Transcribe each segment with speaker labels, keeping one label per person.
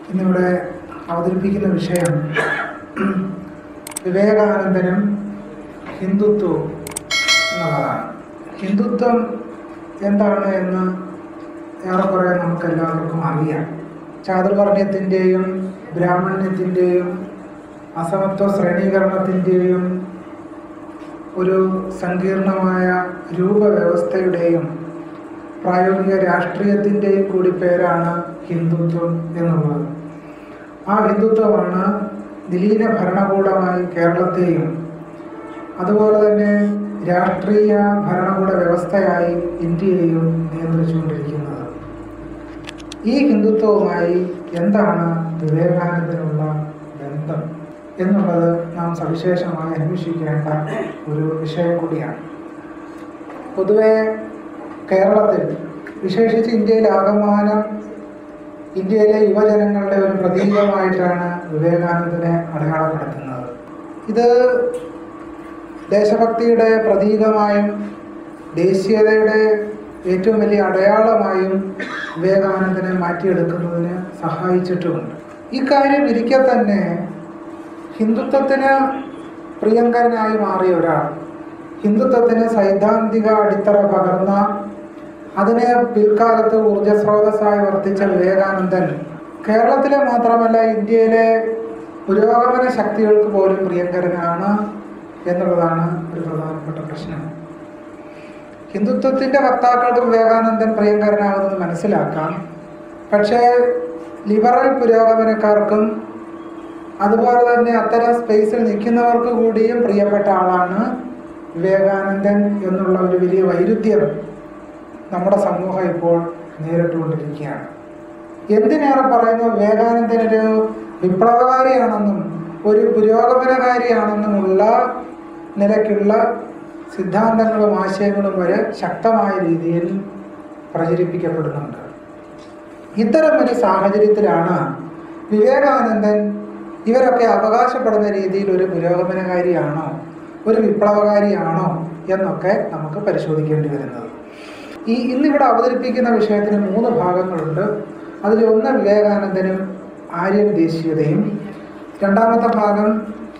Speaker 1: ഇന്നിവിടെ അവതരിപ്പിക്കുന്ന വിഷയം വിവേകാനന്ദനും ഹിന്ദുത്വവും എന്നുള്ളതാണ് ഹിന്ദുത്വം എന്താണ് എന്ന് ഏറെക്കുറെ നമുക്ക് എല്ലാവർക്കും അറിയാം ചാതുർവർണ്ണയത്തിൻ്റെയും ബ്രാഹ്മണ്യത്തിൻ്റെയും അസമത്വ ശ്രേണീകരണത്തിൻ്റെയും ഒരു സങ്കീർണമായ രൂപവ്യവസ്ഥയുടെയും പ്രായോഗിക രാഷ്ട്രീയത്തിൻ്റെയും കൂടി പേരാണ് ഹിന്ദുത്വം എന്നുള്ളത് ആ ഹിന്ദുത്വമാണ് നിലീന ഭരണകൂടമായി കേരളത്തെയും അതുപോലെ തന്നെ രാഷ്ട്രീയ ഭരണകൂട വ്യവസ്ഥയായി ഇന്ത്യയെയും നിയന്ത്രിച്ചുകൊണ്ടിരിക്കുന്നത് ഈ ഹിന്ദുത്വവുമായി എന്താണ് വിവേകാനന്ദനുള്ള ബന്ധം എന്നുള്ളത് നാം സവിശേഷമായി അന്വേഷിക്കേണ്ട ഒരു വിഷയം കൂടിയാണ് പൊതുവെ കേരളത്തിൽ വിശേഷിച്ച് ഇന്ത്യയിൽ ആകമാനം ഇന്ത്യയിലെ യുവജനങ്ങളുടെ ഒരു പ്രതീകമായിട്ടാണ് വിവേകാനന്ദനെ അടയാളപ്പെടുത്തുന്നത് ഇത് ദേശഭക്തിയുടെ പ്രതീകമായും ദേശീയതയുടെ ഏറ്റവും വലിയ അടയാളമായും വിവേകാനന്ദനെ മാറ്റിയെടുക്കുന്നതിന് സഹായിച്ചിട്ടുമുണ്ട് ഇക്കാര്യം ഇരിക്കെ തന്നെ ഹിന്ദുത്വത്തിന് പ്രിയങ്കരനായി മാറിയ ഒരാൾ ഹിന്ദുത്വത്തിന് സൈദ്ധാന്തിക അടിത്തറ പകർന്ന അതിനെ പിൽക്കാലത്ത് ഊർജസ്രോതസ്സായി വർത്തിച്ച വിവേകാനന്ദൻ കേരളത്തിലെ മാത്രമല്ല ഇന്ത്യയിലെ പുരോഗമന ശക്തികൾക്ക് പോലും പ്രിയങ്കരനാണ് എന്നുള്ളതാണ് ഒരു പ്രധാനപ്പെട്ട പ്രശ്നം ഹിന്ദുത്വത്തിൻ്റെ വക്താക്കൾക്ക് വിവേകാനന്ദൻ പ്രിയങ്കരനാകുന്നത് മനസ്സിലാക്കാം പക്ഷേ ലിബറൽ പുരോഗമനക്കാർക്കും അതുപോലെ തന്നെ അത്തരം സ്പേസിൽ നിൽക്കുന്നവർക്ക് കൂടിയും പ്രിയപ്പെട്ട ആളാണ് വിവേകാനന്ദൻ എന്നുള്ള ഒരു വലിയ വൈരുദ്ധ്യം നമ്മുടെ സമൂഹം ഇപ്പോൾ നേരിട്ടുകൊണ്ടിരിക്കുകയാണ് എന്തിനേറെ പറയുന്നു വിവേകാനന്ദൻ ഒരു വിപ്ലവകാരിയാണെന്നും ഒരു പുരോഗമനകാരിയാണെന്നുമുള്ള നിലയ്ക്കുള്ള സിദ്ധാന്തങ്ങളും ആശയങ്ങളും വരെ ശക്തമായ രീതിയിൽ പ്രചരിപ്പിക്കപ്പെടുന്നുണ്ട് ഇത്തരം ഒരു സാഹചര്യത്തിലാണ് വിവേകാനന്ദൻ ഇവരൊക്കെ അവകാശപ്പെടുന്ന രീതിയിൽ ഒരു പുരോഗമനകാരിയാണോ ഒരു വിപ്ലവകാരിയാണോ എന്നൊക്കെ നമുക്ക് പരിശോധിക്കേണ്ടി വരുന്നത് ഈ ഇന്നിവിടെ അവതരിപ്പിക്കുന്ന വിഷയത്തിന് മൂന്ന് ഭാഗങ്ങളുണ്ട് അതിൽ ഒന്ന് വിവേകാനന്ദനും ആര്യൻ ദേശീയതയും രണ്ടാമത്തെ ഭാഗം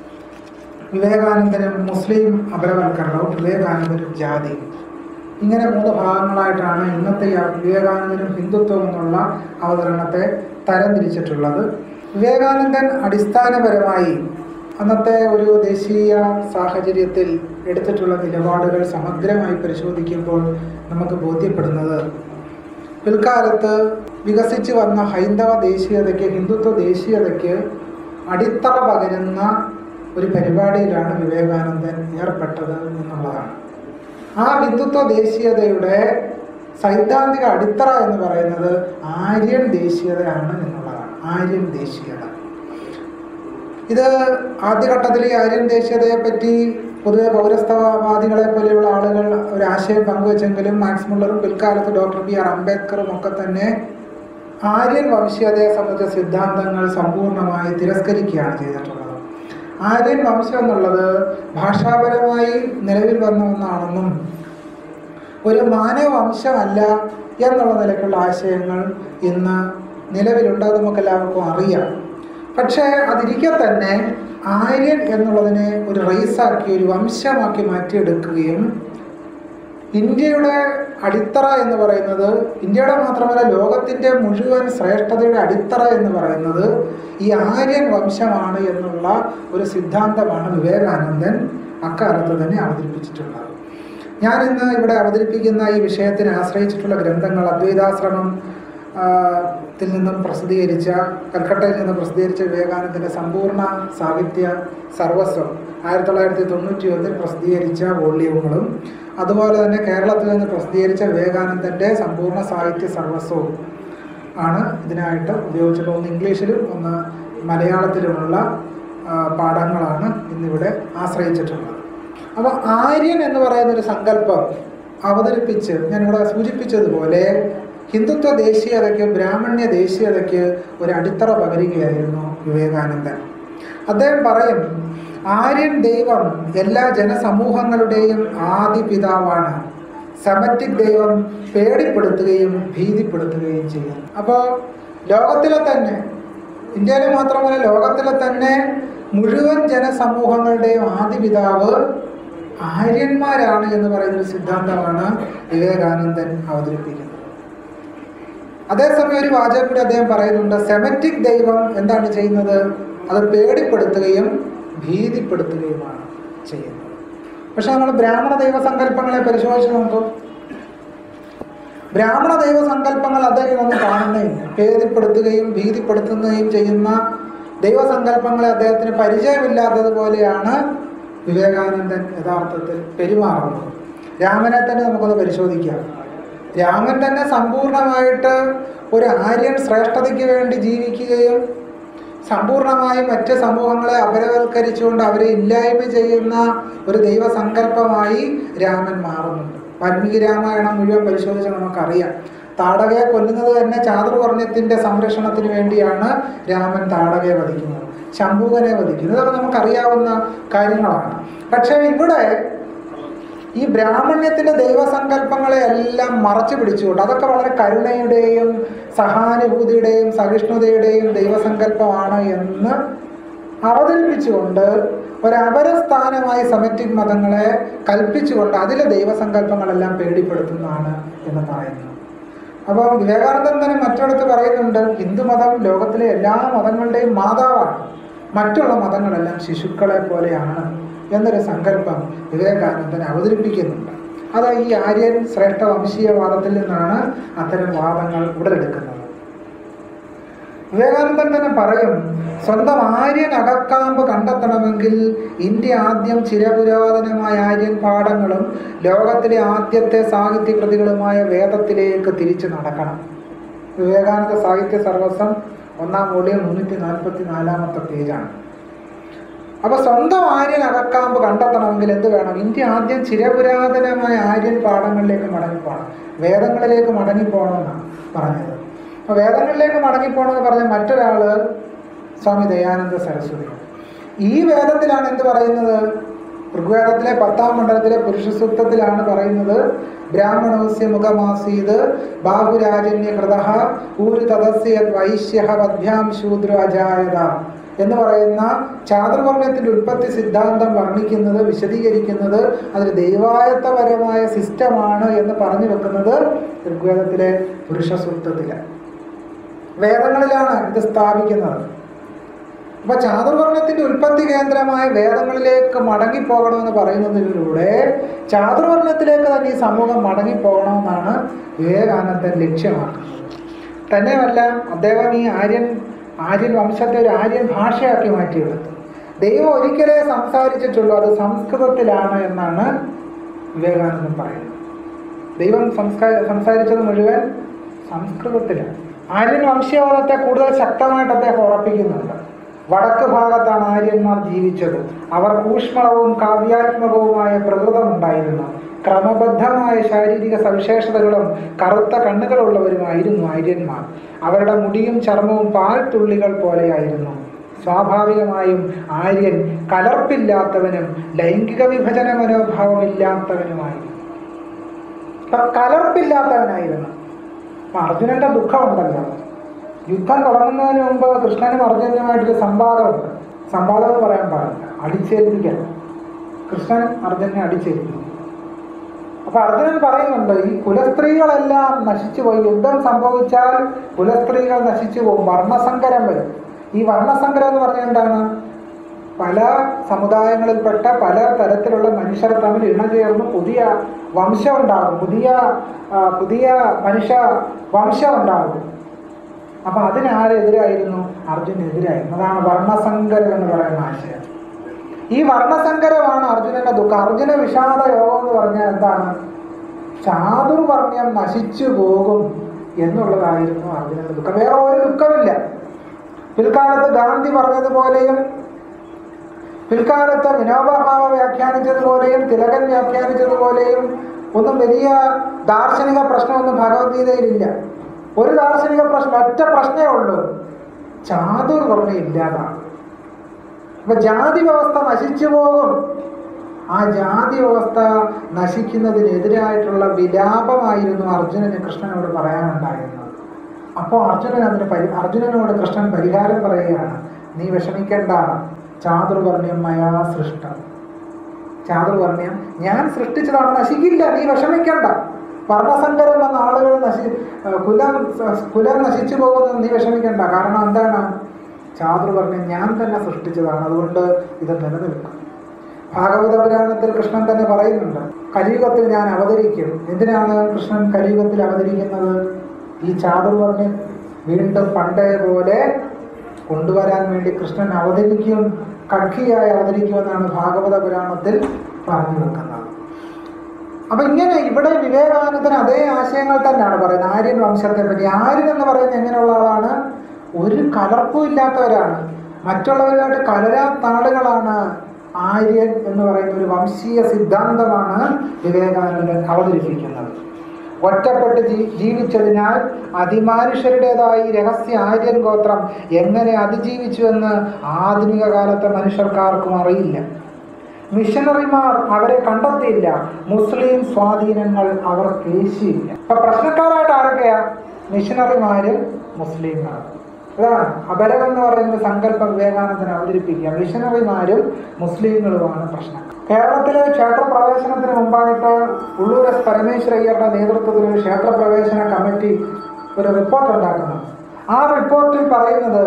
Speaker 1: വിവേകാനന്ദനും മുസ്ലിം അപരവൽക്കരണവും വിവേകാനന്ദനും ജാതിയും ഇങ്ങനെ മൂന്ന് ഭാഗങ്ങളായിട്ടാണ് ഇന്നത്തെ ഈ വിവേകാനന്ദനും ഹിന്ദുത്വവും എന്നുള്ള അവതരണത്തെ തരംതിരിച്ചിട്ടുള്ളത് വിവേകാനന്ദൻ അടിസ്ഥാനപരമായി അന്നത്തെ ഒരു ദേശീയ സാഹചര്യത്തിൽ എടുത്തിട്ടുള്ള നിലപാടുകൾ സമഗ്രമായി പരിശോധിക്കുമ്പോൾ നമുക്ക് ബോധ്യപ്പെടുന്നത് പിൽക്കാലത്ത് വികസിച്ചു വന്ന ഹൈന്ദവ ദേശീയതയ്ക്ക് ഹിന്ദുത്വ ദേശീയതയ്ക്ക് അടിത്തറ പകരുന്ന ഒരു പരിപാടിയിലാണ് വിവേകാനന്ദൻ ഏർപ്പെട്ടത് എന്നുള്ളതാണ് ആ ഹിന്ദുത്വ ദേശീയതയുടെ സൈദ്ധാന്തിക അടിത്തറ എന്ന് പറയുന്നത് ആര്യൻ ദേശീയതയാണ് എന്നുള്ളതാണ് ആര്യൻ ദേശീയത ഇത് ആദ്യഘട്ടത്തിൽ ഈ ആര്യൻ ദേശീയതയെ പറ്റി പൊതുവെ പൗരസ്തവാദികളെ പോലെയുള്ള ആളുകൾ ഒരു ആശയം പങ്കുവച്ചെങ്കിലും മാക്സ് മുള്ളറും പിൽക്കാലത്ത് ഡോക്ടർ ബി ആർ അംബേദ്കറും ഒക്കെ തന്നെ ആര്യൻ വംശീയതയെ സംബന്ധിച്ച സിദ്ധാന്തങ്ങൾ സമ്പൂർണ്ണമായി തിരസ്കരിക്കുകയാണ് ചെയ്തിട്ടുള്ളത് ആര്യൻ വംശം എന്നുള്ളത് ഭാഷാപരമായി നിലവിൽ വന്ന ഒന്നാണെന്നും ഒരു മാനവവംശമല്ല എന്നുള്ള നിലയ്ക്കുള്ള ആശയങ്ങൾ ഇന്ന് നിലവിലുണ്ട് അത് നമുക്കെല്ലാവർക്കും അറിയാം പക്ഷേ അതിരിക്കെ തന്നെ ആര്യൻ എന്നുള്ളതിനെ ഒരു റേസാക്കി ഒരു വംശമാക്കി മാറ്റിയെടുക്കുകയും ഇന്ത്യയുടെ അടിത്തറ എന്ന് പറയുന്നത് ഇന്ത്യയുടെ മാത്രമല്ല ലോകത്തിൻ്റെ മുഴുവൻ ശ്രേഷ്ഠതയുടെ അടിത്തറ എന്ന് പറയുന്നത് ഈ ആര്യൻ വംശമാണ് എന്നുള്ള ഒരു സിദ്ധാന്തമാണ് വിവേകാനന്ദൻ അക്കാലത്ത് തന്നെ അവതരിപ്പിച്ചിട്ടുള്ളത് ഞാൻ ഇന്ന് ഇവിടെ അവതരിപ്പിക്കുന്ന ഈ വിഷയത്തിനെ ആശ്രയിച്ചിട്ടുള്ള ഗ്രന്ഥങ്ങൾ അദ്വൈതാശ്രമം ത്തിൽ നിന്നും പ്രസിദ്ധീകരിച്ച കൽക്കട്ടയിൽ നിന്ന് പ്രസിദ്ധീകരിച്ച വിവേകാനന്ദൻ്റെ സമ്പൂർണ്ണ സാഹിത്യ സർവസ്വം ആയിരത്തി തൊള്ളായിരത്തി തൊണ്ണൂറ്റി ഒന്നിൽ പ്രസിദ്ധീകരിച്ച വോള്യങ്ങളും അതുപോലെ തന്നെ കേരളത്തിൽ നിന്ന് പ്രസിദ്ധീകരിച്ച വിവേകാനന്ദൻ്റെ സമ്പൂർണ്ണ സാഹിത്യ സർവസ്വവും ആണ് ഇതിനായിട്ട് ഉപയോഗിച്ചിട്ടുള്ളത് ഒന്ന് ഇംഗ്ലീഷിലും ഒന്ന് മലയാളത്തിലുമുള്ള പാഠങ്ങളാണ് ഇന്നിവിടെ ആശ്രയിച്ചിട്ടുള്ളത് അപ്പോൾ ആര്യൻ എന്ന് പറയുന്ന ഒരു സങ്കല്പം അവതരിപ്പിച്ച് ഞാനിവിടെ സൂചിപ്പിച്ചതുപോലെ ഹിന്ദുത്വ ദേശീയതയ്ക്ക് ബ്രാഹ്മണ്യ ദേശീയതയ്ക്ക് ഒരു അടിത്തറ പകരുകയായിരുന്നു വിവേകാനന്ദൻ അദ്ദേഹം പറയും ആര്യൻ ദൈവം എല്ലാ ജനസമൂഹങ്ങളുടെയും ആദി പിതാവാണ് സെമറ്റിക് ദൈവം പേടിപ്പെടുത്തുകയും ഭീതിപ്പെടുത്തുകയും ചെയ്യും അപ്പോൾ ലോകത്തിലെ തന്നെ ഇന്ത്യയിലെ മാത്രമല്ല ലോകത്തിലെ തന്നെ മുഴുവൻ ജനസമൂഹങ്ങളുടെയും ആദിപിതാവ് ആര്യന്മാരാണ് എന്ന് പറയുന്നൊരു സിദ്ധാന്തമാണ് വിവേകാനന്ദൻ അവതരിപ്പിക്കുന്നത് അതേസമയം ഒരു വാചകം കൂടി അദ്ദേഹം പറയുന്നുണ്ട് സെമറ്റിക് ദൈവം എന്താണ് ചെയ്യുന്നത് അത് പേടിപ്പെടുത്തുകയും ഭീതിപ്പെടുത്തുകയുമാണ് ചെയ്യുന്നത് പക്ഷെ നമ്മൾ ബ്രാഹ്മണ ദൈവസങ്കല്പങ്ങളെ പരിശോധിച്ച് നോക്കും ബ്രാഹ്മണ ദൈവസങ്കല്പങ്ങൾ അദ്ദേഹം ഒന്നും കാണുന്നേയില്ല ഭേദിപ്പെടുത്തുകയും ഭീതിപ്പെടുത്തുകയും ചെയ്യുന്ന ദൈവസങ്കല്പങ്ങളെ അദ്ദേഹത്തിന് പരിചയമില്ലാത്തതുപോലെയാണ് വിവേകാനന്ദൻ യഥാർത്ഥത്തിൽ പെരുമാറുന്നത് രാമനെ തന്നെ നമുക്കൊന്ന് പരിശോധിക്കാം രാമൻ തന്നെ സമ്പൂർണമായിട്ട് ഒരു ആര്യൻ ശ്രേഷ്ഠതയ്ക്ക് വേണ്ടി ജീവിക്കുകയും സമ്പൂർണമായും മറ്റ് സമൂഹങ്ങളെ അപരവൽക്കരിച്ചുകൊണ്ട് അവരെ ഇല്ലായ്മ ചെയ്യുന്ന ഒരു ദൈവസങ്കല്പമായി രാമൻ മാറുന്നുണ്ട് വാൽമീകി രാമായണം മുഴുവൻ പരിശോധിച്ച് നമുക്കറിയാം താടകയെ കൊല്ലുന്നത് തന്നെ ചാതുർവർണ്ണയത്തിൻ്റെ സംരക്ഷണത്തിന് വേണ്ടിയാണ് രാമൻ താടകയെ വധിക്കുന്നത് ശംഭുകനെ വധിക്കുന്നത് ഇതൊക്കെ നമുക്കറിയാവുന്ന കാര്യങ്ങളാണ് പക്ഷേ ഇവിടെ ഈ ബ്രാഹ്മണ്യത്തിന്റെ ദൈവസങ്കല്പങ്ങളെ എല്ലാം മറച്ചു പിടിച്ചുകൊണ്ട് അതൊക്കെ വളരെ കരുണയുടെയും സഹാനുഭൂതിയുടെയും സഹിഷ്ണുതയുടെയും ദൈവസങ്കല്പമാണ് എന്ന് അവതരിപ്പിച്ചുകൊണ്ട് ഒരപരസ്ഥാനമായി സെമറ്റിക് മതങ്ങളെ കൽപ്പിച്ചുകൊണ്ട് അതിലെ ദൈവസങ്കല്പങ്ങളെല്ലാം പേടിപ്പെടുത്തുന്നതാണ് എന്ന് പറയുന്നു അപ്പോൾ വിവേകാനന്ദൻ തന്നെ മറ്റിടത്ത് പറയുന്നുണ്ട് ഹിന്ദുമതം ലോകത്തിലെ എല്ലാ മതങ്ങളുടെയും മാതാവാണ് മറ്റുള്ള മതങ്ങളെല്ലാം ശിശുക്കളെ പോലെയാണ് എന്നൊരു സങ്കല്പം വിവേകാനന്ദൻ അവതരിപ്പിക്കുന്നുണ്ട് അത് ഈ ആര്യൻ ശ്രേഷ്ഠ വംശീയവാദത്തിൽ നിന്നാണ് അത്തരം വാദങ്ങൾ ഉടലെടുക്കുന്നത് വിവേകാനന്ദൻ തന്നെ പറയും സ്വന്തം ആര്യൻ അകക്കാമ്പ് കണ്ടെത്തണമെങ്കിൽ ഇന്ത്യ ആദ്യം ചിരപുരാതനമായ ആര്യൻ പാഠങ്ങളും ലോകത്തിലെ ആദ്യത്തെ സാഹിത്യ കൃതികളുമായ വേദത്തിലേക്ക് തിരിച്ചു നടക്കണം വിവേകാനന്ദ സാഹിത്യ സർവസ്വം ഒന്നാം വോളിയം മുന്നൂറ്റി നാൽപ്പത്തി നാലാമത്തെ പേജാണ് അപ്പൊ സ്വന്തം ആര്യൻ അകക്കാമ്പ് കണ്ടെത്തണമെങ്കിൽ എന്ത് വേണം ഇന്ത്യ ആദ്യം ചിരപുരാതനമായ ആര്യൻ പാഠങ്ങളിലേക്ക് മടങ്ങിപ്പോകണം വേദങ്ങളിലേക്ക് മടങ്ങിപ്പോകണമെന്നാണ് പറഞ്ഞത് അപ്പൊ വേദങ്ങളിലേക്ക് മടങ്ങിപ്പോകണമെന്ന് പറഞ്ഞ മറ്റൊരാള് സ്വാമി ദയാനന്ദ സരസ്വതി ഈ വേദത്തിലാണ് എന്ത് പറയുന്നത് ഋഗ്വേദത്തിലെ പത്താം മണ്ഡലത്തിലെ പുരുഷ സൂക്തത്തിലാണ് പറയുന്നത് ബ്രാഹ്മണോസ്യ മുഖമാസീത് ബാഹുരാജന്യ കൃത ഊരു തദസ്യ വൈശ്യ വധ്യാം ശൂദ്ര അജായത എന്ന് പറയുന്ന ചാതുർവർണ്ണത്തിന്റെ ഉൽപ്പത്തി സിദ്ധാന്തം വർണ്ണിക്കുന്നത് വിശദീകരിക്കുന്നത് അതൊരു ദൈവായത്തപരമായ സിസ്റ്റമാണ് എന്ന് പറഞ്ഞു വെക്കുന്നത് ഋഗ്വേദത്തിലെ പുരുഷ സൂക്തത്തിലാണ് വേദങ്ങളിലാണ് ഇത് സ്ഥാപിക്കുന്നത് അപ്പൊ ചാതുർവർണ്ണത്തിന്റെ ഉൽപ്പത്തി കേന്ദ്രമായ വേദങ്ങളിലേക്ക് മടങ്ങിപ്പോകണമെന്ന് പറയുന്നതിലൂടെ ചാതുർവർണ്ണത്തിലേക്ക് തന്നെ ഈ സമൂഹം മടങ്ങിപ്പോകണമെന്നാണ് വിവേകാനന്ദൻ ലക്ഷ്യമാക്കുന്നത് തന്നെയുമല്ല അദ്ദേഹം ഈ ആര്യൻ ആര്യൻ വംശത്തെ ഒരു ആര്യൻ ഭാഷയാക്കി മാറ്റിയെടുത്തു ദൈവം ഒരിക്കലേ സംസാരിച്ചിട്ടുള്ളൂ അത് സംസ്കൃതത്തിലാണ് എന്നാണ് വിവേകാനന്ദൻ പറയുന്നത് ദൈവം സംസ്കാര സംസാരിച്ചത് മുഴുവൻ സംസ്കൃതത്തിലാണ് ആര്യൻ വംശീയവാദത്തെ കൂടുതൽ ശക്തമായിട്ട് അദ്ദേഹം ഉറപ്പിക്കുന്നുണ്ട് വടക്ക് ഭാഗത്താണ് ആര്യന്മാർ ജീവിച്ചത് അവർ ഊഷ്മളവും കാവ്യാത്മകവുമായ പ്രകൃതമുണ്ടായിരുന്നു ക്രമബദ്ധമായ ശാരീരിക സവിശേഷതകളും കറുത്ത കണ്ണുകളുള്ളവരുമായിരുന്നു ആര്യന്മാർ അവരുടെ മുടിയും ചർമ്മവും പാൽത്തുള്ളികൾ പോലെയായിരുന്നു സ്വാഭാവികമായും ആര്യൻ കലർപ്പില്ലാത്തവനും ലൈംഗിക വിഭജന മനോഭാവമില്ലാത്തവനുമായിരുന്നു അപ്പൊ കലർപ്പില്ലാത്തവനായിരുന്നു അപ്പൊ അർജുനന്റെ ദുഃഖമുണ്ടല്ലോ യുദ്ധം തുടങ്ങുന്നതിന് മുമ്പ് കൃഷ്ണനും അർജുനനുമായിട്ടൊരു സംവാദമുണ്ട് സംവാദം എന്ന് പറയാൻ പാടില്ല അടിച്ചേൽപ്പിക്കണം കൃഷ്ണൻ അർജുനെ അടിച്ചേൽപ്പിക്കും അപ്പൊ അർജുനൻ പറയുന്നുണ്ട് ഈ കുലസ്ത്രീകളെല്ലാം നശിച്ചു പോയി യുദ്ധം സംഭവിച്ചാൽ കുലസ്ത്രീകൾ നശിച്ചു പോകും വർണ്ണസങ്കരം വരും ഈ വർണ്ണസങ്കരം എന്ന് പറഞ്ഞാൽ എന്താണ് പല സമുദായങ്ങളിൽപ്പെട്ട പല തരത്തിലുള്ള മനുഷ്യർ തമ്മിൽ ഇണചേർന്ന് പുതിയ വംശം ഉണ്ടാകും പുതിയ ആ, പുതിയ മനുഷ്യ വംശം ഉണ്ടാകും അപ്പൊ അതിനാരെതിരായിരുന്നു അർജുനെതിരായിരുന്നു അതാണ് വർണ്ണസങ്കരം എന്ന് പറയുന്ന ആശയം ഈ വർണ്ണസങ്കരമാണ് അർജുനന്റെ ദുഃഖം അർജുന വിഷാദ യോഗം എന്ന് പറഞ്ഞാൽ എന്താണ് ചാതുർവർണ്ണ്യം നശിച്ചു പോകും എന്നുള്ളതായിരുന്നു അർജുനന്റെ ദുഃഖം വേറെ ഒരു ദുഃഖമില്ല പിൽക്കാലത്ത് ഗാന്ധി പറഞ്ഞതുപോലെയും പിൽക്കാലത്ത് വിനോബാഭാവ വ്യാഖ്യാനിച്ചതുപോലെയും തിലകൻ വ്യാഖ്യാനിച്ചതുപോലെയും ഒന്നും വലിയ ദാർശനിക പ്രശ്നമൊന്നും ഭഗവത്ഗീതയിലില്ല ഒരു ദാർശനിക പ്രശ്നം ഒറ്റ പ്രശ്നമേ ഉള്ളൂ ചാതുർവർണ്ണ ഇല്ലാതാണ് അപ്പൊ ജാതി വ്യവസ്ഥ നശിച്ചു പോകും ആ ജാതി വ്യവസ്ഥ നശിക്കുന്നതിനെതിരായിട്ടുള്ള വിലാപമായിരുന്നു അർജുനന് കൃഷ്ണനോട് പറയാനുണ്ടായിരുന്നത് അപ്പോൾ അർജുനൻ അതിന് പരി അർജുനനോട് കൃഷ്ണൻ പരിഹാരം പറയുകയാണ് നീ വിഷമിക്കേണ്ട ചാതുർവർണ്ണ്യം മയാ സൃഷ്ടം ചാതുർവർണ്ണ്യം ഞാൻ സൃഷ്ടിച്ചതാണ് നശിക്കില്ല നീ വിഷമിക്കണ്ട വർണ്ണസങ്കരം വന്ന ആളുകൾ നശി കുലം കുലം നശിച്ചു പോകുന്നത് നീ വിഷമിക്കണ്ട കാരണം എന്താണ് ചാതുർവർണ്ണ്യം ഞാൻ തന്നെ സൃഷ്ടിച്ചതാണ് അതുകൊണ്ട് ഇത് നിലനിൽക്കും ഭാഗവത പുരാണത്തിൽ കൃഷ്ണൻ തന്നെ പറയുന്നുണ്ട് കലിയുഗത്തിൽ ഞാൻ അവതരിക്കും എന്തിനാണ് കൃഷ്ണൻ കലിയുഗത്തിൽ അവതരിക്കുന്നത് ഈ ചാതുർവർണ്ണ്യം വീണ്ടും പണ്ടേ പോലെ കൊണ്ടുവരാൻ വേണ്ടി കൃഷ്ണൻ അവതരിക്കും കക്ഷിയായി അവതരിക്കുമെന്നാണ് ഭാഗവത പുരാണത്തിൽ പറഞ്ഞു വെക്കുന്നത് അപ്പൊ ഇങ്ങനെ ഇവിടെ വിവേകാനന്ദൻ അതേ ആശയങ്ങൾ തന്നെയാണ് പറയുന്നത് ആര്യൻ വംശത്തെ പറ്റി ആര്യൻ എന്ന് പറയുന്നത് എങ്ങനെയുള്ള ആളാണ് ഒരു കലർപ്പും ഇല്ലാത്തവരാണ് മറ്റുള്ളവരുമായിട്ട് കലരാത്ത ആളുകളാണ് ആര്യൻ എന്ന് പറയുന്ന ഒരു വംശീയ സിദ്ധാന്തമാണ് വിവേകാനന്ദൻ അവതരിപ്പിക്കുന്നത് ഒറ്റപ്പെട്ട് ജീ ജീവിച്ചതിനാൽ അതിമാനുഷ്യരുടേതായി രഹസ്യ ആര്യൻ ഗോത്രം എങ്ങനെ അതിജീവിച്ചുവെന്ന് ആധുനിക കാലത്തെ മനുഷ്യർക്കാർക്കും അറിയില്ല മിഷനറിമാർ അവരെ കണ്ടെത്തിയില്ല മുസ്ലിം സ്വാധീനങ്ങൾ അവർക്ക് ഏശിയില്ല അപ്പൊ പ്രശ്നക്കാരായിട്ട് ആരൊക്കെയാ മിഷനറിമാരും മുസ്ലിങ്ങളും അതാണ് അപരം എന്ന് പറയുന്ന സങ്കല്പം വിവേകാനന്ദൻ അവതരിപ്പിക്കുക മിഷനറിമാരും മുസ്ലിങ്ങളുമാണ് പ്രശ്നം കേരളത്തിലെ ക്ഷേത്ര പ്രവേശനത്തിന് മുമ്പായിട്ട് ഉള്ളൂർ എസ് പരമേശ്വരയ്യരുടെ നേതൃത്വത്തിൽ ഒരു ക്ഷേത്ര പ്രവേശന കമ്മിറ്റി ഒരു റിപ്പോർട്ട് ഉണ്ടാക്കുന്നു ആ റിപ്പോർട്ടിൽ പറയുന്നത്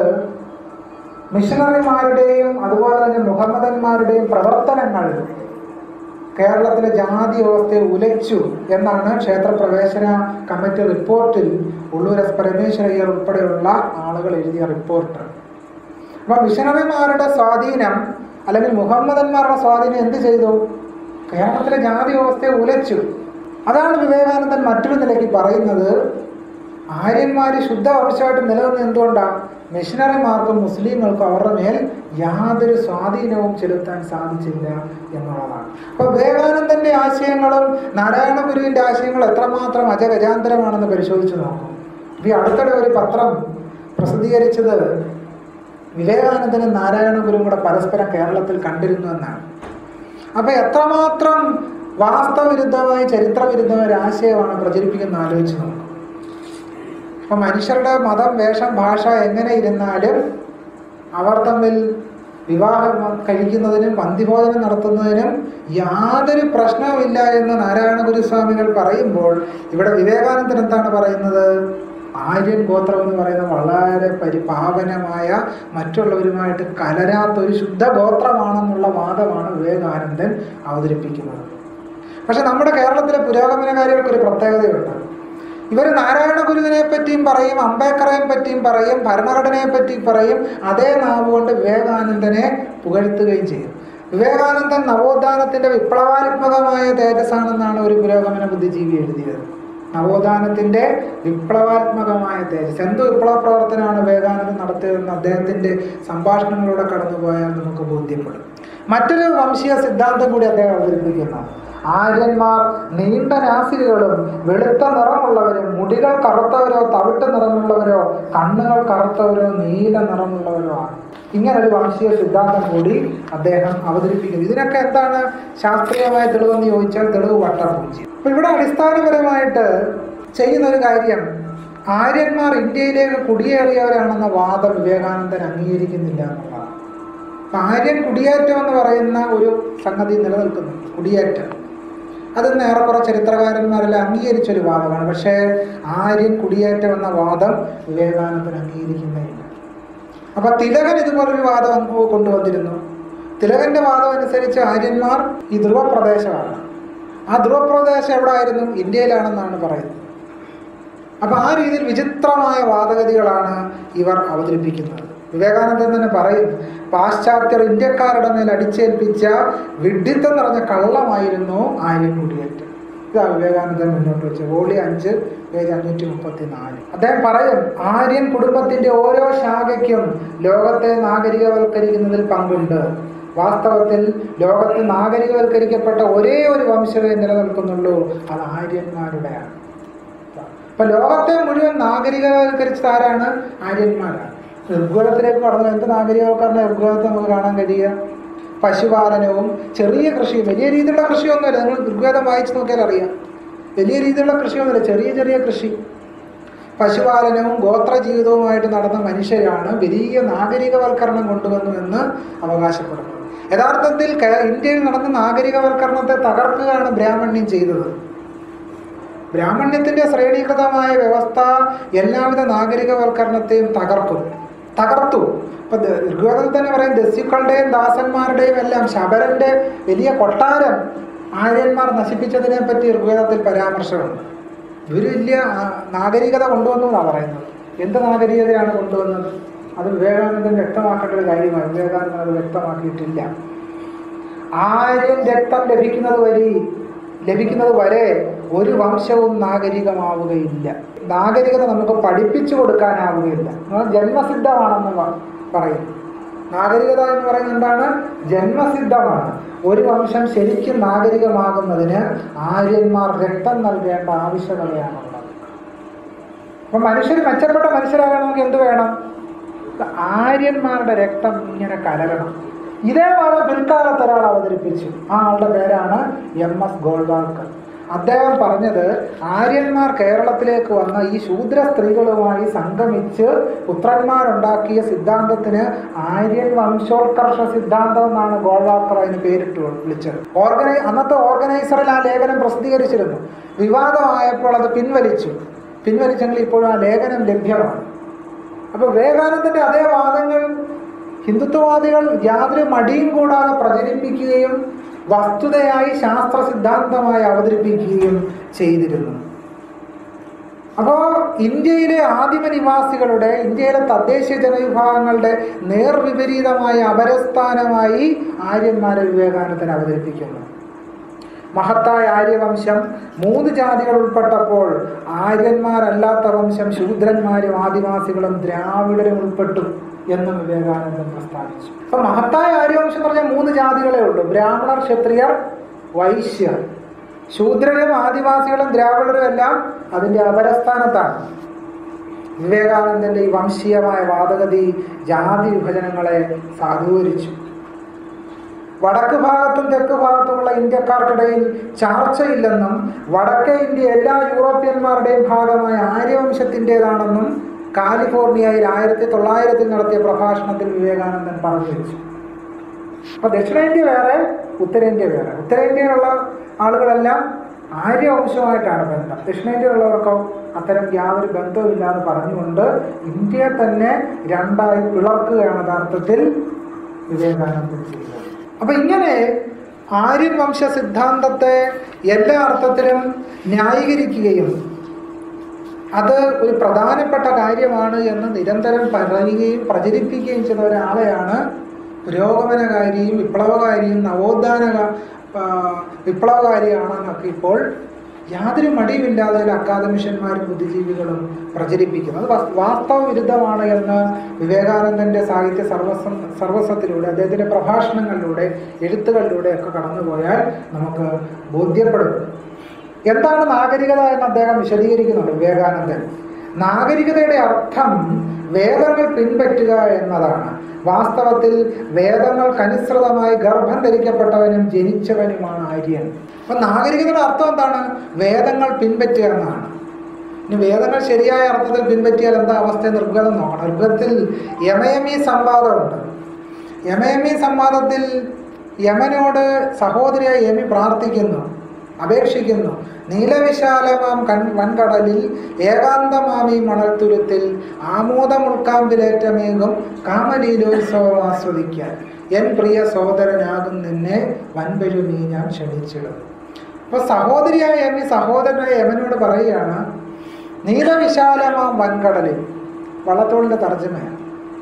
Speaker 1: മിഷണറിമാരുടെയും അതുപോലെ തന്നെ മുഹമ്മദന്മാരുടെയും പ്രവർത്തനങ്ങൾ കേരളത്തിലെ ജാതി വ്യവസ്ഥയെ ഉലച്ചു എന്നാണ് ക്ഷേത്ര പ്രവേശന കമ്മിറ്റി റിപ്പോർട്ടിൽ ഉള്ളൂർ എസ് പരമേശ്വരയ്യർ ഉൾപ്പെടെയുള്ള ആളുകൾ എഴുതിയ റിപ്പോർട്ട് അപ്പൊ മിഷണറിമാരുടെ സ്വാധീനം അല്ലെങ്കിൽ മുഹമ്മദന്മാരുടെ സ്വാധീനം എന്ത് ചെയ്തു കേരളത്തിലെ ജാതി വ്യവസ്ഥയെ ഉലച്ചു അതാണ് വിവേകാനന്ദൻ മറ്റൊരു നിലയ്ക്ക് പറയുന്നത് ആര്യന്മാർ ശുദ്ധ വംശമായിട്ട് നിലനിന്ന് എന്തുകൊണ്ടാണ് മിഷനറിമാർക്കും മുസ്ലിങ്ങൾക്കും അവരുടെ മേൽ യാതൊരു സ്വാധീനവും ചെലുത്താൻ സാധിച്ചില്ല എന്നുള്ളതാണ് അപ്പോൾ വിവേകാനന്ദന്റെ ആശയങ്ങളും നാരായണ ഗുരുവിന്റെ ആശയങ്ങളും എത്രമാത്രം അജഗജാന്തരമാണെന്ന് പരിശോധിച്ച് നോക്കും ഈ അടുത്തിടെ ഒരു പത്രം പ്രസിദ്ധീകരിച്ചത് വിവേകാനന്ദനും നാരായണ ഗുരുവും കൂടെ പരസ്പരം കേരളത്തിൽ കണ്ടിരുന്നു എന്നാണ് അപ്പൊ എത്രമാത്രം വാസ്തവവിരുദ്ധമായ ചരിത്രവിരുദ്ധമായ ഒരു ആശയമാണ് പ്രചരിപ്പിക്കുന്ന ആലോചിച്ച് നോക്കും അപ്പൊ മനുഷ്യരുടെ മതം വേഷം ഭാഷ എങ്ങനെ ഇരുന്നാലും അവർ തമ്മിൽ വിവാഹം കഴിക്കുന്നതിനും പന്തിഭോജനം നടത്തുന്നതിനും യാതൊരു പ്രശ്നവുമില്ല എന്ന് നാരായണ ഗുരുസ്വാമികൾ പറയുമ്പോൾ ഇവിടെ വിവേകാനന്ദൻ എന്താണ് പറയുന്നത് ആര്യൻ ഗോത്രം എന്ന് പറയുന്നത് വളരെ പരിപാവനമായ മറ്റുള്ളവരുമായിട്ട് കലരാത്ത ഒരു ശുദ്ധ ഗോത്രമാണെന്നുള്ള വാദമാണ് വിവേകാനന്ദൻ അവതരിപ്പിക്കുന്നത് പക്ഷെ നമ്മുടെ കേരളത്തിലെ പുരോഗമനകാരികൾക്ക് ഒരു പ്രത്യേകതയുണ്ട് ഇവർ നാരായണ ഗുരുവിനെ പറ്റിയും പറയും അംബേദ്കറെ പറ്റിയും പറയും ഭരണഘടനയെ പറ്റി പറയും അതേ നാവ് കൊണ്ട് വിവേകാനന്ദനെ പുകഴ്ത്തുകയും ചെയ്യും വിവേകാനന്ദൻ നവോത്ഥാനത്തിന്റെ വിപ്ലവാത്മകമായ തേജസ്സാണെന്നാണ് ഒരു പുരോഗമന ബുദ്ധിജീവി എഴുതിയത് നവോത്ഥാനത്തിന്റെ വിപ്ലവാത്മകമായ തേജസ് എന്ത് വിപ്ലവ പ്രവർത്തനമാണ് വിവേകാനന്ദൻ നടത്തിയതെന്ന് അദ്ദേഹത്തിന്റെ സംഭാഷണങ്ങളിലൂടെ കടന്നുപോയാൽ നമുക്ക് ബോധ്യപ്പെടും മറ്റൊരു വംശീയ സിദ്ധാന്തം കൂടി അദ്ദേഹം അവതരിപ്പിക്കുന്നു ആര്യന്മാർ നീണ്ട നാസിലുകളും വെളുത്ത നിറമുള്ളവരും മുടികൾ കറുത്തവരോ തവിട്ട് നിറമുള്ളവരോ കണ്ണുകൾ കറുത്തവരോ നീല നിറമുള്ളവരോ ആണ് ഇങ്ങനെ ഒരു വംശീയ സിദ്ധാന്തം കൂടി അദ്ദേഹം അവതരിപ്പിക്കുന്നു ഇതിനൊക്കെ എന്താണ് ശാസ്ത്രീയമായ തെളിവെന്ന് ചോദിച്ചാൽ തെളിവ് വട്ടപൂജ്യം അപ്പൊ ഇവിടെ അടിസ്ഥാനപരമായിട്ട് ചെയ്യുന്ന ഒരു കാര്യം ആര്യന്മാർ ഇന്ത്യയിലേക്ക് കുടിയേറിയവരാണെന്ന വാദം വിവേകാനന്ദൻ അംഗീകരിക്കുന്നില്ല എന്നുള്ളതാണ് അപ്പൊ ആര്യൻ കുടിയേറ്റം എന്ന് പറയുന്ന ഒരു സംഗതി നിലനിൽക്കുന്നു കുടിയേറ്റം അതിന്ന് ഏറെക്കുറെ ചരിത്രകാരന്മാരെല്ലാം അംഗീകരിച്ചൊരു വാദമാണ് പക്ഷേ ആര്യൻ കുടിയേറ്റം എന്ന വാദം വിവേകാനന്ദൻ അംഗീകരിക്കുന്നേയില്ല അപ്പൊ തിലകൻ ഇതുപോലൊരു വാദം കൊണ്ടുവന്നിരുന്നു തിലകന്റെ വാദം അനുസരിച്ച് ആര്യന്മാർ ഈ ധ്രുവപ്രദേശമാണ് ആ ധ്രുവപ്രദേശം എവിടെ ആയിരുന്നു ഇന്ത്യയിലാണെന്നാണ് പറയുന്നത് അപ്പൊ ആ രീതിയിൽ വിചിത്രമായ വാദഗതികളാണ് ഇവർ അവതരിപ്പിക്കുന്നത് വിവേകാനന്ദൻ തന്നെ പറയും പാശ്ചാത്യർ ഇന്ത്യക്കാരുടെ മേൽ അടിച്ചേൽപ്പിച്ച വിഡ്ഢിത്തം നിറഞ്ഞ കള്ളമായിരുന്നു ആര്യൻ കുടിയേറ്റം ഇതാ വിവേകാനന്ദൻ മുന്നോട്ട് വെച്ച വോളി അഞ്ച് പേജ് അഞ്ഞൂറ്റി മുപ്പത്തി നാല് അദ്ദേഹം പറയും ആര്യൻ കുടുംബത്തിന്റെ ഓരോ ശാഖയ്ക്കും ലോകത്തെ നാഗരികവൽക്കരിക്കുന്നതിൽ പങ്കുണ്ട് വാസ്തവത്തിൽ ലോകത്ത് നാഗരികവൽക്കരിക്കപ്പെട്ട ഒരേ ഒരു വംശമേ നിലനിൽക്കുന്നുള്ളൂ അത് ആര്യന്മാരുടെയാണ് അപ്പൊ ലോകത്തെ മുഴുവൻ നാഗരികവൽക്കരിച്ചത് ആരാണ് ആര്യന്മാരാണ് ഋഗ്വേദത്തിലേക്ക് കടന്നു എന്ത് നാഗരികവൽക്കരണം ഋഗ്വേദത്തെ നമുക്ക് കാണാൻ കഴിയുക പശുപാലനവും ചെറിയ കൃഷിയും വലിയ രീതിയിലുള്ള കൃഷിയൊന്നുമില്ല നിങ്ങൾ ഋഗ്വേദം വായിച്ചു നോക്കിയാൽ അറിയാം വലിയ രീതിയിലുള്ള കൃഷിയൊന്നുമില്ല ചെറിയ ചെറിയ കൃഷി പശുപാലനവും ഗോത്ര ജീവിതവുമായിട്ട് നടന്ന മനുഷ്യരാണ് വലിയ നാഗരികവൽക്കരണം കൊണ്ടുവന്നു എന്ന് അവകാശപ്പെടുന്നത് യഥാർത്ഥത്തിൽ കേ- ഇന്ത്യയിൽ നടന്ന നാഗരികവൽക്കരണത്തെ തകർക്കുകയാണ് ബ്രാഹ്മണ്യം ചെയ്തത് ബ്രാഹ്മണ്യത്തിന്റെ ശ്രേണീകൃതമായ വ്യവസ്ഥ എല്ലാവിധ നാഗരികവൽക്കരണത്തെയും തകർക്കും തകർത്തു ഇപ്പൊ ദ- ഋഗ്വേദത്തിൽ തന്നെ പറയും ദസ്യുക്കളുടെയും ദാസന്മാരുടെയും എല്ലാം ശബരന്റെ വലിയ കൊട്ടാരം ആര്യന്മാർ നശിപ്പിച്ചതിനെ പറ്റി ഋഗ്വേദത്തിൽ പരാമർശമുണ്ട് ഇവർ വലിയ ആ, നാഗരികത കൊണ്ടുവന്നു എന്നാണ് പറയുന്നത് എന്ത് നാഗരികതയാണ് കൊണ്ടുവന്നത് അത് വിവേകാനന്ദൻ വ്യക്തമാക്കേണ്ട ഒരു കാര്യമാണ് വിവേകാനന്ദൻ അത് വ്യക്തമാക്കിയിട്ടില്ല ആര്യൻ രക്തം ലഭിക്കുന്നത് വരെ ലഭിക്കുന്നത് വരെ ഒരു വംശവും നാഗരികമാവുകയില്ല നാഗരികത നമുക്ക് പഠിപ്പിച്ചു കൊടുക്കാനാവുകയില്ല എന്നാൽ ജന്മസിദ്ധമാണെന്ന് പ- പറയും നാഗരികത എന്ന് പറയുന്നത് എന്താണ് ജന്മസിദ്ധമാണ് ഒരു വംശം ശരിക്കും നാഗരികമാകുന്നതിന് ആര്യന്മാർ രക്തം നൽകേണ്ട ആവശ്യകതയാണുള്ളത് അപ്പൊ മനുഷ്യർ മെച്ചപ്പെട്ട മനുഷ്യരാകണമെങ്കിൽ എന്ത് വേണം ആര്യന്മാരുടെ രക്തം ഇങ്ങനെ കലരണം ഇതേ വാദം പിൽക്കാലത്ത് ഒരാൾ അവതരിപ്പിച്ചു ആ ആളുടെ പേരാണ് എം എസ് ഗോൾവാൾക്കർ അദ്ദേഹം പറഞ്ഞത് ആര്യന്മാർ കേരളത്തിലേക്ക് വന്ന ഈ ശൂദ്ര സ്ത്രീകളുമായി സംഗമിച്ച് പുത്രന്മാരുണ്ടാക്കിയ സിദ്ധാന്തത്തിന് ആര്യൻ വംശോത്കർഷ സിദ്ധാന്തം എന്നാണ് ഗോൾവാൾക്കർ അതിന് പേരിട്ട് വിളിച്ചത് ഓർഗനൈ അന്നത്തെ ഓർഗനൈസറിൽ ആ ലേഖനം പ്രസിദ്ധീകരിച്ചിരുന്നു വിവാദമായപ്പോൾ അത് പിൻവലിച്ചു പിൻവലിച്ചെങ്കിൽ ഇപ്പോഴും ആ ലേഖനം ലഭ്യമാണ് അപ്പൊ വിവേകാനന്ദന്റെ അതേ വാദങ്ങൾ ഹിന്ദുത്വവാദികൾ യാതൊരു മടിയും കൂടാതെ പ്രചരിപ്പിക്കുകയും വസ്തുതയായി ശാസ്ത്ര സിദ്ധാന്തമായി അവതരിപ്പിക്കുകയും ചെയ്തിരുന്നു അപ്പോൾ ഇന്ത്യയിലെ ആദിമ നിവാസികളുടെ ഇന്ത്യയിലെ തദ്ദേശീയ ജനവിഭാഗങ്ങളുടെ നേർവിപരീതമായ അപരസ്ഥാനമായി ആര്യന്മാരെ വിവേകാനന്ദൻ അവതരിപ്പിക്കുന്നു മഹത്തായ ആര്യവംശം മൂന്ന് ജാതികൾ ഉൾപ്പെട്ടപ്പോൾ ആര്യന്മാരല്ലാത്ത വംശം ശൂദ്രന്മാരും ആദിവാസികളും ദ്രാവിഡരും ഉൾപ്പെട്ടു എന്നും വിവേകാനന്ദൻ പ്രസ്താവിച്ചു അപ്പൊ മഹത്തായ ആര്യവംശം എന്ന് പറഞ്ഞാൽ മൂന്ന് ജാതികളെ ഉള്ളൂ ബ്രാഹ്മണർ ക്ഷത്രിയർ വൈശ്യർ ശൂദ്രരും ആദിവാസികളും ദ്രാവിഡരും എല്ലാം അതിന്റെ അപരസ്ഥാനത്താണ് വിവേകാനന്ദന്റെ ഈ വംശീയമായ വാദഗതി ജാതി വിഭജനങ്ങളെ സാധൂകരിച്ചു വടക്ക് ഭാഗത്തും തെക്ക് ഭാഗത്തുമുള്ള ഇന്ത്യക്കാർക്കിടയിൽ ചർച്ചയില്ലെന്നും വടക്കേ ഇന്ത്യ എല്ലാ യൂറോപ്യന്മാരുടെയും ഭാഗമായ ആര്യവംശത്തിൻ്റെതാണെന്നും കാലിഫോർണിയയിൽ ആയിരത്തി തൊള്ളായിരത്തിൽ നടത്തിയ പ്രഭാഷണത്തിൽ വിവേകാനന്ദൻ പറഞ്ഞു വെച്ചു അപ്പൊ ദക്ഷിണേന്ത്യ വേറെ ഉത്തരേന്ത്യ വേറെ ഉത്തരേന്ത്യയിലുള്ള ആളുകളെല്ലാം ആര്യവംശമായിട്ടാണ് ബന്ധം ദക്ഷിണേന്ത്യയിലുള്ളവർക്കോ അത്തരം യാതൊരു ബന്ധവുമില്ലാന്ന് പറഞ്ഞുകൊണ്ട് ഇന്ത്യയെ തന്നെ രണ്ടായി പിളർക്കുകയാണ് യഥാർത്ഥത്തിൽ വിവേകാനന്ദൻ ചെയ്തത് അപ്പൊ ഇങ്ങനെ ആര്യൻ വംശ സിദ്ധാന്തത്തെ എല്ലാ അർത്ഥത്തിലും ന്യായീകരിക്കുകയും അത് ഒരു പ്രധാനപ്പെട്ട കാര്യമാണ് എന്ന് നിരന്തരം പറയുകയും പ്രചരിപ്പിക്കുകയും ചെയ്യുന്ന ഒരാളെയാണ് പുരോഗമനകാരിയും വിപ്ലവകാരിയും നവോത്ഥാന ആ, വിപ്ലവകാരിയാണെന്നൊക്കെ ഇപ്പോൾ യാതൊരു മടിയുമില്ലാതെ ചില അക്കാദമിഷ്യന്മാരും ബുദ്ധിജീവികളും പ്രചരിപ്പിക്കുന്നത് വസ്- വാസ്തവ വിരുദ്ധമാണ് എന്ന് വിവേകാനന്ദന്റെ സാഹിത്യ സർവസ്വം സർവസ്വത്തിലൂടെ അദ്ദേഹത്തിന്റെ പ്രഭാഷണങ്ങളിലൂടെ എഴുത്തുകളിലൂടെ ഒക്കെ കടന്നുപോയാൽ നമുക്ക് ബോധ്യപ്പെടും എന്താണ് നാഗരികത എന്ന് അദ്ദേഹം വിശദീകരിക്കുന്നുണ്ട് വിവേകാനന്ദൻ നാഗരികതയുടെ അർത്ഥം വേദങ്ങൾ പിൻപറ്റുക എന്നതാണ് വാസ്തവത്തിൽ വേദങ്ങൾക്കനുസൃതമായി ഗർഭം ധരിക്കപ്പെട്ടവനും ജനിച്ചവനുമാണ് ആര്യൻ അപ്പൊ നാഗരികതയുടെ അർത്ഥം എന്താണ് വേദങ്ങൾ പിൻപറ്റുക എന്നാണ് ഇനി വേദങ്ങൾ ശരിയായ അർത്ഥത്തിൽ പിൻപറ്റിയാൽ എന്താ അവസ്ഥ എന്ന് ഋഗ്വേദം നോക്കണം ഋഗ്വേദത്തിൽ യമയമി സംവാദമുണ്ട് യമയമി സംവാദത്തിൽ യമനോട് സഹോദരിയായ യമി പ്രാർത്ഥിക്കുന്നു അപേക്ഷിക്കുന്നു നീലവിശാലമാം കൺ വൻകടലിൽ ഏകാന്തമാമി മണൽത്തുരുത്തിൽ ആമോദമുൾക്കാമ്പിലേറ്റമേകും കാമലീലോത്സവം ആസ്വദിക്കാൻ എൻ പ്രിയ സഹോദരനാകും നിന്നെ വൻപെരുമീ ഞാൻ ക്ഷണിച്ചിടും അപ്പൊ സഹോദരിയായ യമി സഹോദരനായ യമനോട് പറയുകയാണ് നീലവിശാലമാം വൻകടലിൽ വള്ളത്തോളിന്റെ തർജ്ജമയാണ്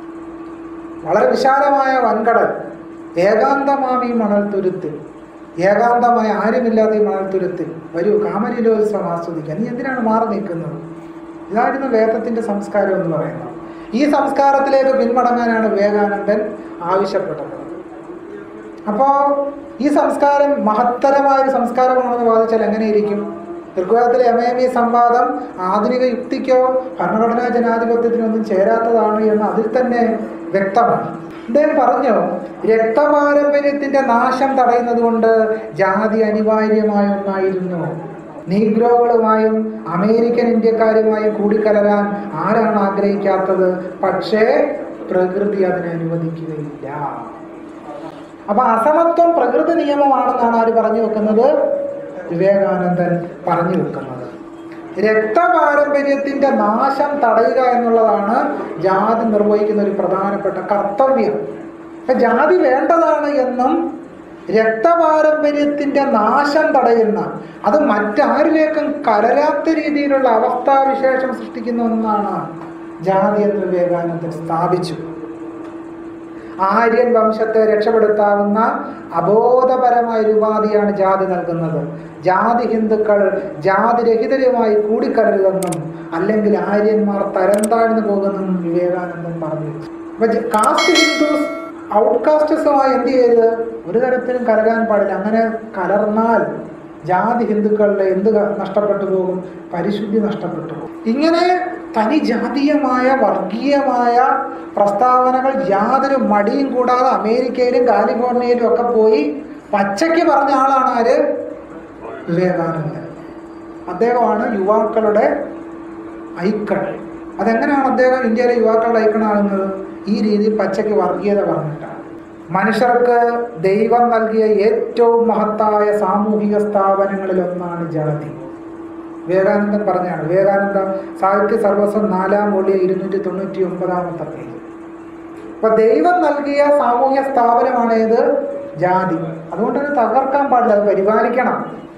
Speaker 1: വളരെ വിശാലമായ വൻകടൽ ഏകാന്തമാമി മണൽ തുരുത്തിൽ ഏകാന്തമായ ആരുമില്ലാത്ത ഈ മണൽ തുരുത്തിൽ വരൂ കാമലീലോത്സവം ആസ്വദിക്കാൻ നീ എന്തിനാണ് മാറി നിൽക്കുന്നത് ഇതായിരുന്നു വേദത്തിന്റെ സംസ്കാരം എന്ന് പറയുന്നത് ഈ സംസ്കാരത്തിലേക്ക് പിന്മടങ്ങാനാണ് വിവേകാനന്ദൻ ആവശ്യപ്പെട്ടത് അപ്പോ ഈ സംസ്കാരം മഹത്തരമായ ഒരു സംസ്കാരമാണെന്ന് വാദിച്ചാൽ എങ്ങനെയിരിക്കും ഋഗ്വേദത്തിലെ എമേമി സംവാദം ആധുനിക യുക്തിക്കോ ഭരണഘടനാ ജനാധിപത്യത്തിനൊന്നും ചേരാത്തതാണ് എന്ന് അതിൽ തന്നെ വ്യക്തമാണ് അദ്ദേഹം പറഞ്ഞു രക്തപാരമ്പര്യത്തിന്റെ നാശം തടയുന്നത് കൊണ്ട് ജാതി അനിവാര്യമായ ഒന്നായിരുന്നു നീഗ്രോകളുമായും അമേരിക്കൻ ഇന്ത്യക്കാരുമായും കൂടിക്കലരാൻ ആരാണ് ആഗ്രഹിക്കാത്തത് പക്ഷേ പ്രകൃതി അതിനെ അനുവദിക്കുകയില്ല അപ്പൊ അസമത്വം പ്രകൃതി നിയമമാണെന്നാണ് ആര് പറഞ്ഞു വെക്കുന്നത് വിവേകാനന്ദൻ പറഞ്ഞു വെക്കുന്നത് രക്തപാരമ്പര്യത്തിന്റെ നാശം തടയുക എന്നുള്ളതാണ് ജാതി നിർവഹിക്കുന്ന ഒരു പ്രധാനപ്പെട്ട കർത്തവ്യം അപ്പൊ ജാതി വേണ്ടതാണ് എന്നും രക്തപാരമ്പര്യത്തിന്റെ നാശം തടയുന്ന അത് മറ്റാരിലേക്കും കലരാത്ത രീതിയിലുള്ള അവസ്ഥാവിശേഷം സൃഷ്ടിക്കുന്ന ഒന്നാണ് ജാതി എന്ന് വിവേകാനന്ദൻ സ്ഥാപിച്ചു ആര്യൻ വംശത്തെ രക്ഷപ്പെടുത്താവുന്ന അബോധപരമായ ഒരു ഉപാധിയാണ് ജാതി നൽകുന്നത് ജാതി ഹിന്ദുക്കൾ ജാതിരഹിതരുമായി കൂടിക്കലരുതെന്നും അല്ലെങ്കിൽ ആര്യന്മാർ തരം താഴ്ന്നു പോകുമെന്നും വിവേകാനന്ദൻ പറഞ്ഞു അപ്പൊ ജ- കാസ്റ്റ് ഹിന്ദുസ് ഔട്ട്കാസ്റ്റസുമായി എന്ത് ചെയ്ത് ഒരു തരത്തിലും കലരാൻ പാടില്ല അങ്ങനെ കലർന്നാൽ ജാതി ഹിന്ദുക്കളുടെ എന്ത് ക- നഷ്ടപ്പെട്ടു പോകും പരിശുദ്ധി നഷ്ടപ്പെട്ടു പോകും ഇങ്ങനെ തനി ജാതീയമായ വർഗീയമായ പ്രസ്താവനകൾ യാതൊരു മടിയും കൂടാതെ അമേരിക്കയിലും കാലിഫോർണിയയിലും ഒക്കെ പോയി പച്ചയ്ക്ക് പറഞ്ഞ ആളാണ് ആര് വിവേകാനന്ദൻ അദ്ദേഹമാണ് യുവാക്കളുടെ ഐക്കൺ അതെങ്ങനെയാണ് അദ്ദേഹം ഇന്ത്യയിലെ യുവാക്കളുടെ ഐക്കൺ ആകുന്നത് ഈ രീതിയിൽ പച്ചയ്ക്ക് വർഗീയത പറഞ്ഞിട്ടാണ് മനുഷ്യർക്ക് ദൈവം നൽകിയ ഏറ്റവും മഹത്തായ സാമൂഹിക സ്ഥാപനങ്ങളിൽ ഒന്നാണ് ജാതി വിവേകാനന്ദൻ പറഞ്ഞാണ് വിവേകാനന്ദ സാഹിത്യ സർവസ്വം നാലാം വോളിയ ഇരുന്നൂറ്റി തൊണ്ണൂറ്റി ഒമ്പതാമത്തെ പേജ് അപ്പൊ ദൈവം നൽകിയ സാമൂഹ്യ സ്ഥാപനമാണ് ഏത് ജാതി അതുകൊണ്ട് തന്നെ തകർക്കാൻ പാടില്ല അത് പരിപാലിക്കണം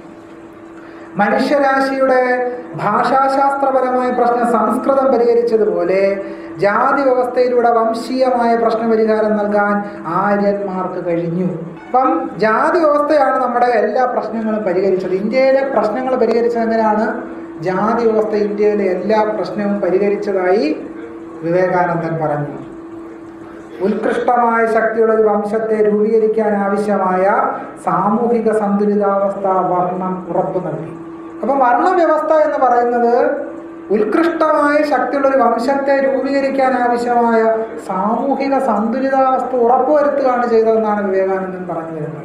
Speaker 1: മനുഷ്യരാശിയുടെ ഭാഷാശാസ്ത്രപരമായ പ്രശ്നം സംസ്കൃതം പരിഹരിച്ചതുപോലെ ജാതി വ്യവസ്ഥയിലൂടെ വംശീയമായ പ്രശ്നപരിഹാരം നൽകാൻ ആര്യന്മാർക്ക് കഴിഞ്ഞു അപ്പം ജാതി വ്യവസ്ഥയാണ് നമ്മുടെ എല്ലാ പ്രശ്നങ്ങളും പരിഹരിച്ചത് ഇന്ത്യയിലെ പ്രശ്നങ്ങൾ പരിഹരിച്ചത് എങ്ങനെയാണ് ജാതി വ്യവസ്ഥ ഇന്ത്യയിലെ എല്ലാ പ്രശ്നവും പരിഹരിച്ചതായി വിവേകാനന്ദൻ പറഞ്ഞു ഉത്കൃഷ്ടമായ ശക്തിയുള്ള ഒരു വംശത്തെ രൂപീകരിക്കാൻ ആവശ്യമായ സാമൂഹിക സന്തുലിതാവസ്ഥ വർണ്ണം ഉറപ്പു നൽകി അപ്പം വർണ്ണവ്യവസ്ഥ എന്ന് പറയുന്നത് ഉത്കൃഷ്ടമായ ശക്തിയുള്ള ഒരു വംശത്തെ രൂപീകരിക്കാൻ ആവശ്യമായ സാമൂഹിക സന്തുലിതാവസ്ഥ ഉറപ്പുവരുത്തുകയാണ് ചെയ്തതെന്നാണ് വിവേകാനന്ദൻ പറഞ്ഞു വരുന്നത്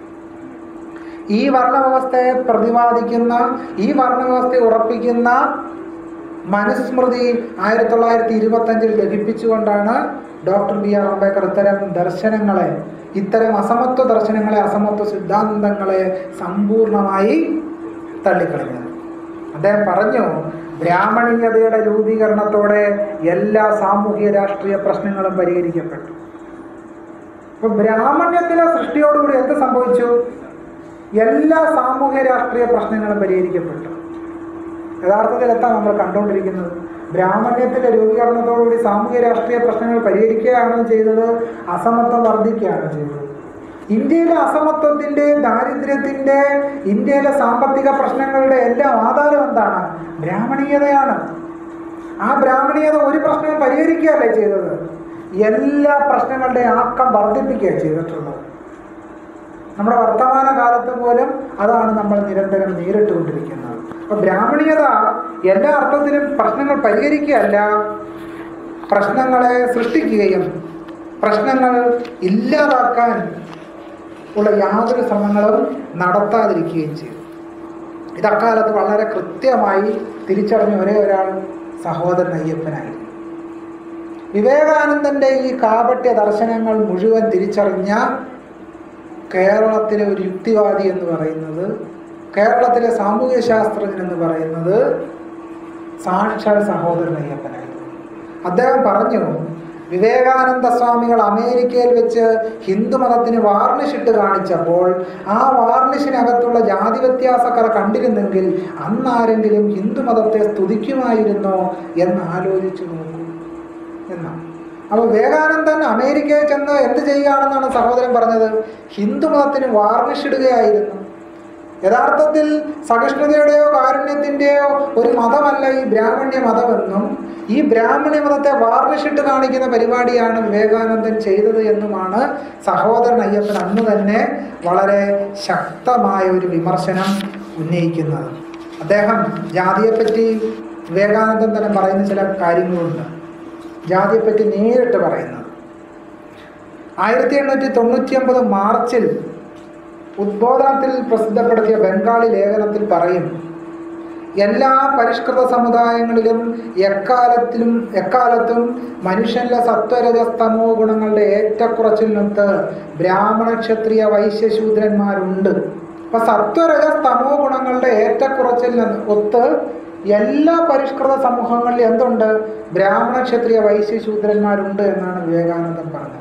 Speaker 1: ഈ വർണ്ണവ്യവസ്ഥയെ പ്രതിപാദിക്കുന്ന ഈ വർണ്ണവ്യവസ്ഥയെ ഉറപ്പിക്കുന്ന മനുസ്മൃതി ആയിരത്തി തൊള്ളായിരത്തി ഇരുപത്തഞ്ചിൽ ലഭിപ്പിച്ചുകൊണ്ടാണ് ഡോക്ടർ ബി ആർ അംബേദ്കർ ഇത്തരം ദർശനങ്ങളെ ഇത്തരം അസമത്വ ദർശനങ്ങളെ അസമത്വ സിദ്ധാന്തങ്ങളെ സമ്പൂർണമായി തള്ളിക്കളഞ്ഞത് അദ്ദേഹം പറഞ്ഞു ബ്രാഹ്മണീയതയുടെ രൂപീകരണത്തോടെ എല്ലാ സാമൂഹിക രാഷ്ട്രീയ പ്രശ്നങ്ങളും പരിഹരിക്കപ്പെട്ടു അപ്പൊ ബ്രാഹ്മണ്യത്തിലെ സൃഷ്ടിയോടുകൂടി എന്ത് സംഭവിച്ചു എല്ലാ സാമൂഹ്യ രാഷ്ട്രീയ പ്രശ്നങ്ങളും പരിഹരിക്കപ്പെട്ടു യഥാർത്ഥത്തിൽ എത്താ നമ്മൾ കണ്ടുകൊണ്ടിരിക്കുന്നത് ബ്രാഹ്മണ്യത്തിന്റെ രൂപീകരണത്തോടുകൂടി സാമൂഹ്യ രാഷ്ട്രീയ പ്രശ്നങ്ങൾ പരിഹരിക്കുകയാണ് ചെയ്തത് അസമത്വം വർദ്ധിക്കുകയാണ് ചെയ്തത് ഇന്ത്യയിലെ അസമത്വത്തിന്റെ ദാരിദ്ര്യത്തിന്റെ ഇന്ത്യയിലെ സാമ്പത്തിക പ്രശ്നങ്ങളുടെ എല്ലാം ആധാരം എന്താണ് ബ്രാഹ്മണീയതയാണ് ആ ബ്രാഹ്മണീയത ഒരു പ്രശ്നവും പരിഹരിക്കുകയല്ലേ ചെയ്തത് എല്ലാ പ്രശ്നങ്ങളുടെ ആക്കം വർദ്ധിപ്പിക്കുകയാണ് ചെയ്തിട്ടുള്ളത് നമ്മുടെ വർത്തമാന കാലത്ത് പോലും അതാണ് നമ്മൾ നിരന്തരം നേരിട്ടുകൊണ്ടിരിക്കുന്നത് അപ്പൊ ബ്രാഹ്മണീയത എല്ലാ അർത്ഥത്തിലും പ്രശ്നങ്ങൾ പരിഹരിക്കുകയല്ല പ്രശ്നങ്ങളെ സൃഷ്ടിക്കുകയും പ്രശ്നങ്ങൾ ഇല്ലാതാക്കാൻ ഉള്ള യാതൊരു ശ്രമങ്ങളും നടത്താതിരിക്കുകയും ചെയ്തു ഇത് അക്കാലത്ത് വളരെ കൃത്യമായി തിരിച്ചറിഞ്ഞ ഒരേ ഒരാൾ സഹോദരൻ അയ്യപ്പനായിരുന്നു വിവേകാനന്ദന്റെ ഈ കാപട്യ ദർശനങ്ങൾ മുഴുവൻ തിരിച്ചറിഞ്ഞ കേരളത്തിലെ ഒരു യുക്തിവാദി എന്ന് പറയുന്നത് കേരളത്തിലെ സാമൂഹ്യ ശാസ്ത്രജ്ഞൻ എന്ന് പറയുന്നത് സാക്ഷാൽ സഹോദരൻ അയ്യപ്പനായിരുന്നു അദ്ദേഹം പറഞ്ഞു വിവേകാനന്ദ സ്വാമികൾ അമേരിക്കയിൽ വെച്ച് ഹിന്ദു മതത്തിന് വാർണിഷ് ഇട്ട് കാണിച്ചപ്പോൾ ആ വാർണിഷിനകത്തുള്ള ജാതി വ്യത്യാസക്കറ കണ്ടിരുന്നെങ്കിൽ അന്നാരെങ്കിലും ഹിന്ദു മതത്തെ സ്തുതിക്കുമായിരുന്നോ എന്ന് ആലോചിച്ചു നോക്കൂ എന്നാണ് അപ്പോൾ വിവേകാനന്ദൻ അമേരിക്കയിൽ ചെന്ന് എന്ത് ചെയ്യുകയാണെന്നാണ് സഹോദരൻ പറഞ്ഞത് ഹിന്ദു മതത്തിന് വാർണിഷ് ഇടുകയായിരുന്നു യഥാർത്ഥത്തിൽ സഹിഷ്ണുതയുടെയോ കാരുണ്യത്തിൻ്റെയോ ഒരു മതമല്ല ഈ ബ്രാഹ്മണ്യ മതമെന്നും ഈ ബ്രാഹ്മണ്യ മതത്തെ വാർണിഷിട്ട് കാണിക്കുന്ന പരിപാടിയാണ് വിവേകാനന്ദൻ ചെയ്തത് എന്നുമാണ് സഹോദരൻ അയ്യപ്പൻ അന്ന് തന്നെ വളരെ ശക്തമായ ഒരു വിമർശനം ഉന്നയിക്കുന്നത് അദ്ദേഹം ജാതിയെപ്പറ്റി വിവേകാനന്ദൻ തന്നെ പറയുന്ന ചില കാര്യങ്ങളുണ്ട് ജാതിയെപ്പറ്റി നേരിട്ട് പറയുന്നത് ആയിരത്തി എണ്ണൂറ്റി തൊണ്ണൂറ്റി ഒമ്പത് മാർച്ചിൽ ഉദ്ബോധനത്തിൽ പ്രസിദ്ധപ്പെടുത്തിയ ബംഗാളി ലേഖനത്തിൽ പറയും എല്ലാ പരിഷ്കൃത സമുദായങ്ങളിലും എക്കാലത്തിലും എക്കാലത്തും മനുഷ്യനിലെ സത്വരജസ്തമോ ഗുണങ്ങളുടെ ഏറ്റക്കുറച്ചിലിനൊത്ത് ബ്രാഹ്മണ ക്ഷത്രിയ വൈശ്യശൂദ്രന്മാരുണ്ട് അപ്പൊ സത്വരജസ്തമോ ഗുണങ്ങളുടെ ഏറ്റക്കുറച്ചിലിന് ഒത്ത് എല്ലാ പരിഷ്കൃത സമൂഹങ്ങളിലും എന്തുണ്ട് ബ്രാഹ്മണ ക്ഷത്രിയ വൈശ്യശൂദ്രന്മാരുണ്ട് എന്നാണ് വിവേകാനന്ദൻ പറഞ്ഞത്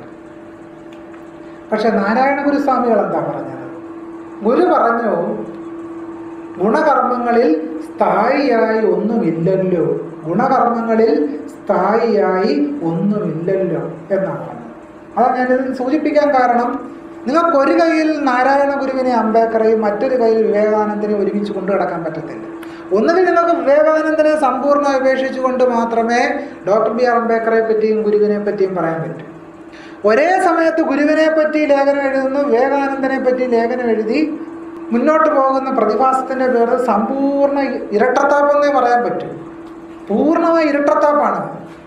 Speaker 1: പക്ഷെ നാരായണ ഗുരുസ്വാമികൾ എന്താ പറഞ്ഞത് ഗുരു പറഞ്ഞു ഗുണകർമ്മങ്ങളിൽ സ്ഥായിയായി ഒന്നുമില്ലല്ലോ ഗുണകർമ്മങ്ങളിൽ സ്ഥായിയായി ഒന്നുമില്ലല്ലോ എന്നാണ് പറഞ്ഞത് അതാണ് ഞാനിത് സൂചിപ്പിക്കാൻ കാരണം നിങ്ങൾക്ക് ഒരു കയ്യിൽ നാരായണ ഗുരുവിനെ അംബേദ്കറെയും മറ്റൊരു കയ്യിൽ വിവേകാനന്ദനെ ഒരുമിച്ച് കൊണ്ടു കിടക്കാൻ പറ്റത്തില്ല ഒന്നുകിൽ നിങ്ങൾക്ക് വിവേകാനന്ദനെ സമ്പൂർണ്ണ ഉപേക്ഷിച്ചുകൊണ്ട് മാത്രമേ ഡോക്ടർ ബി ആർ അംബേദ്കറെ പറ്റിയും ഗുരുവിനെ പറ്റിയും പറയാൻ പറ്റൂ ഒരേ സമയത്ത് ഗുരുവിനെ പറ്റി ലേഖനം എഴുതുന്നു വിവേകാനന്ദനെ പറ്റി ലേഖനം എഴുതി മുന്നോട്ട് പോകുന്ന പ്രതിഭാസത്തിന്റെ പേര് സമ്പൂർണ്ണ ഇരട്ടത്താപ്പെന്നേ പറയാൻ പറ്റൂ പൂർണ്ണമായ ഇരട്ടത്താപ്പാണ്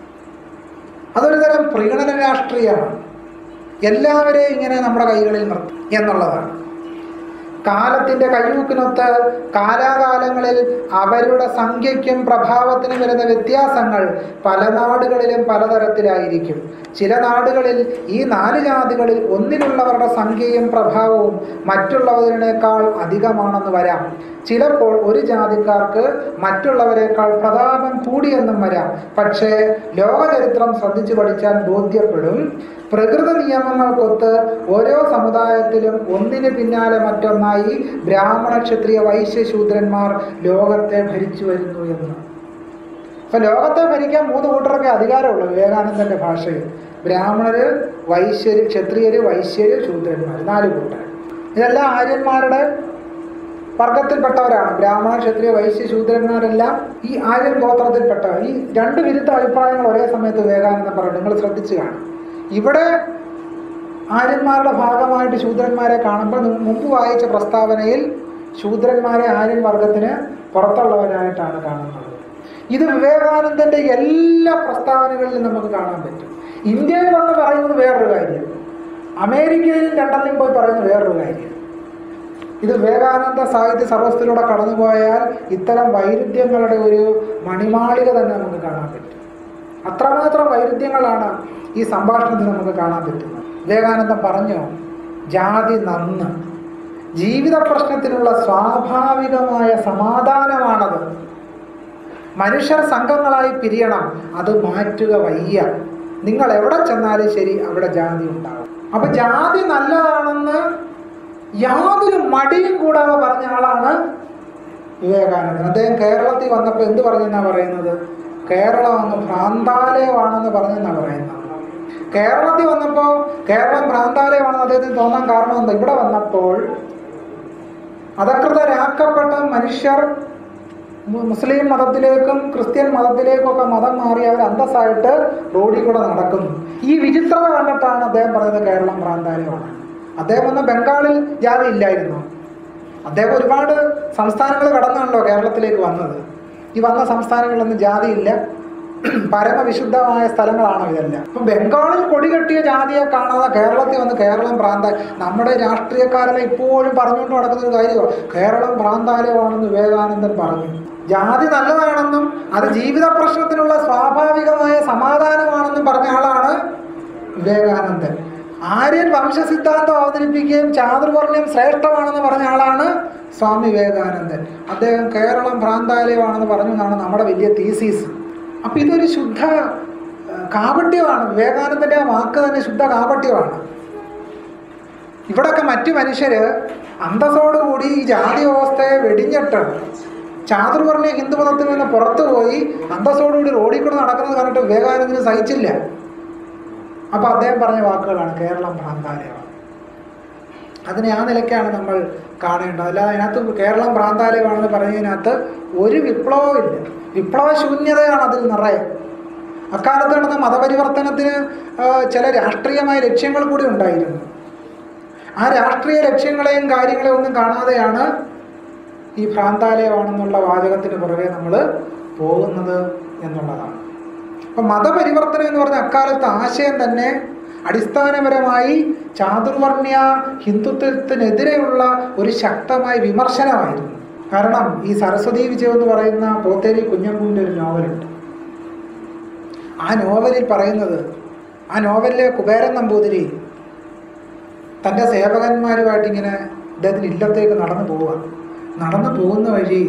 Speaker 1: അതൊരു തരം പ്രീണന രാഷ്ട്രീയമാണ് എല്ലാവരെയും ഇങ്ങനെ നമ്മുടെ കൈകളിൽ നിർത്തും എന്നുള്ളതാണ് കാലത്തിന്റെ കയ്യൂക്കിനൊത്ത് കാലാകാലങ്ങളിൽ അവരുടെ സംഖ്യയ്ക്കും പ്രഭാവത്തിനും വരുന്ന വ്യത്യാസങ്ങൾ പല നാടുകളിലും പലതരത്തിലായിരിക്കും ചില നാടുകളിൽ ഈ നാല് ജാതികളിൽ ഒന്നിലുള്ളവരുടെ സംഖ്യയും പ്രഭാവവും മറ്റുള്ളവരിനേക്കാൾ അധികമാണെന്ന് വരാം ചിലപ്പോൾ ഒരു ജാതിക്കാർക്ക് മറ്റുള്ളവരെക്കാൾ പ്രതാപം കൂടിയെന്നും വരാം പക്ഷേ ലോകചരിത്രം ശ്രദ്ധിച്ചു പഠിച്ചാൽ ബോധ്യപ്പെടും പ്രകൃതി നിയമങ്ങൾക്കൊത്ത് ഓരോ സമുദായത്തിലും ഒന്നിന് പിന്നാലെ മറ്റൊന്നായി ബ്രാഹ്മണ ക്ഷത്രിയ വൈശ്യശൂദ്രന്മാർ ലോകത്തെ ഭരിച്ചു വരുന്നു എന്ന് അപ്പൊ ലോകത്തെ ഭരിക്കാൻ മൂന്ന് കൂട്ടർക്ക് അധികാരമുള്ളൂ വിവേകാനന്ദന്റെ ഭാഷയിൽ ബ്രാഹ്മണര് വൈശ്യര് ക്ഷത്രിയര് വൈശ്യര് ശൂദ്രന്മാർ നാല് കൂട്ടർ ഇതെല്ലാം ആര്യന്മാരുടെ വർഗത്തിൽപ്പെട്ടവരാണ് ബ്രാഹ്മണ ക്ഷത്രിയ വൈശ്യ ശൂദ്രന്മാരെല്ലാം ഈ ആര്യൻ ഗോത്രത്തിൽപ്പെട്ടവർ ഈ രണ്ട് വിരുദ്ധ അഭിപ്രായങ്ങൾ ഒരേ സമയത്ത് വിവേകാനന്ദൻ പറഞ്ഞു നിങ്ങൾ ശ്രദ്ധിച്ചു കാണും ഇവിടെ ആര്യന്മാരുടെ ഭാഗമായിട്ട് ശൂദ്രന്മാരെ കാണുമ്പോൾ നി- മുമ്പ് വായിച്ച പ്രസ്താവനയിൽ ശൂദ്രന്മാരെ ആര്യൻ വർഗത്തിന് പുറത്തുള്ളവരായിട്ടാണ് കാണുന്നത് ഇത് വിവേകാനന്ദന്റെ എല്ലാ പ്രസ്താവനകളിലും നമുക്ക് കാണാൻ പറ്റും ഇന്ത്യയിൽ വന്ന് പറയുന്നത് വേറൊരു കാര്യം അമേരിക്കയിലും ലണ്ടനിലും പോയി പറയുന്നത് വേറൊരു കാര്യം ഇത് വിവേകാനന്ദ സാഹിത്യ സർവസ്ഥയിലൂടെ കടന്നുപോയാൽ ഇത്തരം വൈരുദ്ധ്യങ്ങളുടെ ഒരു മണിമാളിക തന്നെ നമുക്ക് കാണാൻ പറ്റും അത്രമാത്രം വൈരുദ്ധ്യങ്ങളാണ് ഈ സംഭാഷണത്തിൽ നമുക്ക് കാണാൻ പറ്റുന്നത് വിവേകാനന്ദൻ പറഞ്ഞു ജാതി നന്ന് ജീവിത പ്രശ്നത്തിനുള്ള സ്വാഭാവികമായ സമാധാനമാണത് മനുഷ്യർ സംഘങ്ങളായി പിരിയണം അത് മാറ്റുക വയ്യ നിങ്ങൾ എവിടെ ചെന്നാലും ശരി അവിടെ ജാതി ഉണ്ടാവും അപ്പൊ ജാതി നല്ലതാണെന്ന് യാതൊരു മടിയും കൂടാതെ പറഞ്ഞ ആളാണ് വിവേകാനന്ദൻ അദ്ദേഹം കേരളത്തിൽ വന്നപ്പോൾ എന്ത് പറഞ്ഞെന്നാ പറയുന്നത് കേരളം അങ്ങ് ഭ്രാന്താലയമാണെന്ന് പറഞ്ഞെന്നാ പറയുന്നത് കേരളത്തിൽ വന്നപ്പോൾ കേരളം ഭ്രാന്താലയമാണെന്ന് അദ്ദേഹത്തിന് തോന്നാൻ കാരണം എന്താ ഇവിടെ വന്നപ്പോൾ അധകൃതരാക്കപ്പെട്ട മനുഷ്യർ മു- മുസ്ലിം മതത്തിലേക്കും ക്രിസ്ത്യൻ മതത്തിലേക്കും ഒക്കെ മതം മാറി അവർ അന്തസ്സായിട്ട് റോഡിൽ കൂടെ നടക്കുന്നു ഈ വിചിത്രത കണ്ടിട്ടാണ് അദ്ദേഹം പറയുന്നത് കേരളം ഭ്രാന്താലയമാണ് അദ്ദേഹം വന്ന ബംഗാളിൽ ജാതി ഇല്ലായിരുന്നു അദ്ദേഹം ഒരുപാട് സംസ്ഥാനങ്ങൾ കടന്നാണല്ലോ കേരളത്തിലേക്ക് വന്നത് ഈ വന്ന സംസ്ഥാനങ്ങളിലൊന്നും ജാതിയില്ല പരമവിശുദ്ധമായ സ്ഥലങ്ങളാണോ ഇതെല്ലാം ഇപ്പം ബംഗാളിൽ കൊടി കെട്ടിയ ജാതിയെ കാണാതെ കേരളത്തിൽ വന്ന് കേരളം ഭ്രാന്ത നമ്മുടെ രാഷ്ട്രീയക്കാരെല്ലാം ഇപ്പോഴും പറഞ്ഞുകൊണ്ട് നടക്കുന്ന ഒരു കാര്യമാണ് കേരളം ഭ്രാന്താലയമാണെന്ന് വിവേകാനന്ദൻ പറഞ്ഞു ജാതി നല്ലതാണെന്നും അത് ജീവിത പ്രശ്നത്തിനുള്ള സ്വാഭാവികമായ സമാധാനമാണെന്നും പറഞ്ഞ ആളാണ് വിവേകാനന്ദൻ ആര്യൻ വംശസിദ്ധാന്തം അവതരിപ്പിക്കുകയും ചാതുർവർണ്ണ്യം ശ്രേഷ്ഠമാണെന്ന് പറഞ്ഞ ആളാണ് സ്വാമി വിവേകാനന്ദൻ അദ്ദേഹം കേരളം ഭ്രാന്താലയമാണെന്ന് പറഞ്ഞു എന്നാണ് നമ്മുടെ വലിയ തീസീസ് അപ്പം ഇതൊരു ശുദ്ധ ആ, കാപട്യമാണ് വിവേകാനന്ദൻ്റെ ആ വാക്ക് തന്നെ ശുദ്ധ കാപട്യമാണ് ഇവിടൊക്കെ മറ്റു മനുഷ്യര് അന്തസ്സോടുകൂടി ഈ ജാതി വ്യവസ്ഥയെ വെടിഞ്ഞിട്ട് ചാതുർവർണ്ണ ഹിന്ദുമതത്തിൽ നിന്ന് പുറത്തു പോയി അന്തസ്സോടുകൂടി റോഡിൽ കൂടെ നടക്കുന്നത് കണ്ടിട്ട് വിവേകാനന്ദന് സഹിച്ചില്ല അപ്പൊ അദ്ദേഹം പറഞ്ഞ വാക്കുകളാണ് കേരളം ഭ്രാന്താലയമാണ് അതിനെ ആ നിലയ്ക്കാണ് നമ്മൾ കാണേണ്ടത് അല്ലാതെ അതിനകത്ത് കേരളം ഭ്രാന്താലയമാണെന്ന് പറഞ്ഞതിനകത്ത് ഒരു വിപ്ലവവും ഇല്ല വിപ്ലവ ശൂന്യതയാണ് അതിൽ നിറയെ അക്കാലത്ത് നടന്ന മതപരിവർത്തനത്തിന് ആ, ചില രാഷ്ട്രീയമായ ലക്ഷ്യങ്ങൾ കൂടി ഉണ്ടായിരുന്നു ആ രാഷ്ട്രീയ ലക്ഷ്യങ്ങളെയും കാര്യങ്ങളെയും ഒന്നും കാണാതെയാണ് ഈ ഭ്രാന്താലയമാണെന്നുള്ള വാചകത്തിന് പുറകെ നമ്മൾ പോകുന്നത് എന്നുള്ളതാണ് അപ്പം മതപരിവർത്തനം എന്ന് പറഞ്ഞ അക്കാലത്ത് ആശയം തന്നെ അടിസ്ഥാനപരമായി ചാതുർവർണ്ണ്യ ഹിന്ദുത്വത്തിനെതിരെയുള്ള ഒരു ശക്തമായ വിമർശനമായിരുന്നു കാരണം ഈ സരസ്വതി വിജയം എന്ന് പറയുന്ന പോത്തേരി കുഞ്ഞമ്പൂവിൻ്റെ ഒരു നോവലുണ്ട് ആ നോവലിൽ പറയുന്നത് ആ നോവലിലെ കുബേരൻ നമ്പൂതിരി തൻ്റെ സേവകന്മാരുമായിട്ട് ഇങ്ങനെ ഇദ്ദേഹത്തിൻ്റെ ഇല്ലത്തേക്ക് നടന്നു പോവുക നടന്നു പോകുന്ന വഴി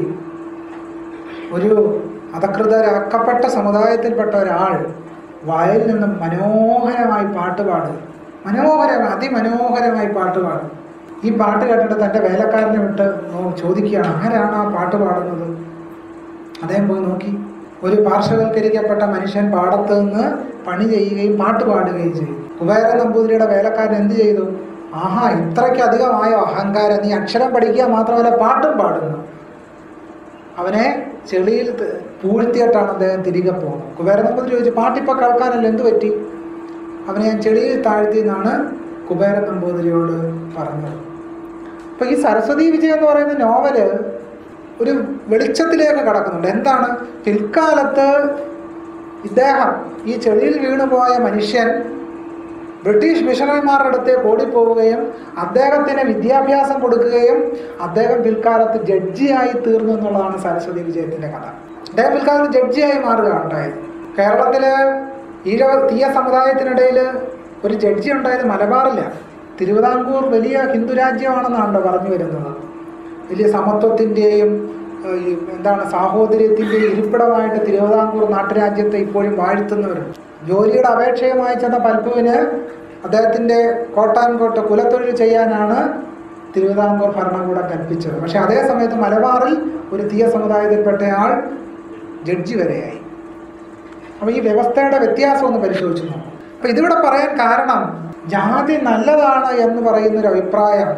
Speaker 1: ഒരു അധകൃതരാക്കപ്പെട്ട സമുദായത്തിൽപ്പെട്ട ഒരാൾ വയലിൽ നിന്നും മനോഹരമായി പാട്ട് പാടുക മനോഹരം അതിമനോഹരമായി പാട്ട് പാടും ഈ പാട്ട് കേട്ടിട്ട് തൻ്റെ വേലക്കാരനെ വിട്ട് നോ- ചോദിക്കുകയാണ് ആരാണ് ആ പാട്ട് പാടുന്നത് അദ്ദേഹം പോയി നോക്കി ഒരു പാർശ്വവൽക്കരിക്കപ്പെട്ട മനുഷ്യൻ പാടത്ത് നിന്ന് പണി ചെയ്യുകയും പാട്ട് പാടുകയും ചെയ്തു കുബേര നമ്പൂതിരിയുടെ വേലക്കാരൻ എന്ത് ചെയ്തു ആഹാ ഇത്രയ്ക്ക് അധികമായോ അഹങ്കാരം നീ അക്ഷരം പഠിക്കുക മാത്രമല്ല പാട്ടും പാടുന്നു അവനെ ചെളിയിൽ ത- പൂഴ്ത്തിയിട്ടാണ് അദ്ദേഹം തിരികെ പോകുന്നത് കുബേര നമ്പൂതിരി ചോദിച്ചു പാട്ടിപ്പോൾ കേൾക്കാനല്ല എന്ത് പറ്റി അവനെ ഞാൻ ചെളിയിൽ താഴ്ത്തി എന്നാണ് കുബേര നമ്പൂതിരിയോട് പറഞ്ഞത് അപ്പൊ ഈ സരസ്വതി വിജയം എന്ന് പറയുന്ന നോവല് ഒരു വെളിച്ചത്തിലേക്ക് കടക്കുന്നുണ്ട് എന്താണ് പിൽക്കാലത്ത് ഇദ്ദേഹം ഈ ചെളിയിൽ വീണുപോയ മനുഷ്യൻ ബ്രിട്ടീഷ് മിഷണറിമാരുടെ അടുത്തേക്ക് ഓടിപ്പോവുകയും അദ്ദേഹത്തിന് വിദ്യാഭ്യാസം കൊടുക്കുകയും അദ്ദേഹം പിൽക്കാലത്ത് ജഡ്ജിയായി തീർന്നു എന്നുള്ളതാണ് സരസ്വതി വിജയത്തിന്റെ കഥ അദ്ദേഹം പിൽക്കാലത്ത് ജഡ്ജിയായി മാറുകയാണ് ഉണ്ടായത് കേരളത്തിലെ ഈഴവ തീയ സമുദായത്തിനിടയിൽ ഒരു ജഡ്ജി ഉണ്ടായത് മലബാറില്ല തിരുവിതാംകൂർ വലിയ ഹിന്ദു രാജ്യമാണെന്നാണല്ലോ പറഞ്ഞു വരുന്നത് വലിയ സമത്വത്തിൻ്റെയും ഏഹ്, ഈ എന്താണ് സാഹോദര്യത്തിൻ്റെയും ഇരിപ്പിടമായിട്ട് തിരുവിതാംകൂർ നാട്ടുരാജ്യത്തെ ഇപ്പോഴും വാഴ്ത്തുന്നവരുണ്ട് ജോലിയുടെ അപേക്ഷയുമായി ചെന്ന പൽപ്പുവിന് അദ്ദേഹത്തിൻ്റെ കോട്ടാൻകോട്ട് കുലത്തൊഴിൽ ചെയ്യാനാണ് തിരുവിതാംകൂർ ഭരണകൂടം കൽപ്പിച്ചത് പക്ഷെ അതേ സമയത്ത് മലബാറിൽ ഒരു തീയ സമുദായത്തിൽപ്പെട്ടയാൾ ജഡ്ജി വരെയായി അപ്പോൾ ഈ വ്യവസ്ഥയുടെ വ്യത്യാസം ഒന്ന് പരിശോധിച്ച് നോക്കും അപ്പോൾ ഇതിവിടെ പറയാൻ കാരണം ജാതി നല്ലതാണ് എന്ന് പറയുന്നൊരു അഭിപ്രായം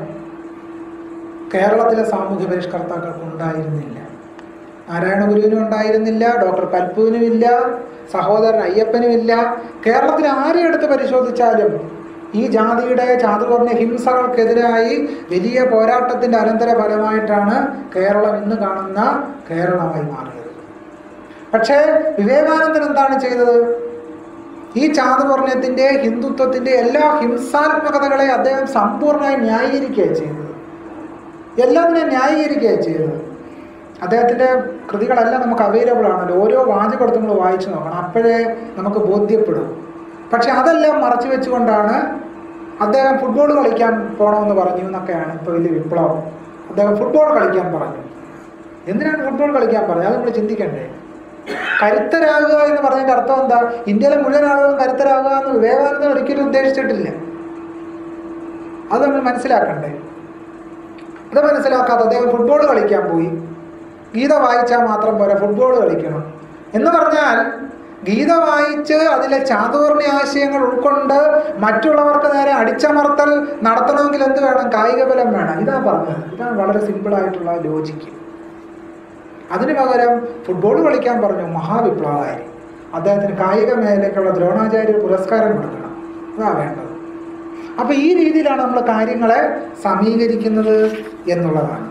Speaker 1: കേരളത്തിലെ സാമൂഹ്യ പരിഷ്കർത്താക്കൾക്ക് ഉണ്ടായിരുന്നില്ല നാരായണ ഗുരുവിനും ഉണ്ടായിരുന്നില്ല ഡോക്ടർ പൽപ്പുവിനും ഇല്ല സഹോദരൻ അയ്യപ്പനും ഇല്ല കേരളത്തിൽ ആരെ എടുത്ത് പരിശോധിച്ചാലും ഈ ജാതിയുടെ ചാതുവർണ്ണ ഹിംസകൾക്കെതിരായി വലിയ പോരാട്ടത്തിന്റെ അനന്തര ഫലമായിട്ടാണ് കേരളം ഇന്ന് കാണുന്ന കേരളമായി മാറിയത് പക്ഷേ വിവേകാനന്ദൻ എന്താണ് ചെയ്തത് ഈ ചാതുവർണ്ണയത്തിന്റെ ഹിന്ദുത്വത്തിന്റെ എല്ലാ ഹിംസാത്മകതകളെ അദ്ദേഹം സമ്പൂർണ്ണമായി ന്യായീകരിക്കുകയാണ് ചെയ്തത് എല്ലാത്തിനെയും ന്യായീകരിക്കുകയാണ് ചെയ്തത് അദ്ദേഹത്തിൻ്റെ കൃതികളെല്ലാം നമുക്ക് അവൈലബിൾ ആണല്ലോ ഓരോ വാചകമെടുത്ത് നമ്മൾ വായിച്ചു നോക്കണം അപ്പോഴേ നമുക്ക് ബോധ്യപ്പെടും പക്ഷെ അതെല്ലാം മറച്ചു വെച്ചുകൊണ്ടാണ് അദ്ദേഹം ഫുട്ബോൾ കളിക്കാൻ പോകണമെന്ന് പറഞ്ഞു എന്നൊക്കെയാണ് ഇപ്പോൾ വലിയ വിപ്ലവം അദ്ദേഹം ഫുട്ബോൾ കളിക്കാൻ പറഞ്ഞു എന്തിനാണ് ഫുട്ബോൾ കളിക്കാൻ പറഞ്ഞത് അത് നമ്മൾ ചിന്തിക്കണ്ടേ കരുത്തരാകുക എന്ന് പറഞ്ഞതിൻ്റെ അർത്ഥം എന്താ ഇന്ത്യയിലെ മുഴുവൻ ആളുകളും കരുത്തരാകുക എന്ന് വിവേകാനന്ദൻ ഒരിക്കലും ഉദ്ദേശിച്ചിട്ടില്ല അത് നമ്മൾ മനസ്സിലാക്കണ്ടേ അത് മനസ്സിലാക്കാതെ അദ്ദേഹം ഫുട്ബോൾ കളിക്കാൻ പോയി ഗീത വായിച്ചാൽ മാത്രം പോരാ ഫുട്ബോൾ കളിക്കണം എന്ന് പറഞ്ഞാൽ ഗീത വായിച്ച് അതിലെ ചാതുവർണ്ണ ആശയങ്ങൾ ഉൾക്കൊണ്ട് മറ്റുള്ളവർക്ക് നേരെ അടിച്ചമർത്തൽ നടത്തണമെങ്കിൽ എന്ത് വേണം കായിക ബലം വേണം ഇതാ പറഞ്ഞത് ഇതാണ് വളരെ സിമ്പിളായിട്ടുള്ള ലോജിക്ക് അതിനു പകരം ഫുട്ബോൾ കളിക്കാൻ പറഞ്ഞു മഹാവിപ്ലവമായി അദ്ദേഹത്തിന് കായിക മേഖലയ്ക്കുള്ള ദ്രോണാചാര്യ പുരസ്കാരം കൊടുക്കണം അതാ വേണ്ടത് അപ്പൊ ഈ രീതിയിലാണ് നമ്മൾ കാര്യങ്ങളെ സമീകരിക്കുന്നത് എന്നുള്ളതാണ്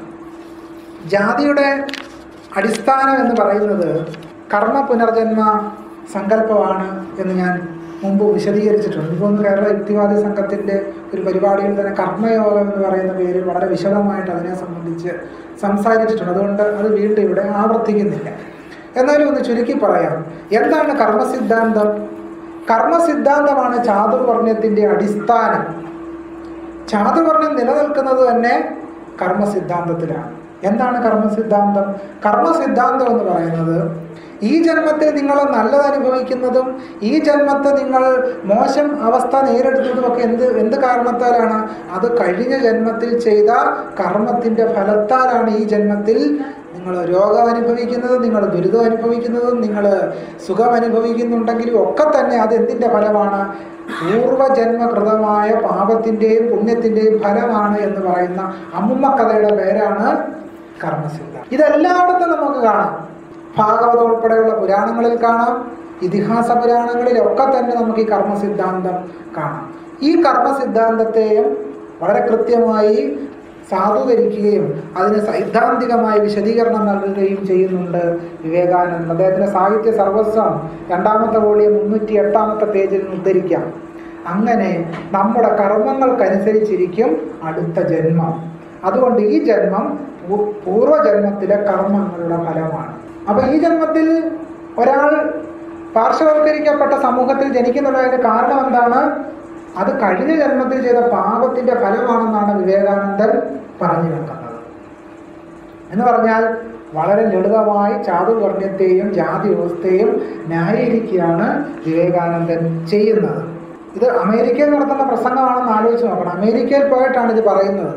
Speaker 1: ജാതിയുടെ അടിസ്ഥാനം എന്ന് പറയുന്നത് കർമ്മ പുനർജന്മ സങ്കല്പമാണ് എന്ന് ഞാൻ മുമ്പ് വിശദീകരിച്ചിട്ടുണ്ട് ഇപ്പോൾ ഒന്ന് കേരള യുക്തിവാദി സംഘത്തിൻ്റെ ഒരു പരിപാടിയിൽ തന്നെ കർമ്മയോഗം എന്ന് പറയുന്ന പേരിൽ വളരെ വിശദമായിട്ട് അതിനെ സംബന്ധിച്ച് സംസാരിച്ചിട്ടുണ്ട് അതുകൊണ്ട് അത് വീണ്ടും ഇവിടെ ആവർത്തിക്കുന്നില്ല എന്നാലും ഒന്ന് ചുരുക്കി പറയാം എന്താണ് കർമ്മസിദ്ധാന്തം കർമ്മസിദ്ധാന്തമാണ് ചാതുർവർണ്ണയത്തിൻ്റെ അടിസ്ഥാനം ചാതുവർണ്ണം നിലനിൽക്കുന്നത് തന്നെ കർമ്മസിദ്ധാന്തത്തിലാണ് എന്താണ് കർമ്മസിദ്ധാന്തം കർമ്മസിദ്ധാന്തം എന്ന് പറയുന്നത് ഈ ജന്മത്തിൽ നിങ്ങൾ നല്ലത് അനുഭവിക്കുന്നതും ഈ ജന്മത്തെ നിങ്ങൾ മോശം അവസ്ഥ നേരിടുന്നതും ഒക്കെ എന്ത് എന്ത് കാരണത്താലാണ് അത് കഴിഞ്ഞ ജന്മത്തിൽ ചെയ്ത കർമ്മത്തിൻ്റെ ഫലത്താലാണ് ഈ ജന്മത്തിൽ നിങ്ങൾ രോഗം അനുഭവിക്കുന്നതും നിങ്ങൾ ദുരിതം അനുഭവിക്കുന്നതും നിങ്ങൾ സുഖം അനുഭവിക്കുന്നുണ്ടെങ്കിലും ഒക്കെ തന്നെ അത് എന്തിൻ്റെ ഫലമാണ് പൂർവജന്മകൃതമായ പാപത്തിൻ്റെയും പുണ്യത്തിൻ്റെയും ഫലമാണ് എന്ന് പറയുന്ന അമ്മുമ്മ കഥയുടെ പേരാണ് കർമ്മസിദ്ധ ഇതെല്ലായിടത്തും നമുക്ക് കാണാം ഭാഗവതം ഉൾപ്പെടെയുള്ള പുരാണങ്ങളിൽ കാണാം ഇതിഹാസ പുരാണങ്ങളിലൊക്കെ തന്നെ നമുക്ക് ഈ കർമ്മസിദ്ധാന്തം കാണാം ഈ കർമ്മസിദ്ധാന്തത്തെയും വളരെ കൃത്യമായി സാധൂകരിക്കുകയും അതിന് സൈദ്ധാന്തികമായ വിശദീകരണം നൽകുകയും ചെയ്യുന്നുണ്ട് വിവേകാനന്ദൻ അദ്ദേഹത്തിൻ്റെ സാഹിത്യ സർവസ്വം രണ്ടാമത്തെ വോളിയം മുന്നൂറ്റി എട്ടാമത്തെ പേജിൽ ഉദ്ധരിക്കാം അങ്ങനെ നമ്മുടെ കർമ്മങ്ങൾക്കനുസരിച്ചിരിക്കും അടുത്ത ജന്മം അതുകൊണ്ട് ഈ ജന്മം പൂ- പൂർവ്വജന്മത്തിലെ കർമ്മങ്ങളുടെ ഫലമാണ് അപ്പൊ ഈ ജന്മത്തിൽ ഒരാൾ പാർശ്വവൽക്കരിക്കപ്പെട്ട സമൂഹത്തിൽ ജനിക്കുന്നുള്ളതിന്റെ കാരണം എന്താണ് അത് കഴിഞ്ഞ ജന്മത്തിൽ ചെയ്ത പാപത്തിന്റെ ഫലമാണെന്നാണ് വിവേകാനന്ദൻ പറഞ്ഞു വെക്കുന്നത് എന്ന് പറഞ്ഞാൽ വളരെ ലളിതമായി ചാതുർവർണ്ണയത്തെയും ജാതി വ്യവസ്ഥയെയും ന്യായീകരിക്കുകയാണ് വിവേകാനന്ദൻ ചെയ്യുന്നത് ഇത് അമേരിക്കയിൽ നടത്തുന്ന പ്രസംഗമാണെന്ന് ആലോചിച്ച് നോക്കണം അമേരിക്കയിൽ പോയിട്ടാണ് ഇത് പറയുന്നത്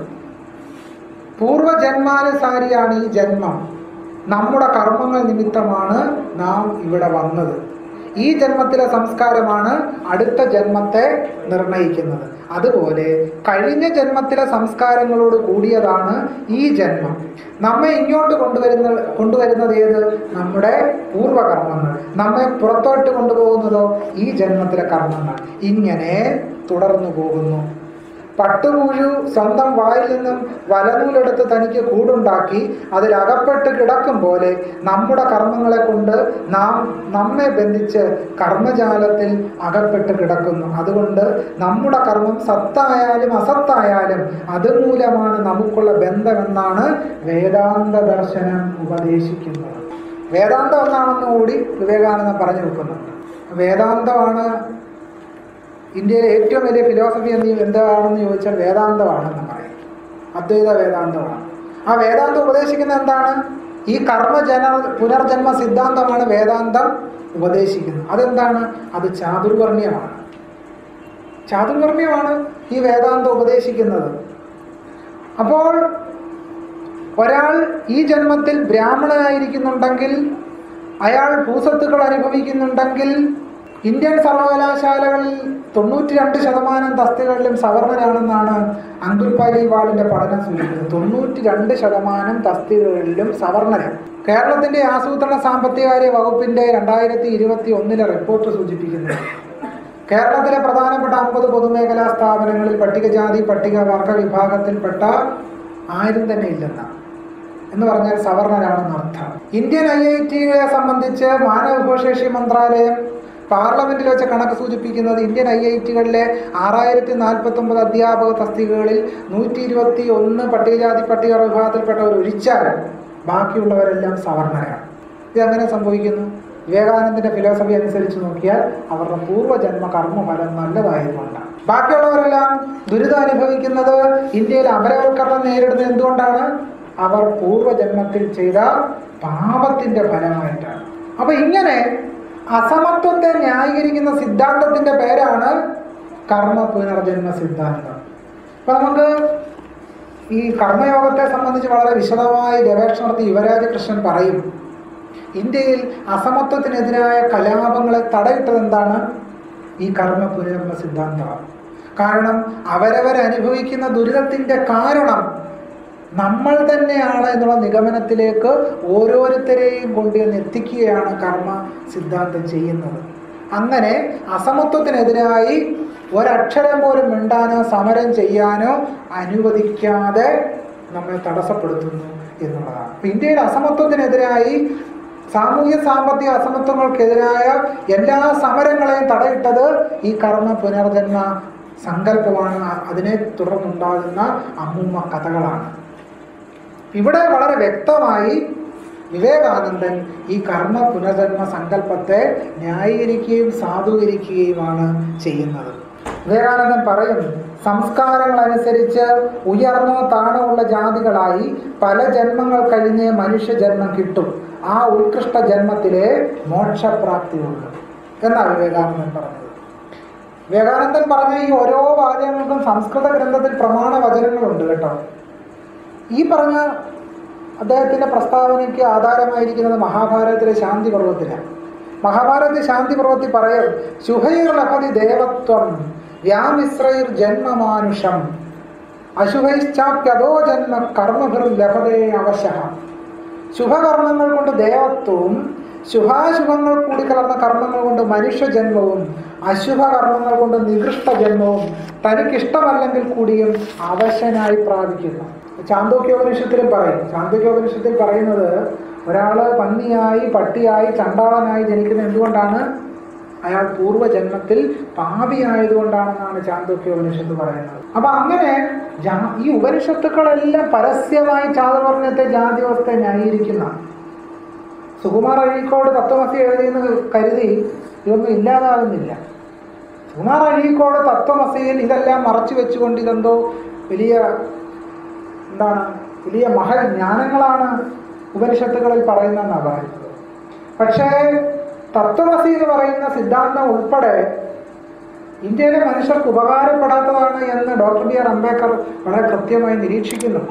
Speaker 1: പൂർവ്വജന്മാനുസാരിയാണ് ഈ ജന്മം നമ്മുടെ കർമ്മങ്ങൾ നിമിത്തമാണ് നാം ഇവിടെ വന്നത് ഈ ജന്മത്തിലെ സംസ്കാരമാണ് അടുത്ത ജന്മത്തെ നിർണയിക്കുന്നത് അതുപോലെ കഴിഞ്ഞ ജന്മത്തിലെ സംസ്കാരങ്ങളോട് കൂടിയതാണ് ഈ ജന്മം നമ്മെ ഇങ്ങോട്ട് കൊണ്ടുവരുന്ന കൊണ്ടുവരുന്നത് ഏത് നമ്മുടെ പൂർവ്വകർമ്മങ്ങൾ നമ്മെ പുറത്തോട്ട് കൊണ്ടുപോകുന്നതോ ഈ ജന്മത്തിലെ കർമ്മങ്ങൾ ഇങ്ങനെ തുടർന്നു പോകുന്നു പട്ടുപൂഴു സ്വന്തം വായിൽ നിന്നും വലനൂലെടുത്ത് തനിക്ക് കൂടുണ്ടാക്കി അതിലകപ്പെട്ട് കിടക്കും പോലെ നമ്മുടെ കർമ്മങ്ങളെ കൊണ്ട് നാം നമ്മെ ബന്ധിച്ച് കർമ്മജാലത്തിൽ അകപ്പെട്ട് കിടക്കുന്നു അതുകൊണ്ട് നമ്മുടെ കർമ്മം സത്തായാലും അസത്തായാലും അതുമൂലമാണ് നമുക്കുള്ള ബന്ധമെന്നാണ് വേദാന്ത ദർശനം ഉപദേശിക്കുന്നത് വേദാന്തം എന്നാണെന്ന് കൂടി വിവേകാനന്ദൻ പറഞ്ഞു വെക്കുന്നുണ്ട് വേദാന്തമാണ് ഇന്ത്യയിലെ ഏറ്റവും വലിയ ഫിലോസഫി എന്ന് എന്താണെന്ന് ചോദിച്ചാൽ വേദാന്തമാണെന്ന് പറയും അദ്വൈത വേദാന്തമാണ് ആ വേദാന്തം ഉപദേശിക്കുന്നത് എന്താണ് ഈ കർമ്മജന പുനർജന്മ സിദ്ധാന്തമാണ് വേദാന്തം ഉപദേശിക്കുന്നത് അതെന്താണ് അത് ചാതുർവർണ്ണയമാണ് ചാതുർവർണ്ണയമാണ് ഈ വേദാന്തം ഉപദേശിക്കുന്നത് അപ്പോൾ ഒരാൾ ഈ ജന്മത്തിൽ ബ്രാഹ്മണനായിരിക്കുന്നുണ്ടെങ്കിൽ അയാൾ ഭൂസത്തുക്കൾ അനുഭവിക്കുന്നുണ്ടെങ്കിൽ ഇന്ത്യൻ സർവകലാശാലകളിൽ തൊണ്ണൂറ്റി രണ്ട് ശതമാനം തസ്തികളിലും സവർണരാണെന്നാണ് അങ്കുൽ പാലിവാളിന്റെ പഠനം സൂചിപ്പിക്കുന്നത് തൊണ്ണൂറ്റി രണ്ട് ശതമാനം തസ്തികകളിലും സവർണരാണ് കേരളത്തിന്റെ ആസൂത്രണ സാമ്പത്തികാര്യ വകുപ്പിന്റെ രണ്ടായിരത്തി ഇരുപത്തി ഒന്നിലെ റിപ്പോർട്ട് സൂചിപ്പിക്കുന്നത് കേരളത്തിലെ പ്രധാനപ്പെട്ട അമ്പത് പൊതുമേഖലാ സ്ഥാപനങ്ങളിൽ പട്ടികജാതി പട്ടികവർഗ വിഭാഗത്തിൽപ്പെട്ട ആരും തന്നെ ഇല്ലെന്നാണ് എന്ന് പറഞ്ഞാൽ സവർണരാണെന്ന് അർത്ഥം ഇന്ത്യൻ ഐ ഐ ടിയെ സംബന്ധിച്ച് മാനവവിഭവശേഷി മന്ത്രാലയം പാർലമെന്റിൽ വെച്ച കണക്ക് സൂചിപ്പിക്കുന്നത് ഇന്ത്യൻ ഐ ഐ ടികളിലെ ആറായിരത്തി നാൽപ്പത്തി ഒമ്പത് അധ്യാപക തസ്തികകളിൽ നൂറ്റി ഇരുപത്തി ഒന്ന് പട്ടികജാതി പട്ടിക വിഭാഗത്തിൽപ്പെട്ടവർ ഒഴിച്ചാൽ ബാക്കിയുള്ളവരെല്ലാം സവർണരാണ് ഇതെങ്ങനെ സംഭവിക്കുന്നു വിവേകാനന്ദന്റെ ഫിലോസഫി അനുസരിച്ച് നോക്കിയാൽ അവരുടെ പൂർവ്വജന്മ കർമ്മഫലം നല്ലതായതുകൊണ്ടാണ് ബാക്കിയുള്ളവരെല്ലാം ദുരിതം അനുഭവിക്കുന്നത് ഇന്ത്യയിൽ അപരവൽക്കരണം നേരിടുന്നത് എന്തുകൊണ്ടാണ് അവർ പൂർവ്വജന്മത്തിൽ ചെയ്ത പാപത്തിന്റെ ഫലമായിട്ടാണ് അപ്പൊ ഇങ്ങനെ അസമത്വത്തെ ന്യായീകരിക്കുന്ന സിദ്ധാന്തത്തിന്റെ പേരാണ് കർമ്മ പുനർജന്മ സിദ്ധാന്തം അപ്പൊ നമുക്ക് ഈ കർമ്മയോഗത്തെ സംബന്ധിച്ച് വളരെ വിശദമായി ഗവേഷണം നടത്തി യുവരാജ കൃഷ്ണൻ പറയും ഇന്ത്യയിൽ അസമത്വത്തിനെതിരായ കലാപങ്ങളെ തടയിട്ടത് എന്താണ് ഈ കർമ്മ പുനർജന്മ സിദ്ധാന്തമാണ് കാരണം അവരവരനുഭവിക്കുന്ന ദുരിതത്തിന്റെ കാരണം നമ്മൾ തന്നെയാണ് എന്നുള്ള നിഗമനത്തിലേക്ക് ഓരോരുത്തരെയും കൊണ്ടുവന്ന് എത്തിക്കുകയാണ് കർമ്മ സിദ്ധാന്തം ചെയ്യുന്നത് അങ്ങനെ അസമത്വത്തിനെതിരായി ഒരക്ഷരം പോലും മിണ്ടാനോ സമരം ചെയ്യാനോ അനുവദിക്കാതെ നമ്മെ തടസ്സപ്പെടുത്തുന്നു എന്നുള്ളതാണ് അപ്പൊ ഇന്ത്യയിൽ അസമത്വത്തിനെതിരായി സാമൂഹ്യ സാമ്പത്തിക അസമത്വങ്ങൾക്കെതിരായ എല്ലാ സമരങ്ങളെയും തടയിട്ടത് ഈ കർമ്മ പുനർജന്മ സങ്കല്പമാണ് അതിനെ തുടർന്നുണ്ടാകുന്ന അമ്മൂമ്മ കഥകളാണ് ഇവിടെ വളരെ വ്യക്തമായി വിവേകാനന്ദൻ ഈ കർമ്മ പുനർജന്മ സങ്കല്പത്തെ ന്യായീകരിക്കുകയും സാധൂകരിക്കുകയുമാണ് ചെയ്യുന്നത് വിവേകാനന്ദൻ പറയുന്നു സംസ്കാരങ്ങൾ അനുസരിച്ച് ഉയർന്നോ താണോ ഉള്ള ജാതികളായി പല ജന്മങ്ങൾ കഴിഞ്ഞ് മനുഷ്യജന്മം കിട്ടും ആ ഉത്കൃഷ്ട ജന്മത്തിലെ മോക്ഷപ്രാപ്തിയുള്ളൂ എന്നാണ് വിവേകാനന്ദൻ പറഞ്ഞത് വിവേകാനന്ദൻ പറഞ്ഞ ഈ ഓരോ വാചകങ്ങൾക്കും സംസ്കൃത ഗ്രന്ഥത്തിൽ പ്രമാണ വചനങ്ങളുണ്ട് കേട്ടോ ഈ പറഞ്ഞ അദ്ദേഹത്തിന്റെ പ്രസ്താവനയ്ക്ക് ആധാരമായിരിക്കുന്നത് മഹാഭാരതത്തിലെ ശാന്തി പർവ്വത്തിലാണ് മഹാഭാരതത്തിലെ ശാന്തി പർവ്വത്തിൽ പറയും ശുഭൈർ ലഭതി ദേവത്വം വ്യാമിശ്രൈർ ജന്മമാനുഷം അശുഭൈശ്ചാപ്യതോ ജന്മ കർമ്മഭിർ ലഭതേ അവശ ശുഭകർമ്മങ്ങൾ കൊണ്ട് ദേവത്വവും ശുഭാശുഭങ്ങൾ കൂടി കലർന്ന കർമ്മങ്ങൾ കൊണ്ട് മനുഷ്യജന്മവും അശുഭകർമ്മങ്ങൾ കൊണ്ട് നികൃഷ്ട ജന്മവും തനിക്കിഷ്ടമല്ലെങ്കിൽ കൂടിയും അവശനായി പ്രാപിക്കുന്നു ചാന്തോക്യോപനിഷത്തിലും പറയും ചാന്തോക്യോപനിഷത്തിൽ പറയുന്നത് ഒരാള് പന്നിയായി പട്ടിയായി ചണ്ടാളനായി ജനിക്കുന്നത് എന്തുകൊണ്ടാണ് അയാൾ പൂർവ്വജന്മത്തിൽ പാപിയായതുകൊണ്ടാണെന്നാണ് ചാന്തോക്യ ഉപനിഷത്ത് പറയുന്നത് അപ്പൊ അങ്ങനെ ജാ- ഈ ഉപനിഷത്തുക്കളെല്ലാം പരസ്യമായി ചാതുർവർണ്ണത്തെ ജാതി വ്യവസ്ഥയെ ന്യായീകരിക്കുന്ന സുകുമാർ അഴീക്കോട് തത്വമസി എഴുതിയെന്ന് കരുതി ഇതൊന്നും ഇല്ലാതാകുന്നില്ല സുകുമാർ അഴീക്കോട് തത്വമസിയിൽ ഇതെല്ലാം മറച്ചു വെച്ചുകൊണ്ട് ഇതെന്തോ വലിയ എന്താണ് വലിയ മഹൽ ജ്ഞാനങ്ങളാണ് ഉപനിഷത്തുകളിൽ പറയുന്നതെന്നാണ് പറയുന്നത് പക്ഷേ തത്വമസി എന്ന് പറയുന്ന സിദ്ധാന്തം ഉൾപ്പെടെ ഇന്ത്യയിലെ മനുഷ്യർക്ക് ഉപകാരപ്പെടാത്തതാണ് എന്ന് ഡോക്ടർ ബി ആർ അംബേദ്കർ വളരെ കൃത്യമായി നിരീക്ഷിക്കുന്നു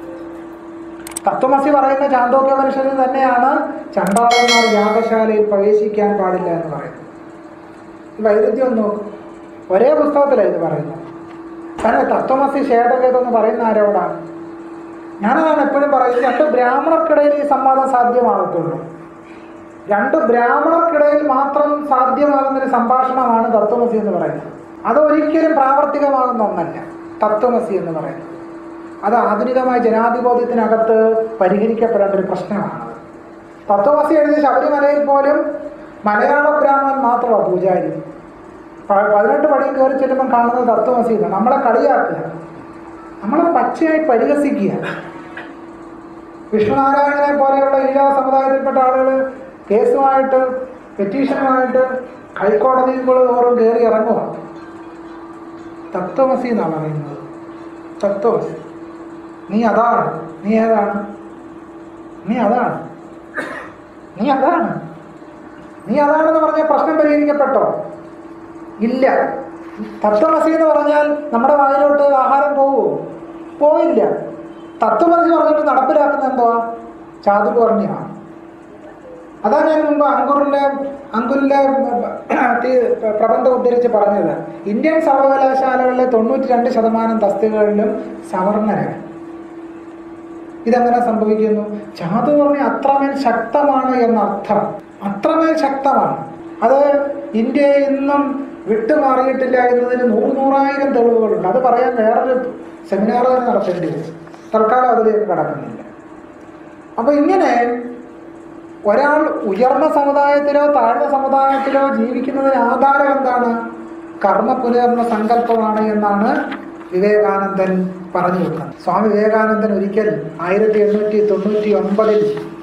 Speaker 1: തത്വമസി പറയുന്ന ചാന്തോക്യ മനുഷ്യരിൽ തന്നെയാണ് ചണ്ടാളന്മാർ യാഗശാലയിൽ പ്രവേശിക്കാൻ പാടില്ല എന്ന് പറയുന്നത് ഈ വൈരുദ്ധ്യം ഒന്ന് നോക്കും ഒരേ പുസ്തകത്തിലാണ് ഇത് പറയുന്നത് കാരണം തത്വമസി ഷേഡവേദം എന്ന് പറയുന്ന ആരോടാണ് ഞാനതാണ് എപ്പോഴും പറയുന്നത് രണ്ട് ബ്രാഹ്മണർക്കിടയിൽ ഈ സംവാദം സാധ്യമാകത്തുള്ളൂ രണ്ട് ബ്രാഹ്മണർക്കിടയിൽ മാത്രം സാധ്യമാകുന്ന ഒരു സംഭാഷണമാണ് തത്വമസി എന്ന് പറയുന്നത് അതൊരിക്കലും പ്രാവർത്തികമാകുന്ന ഒന്നല്ല തത്വമസി എന്ന് പറയുന്നത് അത് ആധുനികമായ ജനാധിപത്യത്തിനകത്ത് പരിഹരിക്കപ്പെടേണ്ട ഒരു പ്രശ്നമാണ് തത്വമസി എഴുതിയ ശബരിമലയിൽ പോലും മലയാള ബ്രാഹ്മണൻ മാത്രമാണ് പൂജാരി പ- പതിനെട്ട് പടിയും കയറി ചെല്ലുമ്പോൾ കാണുന്നത് തത്വമസി എന്നാണ് നമ്മളെ കളിയാക്കുക നമ്മളെ പച്ചയായി പരിഹസിക്കുക വിഷ്ണുനാരായണനെ പോലെയുള്ള ഈഴവ സമുദായത്തിൽപ്പെട്ട ആളുകൾ കേസുമായിട്ട് പെറ്റീഷനുമായിട്ട് ഹൈക്കോടതിയിൽ തോറും കയറി ഇറങ്ങുക തത്വമസി എന്നാണ് പറയുന്നത് തത്വമസി നീ അതാണ് നീ ഏതാണ് നീ അതാണ് നീ അതാണ് നീ അതാണെന്ന് പറഞ്ഞ പ്രശ്നം പരിഹരിക്കപ്പെട്ടോ ഇല്ല തത്വമസി എന്ന് പറഞ്ഞാൽ നമ്മുടെ വായിലോട്ട് ആഹാരം പോവോ പോയില്ല തത്വമസി പറഞ്ഞിട്ട് നടപ്പിലാക്കുന്ന എന്തുവാ ചാതുർവർണ്ണയാണ് അതാ ഞാൻ മുമ്പ് അങ്കുറിന്റെ അങ്കുലിന്റെ തി- പ്രബന്ധം ഉദ്ധരിച്ച് പറഞ്ഞത് ഇന്ത്യൻ സർവകലാശാലകളിലെ തൊണ്ണൂറ്റി രണ്ട് ശതമാനം തസ്തികകളിലും സവർണരാണ് ഇതെങ്ങനെ സംഭവിക്കുന്നു ചാതുർവർണ്ണ അത്രമേൽ ശക്തമാണ് എന്നർത്ഥം അത്രമേൽ ശക്തമാണ് അത് ഇന്ത്യയിൽ ഇന്നും വിട്ടുമാറിയിട്ടില്ല എന്നതിന് നൂറ് നൂറായിരം തെളിവുകളുണ്ട് അത് പറയാൻ വേറൊരു സെമിനാർ തന്നെ നടത്തേണ്ടി വരും തൽക്കാലം അതിലേക്ക് കടക്കുന്നില്ല അപ്പൊ ഇങ്ങനെ ഒരാൾ ഉയർന്ന സമുദായത്തിലോ താഴ്ന്ന സമുദായത്തിലോ ജീവിക്കുന്നതിന് ആധാരം എന്താണ് കർമ്മ പുനർന്ന സങ്കല്പമാണ് എന്നാണ് വിവേകാനന്ദൻ പറഞ്ഞു വെക്കുന്നത് സ്വാമി വിവേകാനന്ദൻ ഒരിക്കൽ ആയിരത്തി എണ്ണൂറ്റി തൊണ്ണൂറ്റി ഒമ്പതിൽ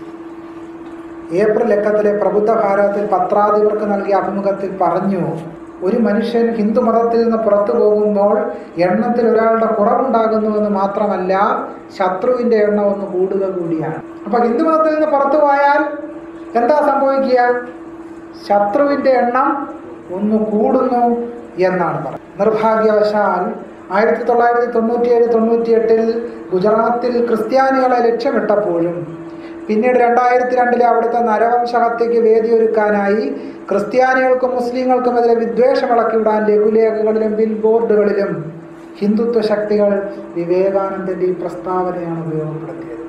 Speaker 1: ഏപ്രിൽ ലക്കത്തിലെ പ്രബുദ്ധ ഭാരതത്തിൽ പത്രാധിപർക്ക് നൽകിയ അഭിമുഖത്തിൽ പറഞ്ഞു ഒരു മനുഷ്യൻ ഹിന്ദു മതത്തിൽ നിന്ന് പുറത്തു പോകുമ്പോൾ എണ്ണത്തിൽ ഒരാളുടെ കുറവുണ്ടാകുന്നുവെന്ന് മാത്രമല്ല ശത്രുവിന്റെ എണ്ണം ഒന്ന് കൂടുക കൂടിയാണ് അപ്പൊ ഹിന്ദു മതത്തിൽ നിന്ന് പുറത്തു പോയാൽ എന്താ സംഭവിക്കുക ശത്രുവിന്റെ എണ്ണം ഒന്ന് കൂടുന്നു എന്നാണ് പറയുന്നത് നിർഭാഗ്യവശാൽ ആയിരത്തി തൊള്ളായിരത്തി തൊണ്ണൂറ്റിയേഴ് തൊണ്ണൂറ്റിയെട്ടിൽ ഗുജറാത്തിൽ ക്രിസ്ത്യാനികളെ ലക്ഷ്യമിട്ടപ്പോഴും പിന്നീട് രണ്ടായിരത്തി രണ്ടിലെ അവിടുത്തെ നരവംശഹത്യയ്ക്ക് വേദിയൊരുക്കാനായി ക്രിസ്ത്യാനികൾക്കും മുസ്ലിങ്ങൾക്കും എതിരെ വിദ്വേഷം ഇളക്കിവിടാൻ ലഘുലേഖകളിലും ബിൽ ബോർഡുകളിലും ഹിന്ദുത്വ ശക്തികൾ വിവേകാനന്ദന്റെ ഈ പ്രസ്താവനയാണ് ഉപയോഗപ്പെടുത്തിയത്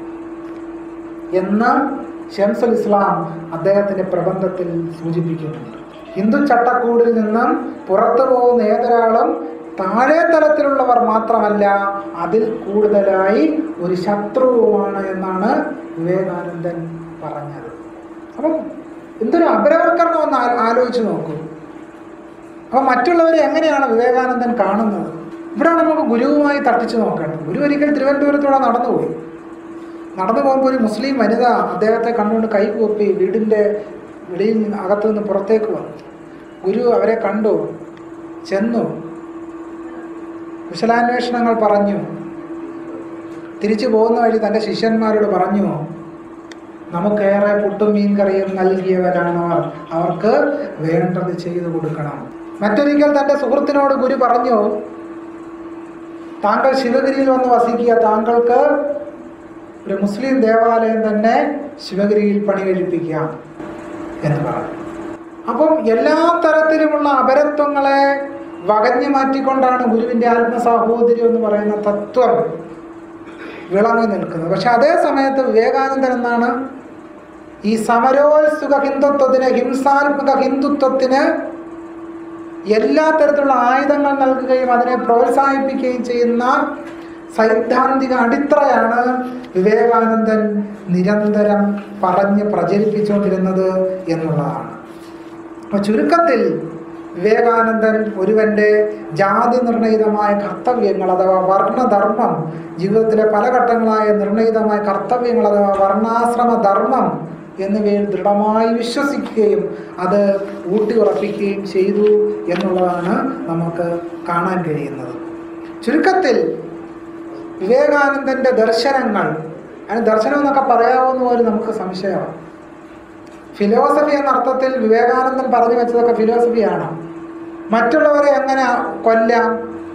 Speaker 1: എന്ന് ഷംസുൽ ഇസ്ലാം അദ്ദേഹത്തിന്റെ പ്രബന്ധത്തിൽ സൂചിപ്പിക്കുന്നുണ്ട് ഹിന്ദു ചട്ടക്കൂടിൽ നിന്നും പുറത്തു പോകുന്ന ഏതൊരാളും താഴെ തലത്തിലുള്ളവർ മാത്രമല്ല അതിൽ കൂടുതലായി ഒരു ശത്രുവുമാണ് എന്നാണ് വിവേകാനന്ദൻ പറഞ്ഞത് അപ്പം എന്തൊരു അപരവൽക്കരണം ഒന്ന് ആ- ആലോചിച്ച് നോക്കൂ അപ്പം മറ്റുള്ളവരെ എങ്ങനെയാണ് വിവേകാനന്ദൻ കാണുന്നത് ഇവിടെ നമുക്ക് ഗുരുവുമായി തട്ടിച്ചു നോക്കേണ്ടത് ഗുരു ഒരിക്കൽ തിരുവനന്തപുരത്തൂടെ നടന്നുപോയി നടന്നു പോകുമ്പോൾ ഒരു മുസ്ലിം വനിത അദ്ദേഹത്തെ കണ്ടുകൊണ്ട് കൈകൂപ്പി വീടിൻ്റെ വെളിയിൽ നിന്ന് അകത്തു നിന്ന് പുറത്തേക്ക് വന്നു ഗുരു അവരെ കണ്ടു ചെന്നു കുശലാന്വേഷണങ്ങൾ പറഞ്ഞു തിരിച്ചു പോകുന്ന വഴി തൻ്റെ ശിഷ്യന്മാരോട് പറഞ്ഞു നമുക്കേറെ പുട്ടും മീൻ കറിയും നൽകിയവരാണ് അവർ അവർക്ക് വേണ്ടത് ചെയ്തു കൊടുക്കണം മറ്റൊരിക്കൽ തൻ്റെ സുഹൃത്തിനോട് ഗുരു പറഞ്ഞു താങ്കൾ ശിവഗിരിയിൽ വന്ന് വസിക്കുക താങ്കൾക്ക് ഒരു മുസ്ലിം ദേവാലയം തന്നെ ശിവഗിരിയിൽ പണി കഴിപ്പിക്കാം എന്ന് പറഞ്ഞു അപ്പം എല്ലാ തരത്തിലുമുള്ള അപരത്വങ്ങളെ വകഞ്ഞു മാറ്റിക്കൊണ്ടാണ് ഗുരുവിൻ്റെ ആത്മസാഹോദര്യം എന്ന് പറയുന്ന തത്വം വിളങ്ങി നിൽക്കുന്നത് പക്ഷെ അതേ സമയത്ത് വിവേകാനന്ദൻ എന്നാണ് ഈ സമരോത്സുക ഹിന്ദുത്വത്തിന് ഹിംസാത്മക ഹിന്ദുത്വത്തിന് എല്ലാ തരത്തിലുള്ള ആയുധങ്ങൾ നൽകുകയും അതിനെ പ്രോത്സാഹിപ്പിക്കുകയും ചെയ്യുന്ന സൈദ്ധാന്തിക അടിത്തറയാണ് വിവേകാനന്ദൻ നിരന്തരം പറഞ്ഞ് പ്രചരിപ്പിച്ചുകൊണ്ടിരുന്നത് എന്നുള്ളതാണ് അപ്പോൾ ചുരുക്കത്തിൽ വിവേകാനന്ദൻ ഒരുവൻ്റെ ജാതി നിർണയിതമായ കർത്തവ്യങ്ങൾ അഥവാ വർണ്ണധർമ്മം ജീവിതത്തിലെ പല ഘട്ടങ്ങളായ നിർണയിതമായ കർത്തവ്യങ്ങൾ അഥവാ വർണ്ണാശ്രമ ധർമ്മം എന്നിവയിൽ ദൃഢമായി വിശ്വസിക്കുകയും അത് ഊട്ടിയുറപ്പിക്കുകയും ചെയ്തു എന്നുള്ളതാണ് നമുക്ക് കാണാൻ കഴിയുന്നത് ചുരുക്കത്തിൽ വിവേകാനന്ദൻ്റെ ദർശനങ്ങൾ അതിന് ദർശനം എന്നൊക്കെ പറയാവുന്ന പോലും നമുക്ക് സംശയമാണ് ഫിലോസഫി എന്ന അർത്ഥത്തിൽ വിവേകാനന്ദൻ പറഞ്ഞു വെച്ചതൊക്കെ ഫിലോസഫിയാണ് മറ്റുള്ളവരെ എങ്ങനെ കൊല്ലാം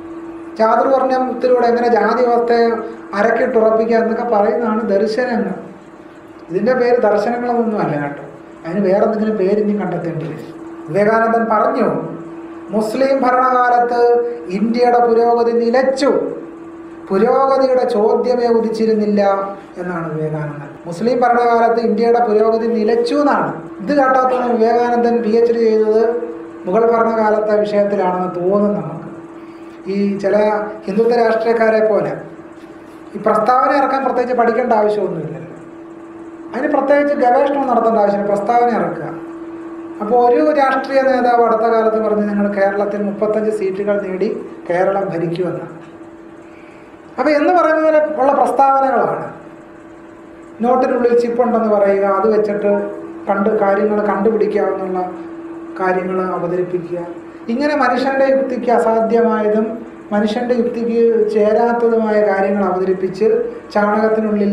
Speaker 1: ചാതുർവർണ്ണത്തിലൂടെ എങ്ങനെ ജാതി വ്യവസ്ഥയെ അരക്കിട്ടുറപ്പിക്കുക എന്നൊക്കെ പറയുന്നതാണ് ദർശനങ്ങൾ ഇതിൻ്റെ പേര് ദർശനങ്ങളൊന്നും അല്ല കേട്ടോ അതിന് വേറെ എന്തെങ്കിലും പേര് ഇനി കണ്ടെത്തേണ്ടി വരും വിവേകാനന്ദൻ പറഞ്ഞു മുസ്ലിം ഭരണകാലത്ത് ഇന്ത്യയുടെ പുരോഗതി നിലച്ചു പുരോഗതിയുടെ ചോദ്യമേ ഉദിച്ചിരുന്നില്ല എന്നാണ് വിവേകാനന്ദൻ മുസ്ലിം ഭരണകാലത്ത് ഇന്ത്യയുടെ പുരോഗതി നിലച്ചു എന്നാണ് ഇത് കേട്ടാത്താണ് വിവേകാനന്ദൻ പി എച്ച് ഡി ചെയ്തത് മുഗൾ ഭരണകാലത്തെ വിഷയത്തിലാണെന്ന് തോന്നുന്നു നമുക്ക് ഈ ചില ഹിന്ദുത്വ രാഷ്ട്രീയക്കാരെ പോലെ ഈ പ്രസ്താവന ഇറക്കാൻ പ്രത്യേകിച്ച് പഠിക്കേണ്ട ആവശ്യമൊന്നുമില്ലല്ലോ അതിന് പ്രത്യേകിച്ച് ഗവേഷണം നടത്തേണ്ട ആവശ്യമില്ല പ്രസ്താവന ഇറക്കുക അപ്പോൾ ഒരു രാഷ്ട്രീയ നേതാവ് അടുത്ത കാലത്ത് പറഞ്ഞ് ഞങ്ങൾ കേരളത്തിൽ മുപ്പത്തഞ്ച് സീറ്റുകൾ നേടി കേരളം ഭരിക്കുമെന്നാണ് അപ്പോൾ എന്ന് പറയുന്ന പോലെ ഉള്ള പ്രസ്താവനകളാണ് നോട്ടിനുള്ളിൽ ചിപ്പുണ്ടെന്ന് പറയുക അത് വെച്ചിട്ട് കണ്ട് കാര്യങ്ങൾ കണ്ടുപിടിക്കാവുന്ന കാര്യങ്ങൾ അവതരിപ്പിക്കുക ഇങ്ങനെ മനുഷ്യൻ്റെ യുക്തിക്ക് അസാധ്യമായതും മനുഷ്യൻ്റെ യുക്തിക്ക് ചേരാത്തതുമായ കാര്യങ്ങൾ അവതരിപ്പിച്ച് ചാണകത്തിനുള്ളിൽ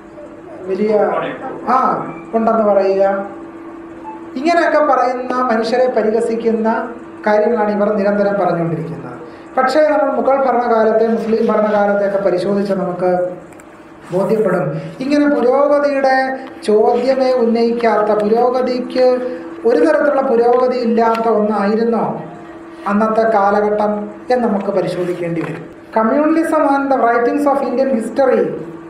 Speaker 1: വലിയ ആ ഉണ്ടെന്ന് പറയുക ഇങ്ങനെയൊക്കെ പറയുന്ന മനുഷ്യരെ പരിഹസിക്കുന്ന കാര്യങ്ങളാണ് ഇവർ നിരന്തരം പറഞ്ഞുകൊണ്ടിരിക്കുന്നത് പക്ഷേ നമ്മൾ മുഗൾ ഭരണകാലത്തെ മുസ്ലിം ഭരണകാലത്തെയൊക്കെ പരിശോധിച്ച് നമുക്ക് ബോധ്യപ്പെടും ഇങ്ങനെ പുരോഗതിയുടെ ചോദ്യമേ ഉന്നയിക്കാത്ത പുരോഗതിക്ക് ഒരു തരത്തിലുള്ള പുരോഗതി ഇല്ലാത്ത ഒന്നായിരുന്നോ അന്നത്തെ കാലഘട്ടം എന്ന് നമുക്ക് പരിശോധിക്കേണ്ടി വരും communalism and the writings of Indian history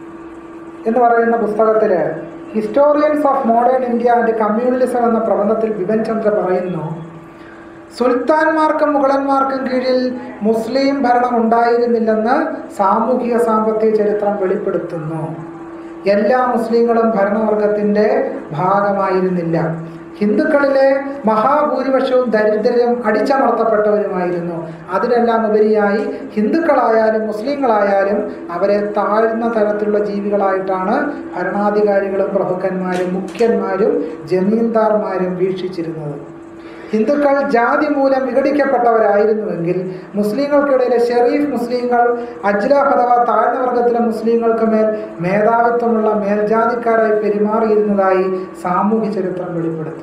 Speaker 1: എന്ന് പറയുന്ന പുസ്തകത്തിൽ historians of modern India and communalism എന്ന പ്രബന്ധത്തിൽ ബിപിൻ ചന്ദ്ര പറയുന്നു സുൽത്താൻമാർക്കും മുഗളന്മാർക്കും കീഴിൽ മുസ്ലിം ഭരണം ഉണ്ടായിരുന്നില്ലെന്ന് സാമൂഹിക സാമ്പത്തിക ചരിത്രം വെളിപ്പെടുത്തുന്നു എല്ലാ മുസ്ലിങ്ങളും ഭരണവർഗത്തിൻ്റെ ഭാഗമായിരുന്നില്ല ഹിന്ദുക്കളിലെ മഹാഭൂരിപക്ഷവും ദരിദ്രരും അടിച്ചമർത്തപ്പെട്ടവരുമായിരുന്നു അതിനെല്ലാം ഉപരിയായി ഹിന്ദുക്കളായാലും മുസ്ലിങ്ങളായാലും അവരെ താഴ്ന്ന തരത്തിലുള്ള ജീവികളായിട്ടാണ് ഭരണാധികാരികളും പ്രഭുക്കന്മാരും മുഖ്യന്മാരും ജമീന്ദാർമാരും വീക്ഷിച്ചിരുന്നത് ഹിന്ദുക്കൾ ജാതി മൂലം വിഘടിക്കപ്പെട്ടവരായിരുന്നുവെങ്കിൽ മുസ്ലിങ്ങൾക്കിടയിലെ ഷെറീഫ് മുസ്ലിങ്ങൾ അജ്ലാഫ് അഥവാ താഴ്ന്ന വർഗത്തിലെ മുസ്ലിങ്ങൾക്ക് മേൽ മേധാവിത്വമുള്ള മേൽജാതിക്കാരായി പെരുമാറിയിരുന്നതായി സാമൂഹ്യ ചരിത്രം വെളിപ്പെടുത്തുന്നു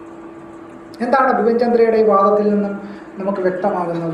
Speaker 1: എന്താണ് ബിപിൻ ചന്ദ്രയുടെ ഈ വാദത്തിൽ നിന്നും നമുക്ക് വ്യക്തമാകുന്നത്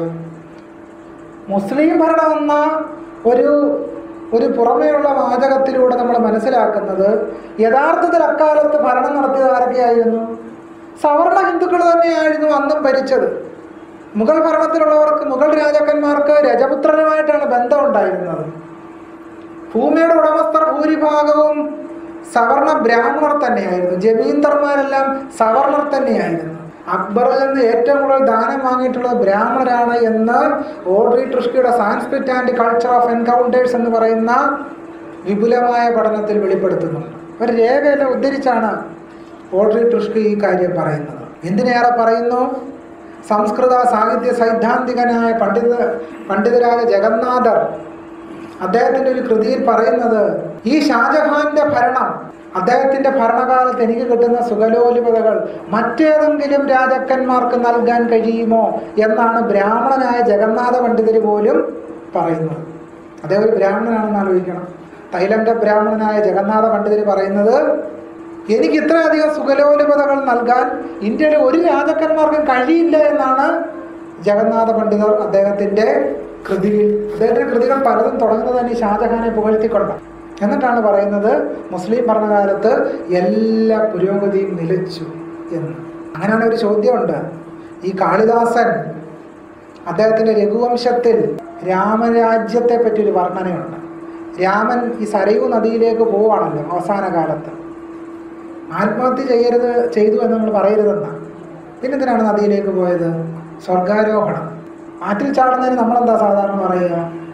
Speaker 1: മുസ്ലിം ഭരണം എന്ന ഒരു ഒരു പുറമേയുള്ള വാചകത്തിലൂടെ നമ്മൾ മനസ്സിലാക്കുന്നത് യഥാർത്ഥത്തിൽ അക്കാലത്ത് ഭരണം നടത്തിയത് ആരൊക്കെയായിരുന്നു സവർണ ഹിന്ദുക്കൾ തന്നെയായിരുന്നു അന്നും ഭരിച്ചത് മുഗൾ ഭരണത്തിലുള്ളവർക്ക് മുഗൾ രാജാക്കന്മാർക്ക് രജപുത്രനുമായിട്ടാണ് ബന്ധം ഉണ്ടായിരുന്നത് ഭൂമിയുടെ ഉടമസ്ഥർ ഭൂരിഭാഗവും സവർണ ബ്രാഹ്മണർ തന്നെയായിരുന്നു ജമീന്ദർമാരെല്ലാം സവർണർ തന്നെയായിരുന്നു അക്ബറിൽ നിന്ന് ഏറ്റവും കൂടുതൽ ദാനം വാങ്ങിയിട്ടുള്ളത് ബ്രാഹ്മണരാണ് എന്ന് ഓഡ്രി ട്രിഷ്കിയുടെ Sanskrit and culture of encounters എന്ന് പറയുന്ന വിപുലമായ പഠനത്തിൽ വെളിപ്പെടുത്തുന്നുണ്ട് ഒരു രേഖയെല്ലാം ഉദ്ധരിച്ചാണ് ഓഡ്രി ട്രിഷ്കി ഈ കാര്യം പറയുന്നത് എന്തിനേറെ പറയുന്നു സംസ്കൃത സാഹിത്യ സൈദ്ധാന്തികനായ പണ്ഡിത പണ്ഡിതരായ ജഗന്നാഥർ അദ്ദേഹത്തിൻ്റെ ഒരു കൃതിയിൽ പറയുന്നത് ഈ ഷാജഹാന്റെ ഭരണം അദ്ദേഹത്തിന്റെ ഭരണകാലത്ത് എനിക്ക് കിട്ടുന്ന സുഖലോലുപതകൾ മറ്റേതെങ്കിലും രാജാക്കന്മാർക്ക് നൽകാൻ കഴിയുമോ എന്നാണ് ബ്രാഹ്മണനായ ജഗന്നാഥ പണ്ഡിതർ പോലും പറയുന്നത് അദ്ദേഹം ഒരു ബ്രാഹ്മണനാണെന്ന് ആലോചിക്കണം തൈലന്റെ ബ്രാഹ്മണനായ ജഗന്നാഥ പണ്ഡിതർ പറയുന്നത് എനിക്ക് ഇത്രയധികം സുഖലോലുപതകൾ നൽകാൻ ഇന്ത്യയിലെ ഒരു രാജാക്കന്മാർക്കും കഴിയില്ല എന്നാണ് ജഗന്നാഥ പണ്ഡിതർ അദ്ദേഹത്തിന്റെ കൃതിയിൽ അദ്ദേഹത്തിന്റെ കൃതികൾ പലതും തുടങ്ങുന്നത് തന്നെ ഈ ഷാജഹാനെ പുകഴ്ത്തിക്കൊണ്ടാണ് എന്നിട്ടാണ് പറയുന്നത് മുസ്ലിം ഭരണകാലത്ത് എല്ലാ പുരോഗതിയും നിലച്ചു എന്ന് അങ്ങനെയാണ് ഒരു ചോദ്യമുണ്ട് ഈ കാളിദാസൻ അദ്ദേഹത്തിൻ്റെ രഘുവംശത്തിൽ രാമരാജ്യത്തെ പറ്റി ഒരു വർണ്ണനയുണ്ട് രാമൻ ഈ സരയൂ നദിയിലേക്ക് പോവാണല്ലോ അവസാന കാലത്ത് ആത്മഹത്യ ചെയ്യരുത് ചെയ്തു എന്ന് നമ്മൾ പറയരുതെന്ന പിന്നെന്തിനാണ് നദിയിലേക്ക് പോയത് സ്വർഗാരോഹണം ആറ്റിൽ ചാടുന്നതിന് നമ്മളെന്താ സാധാരണ പറയുക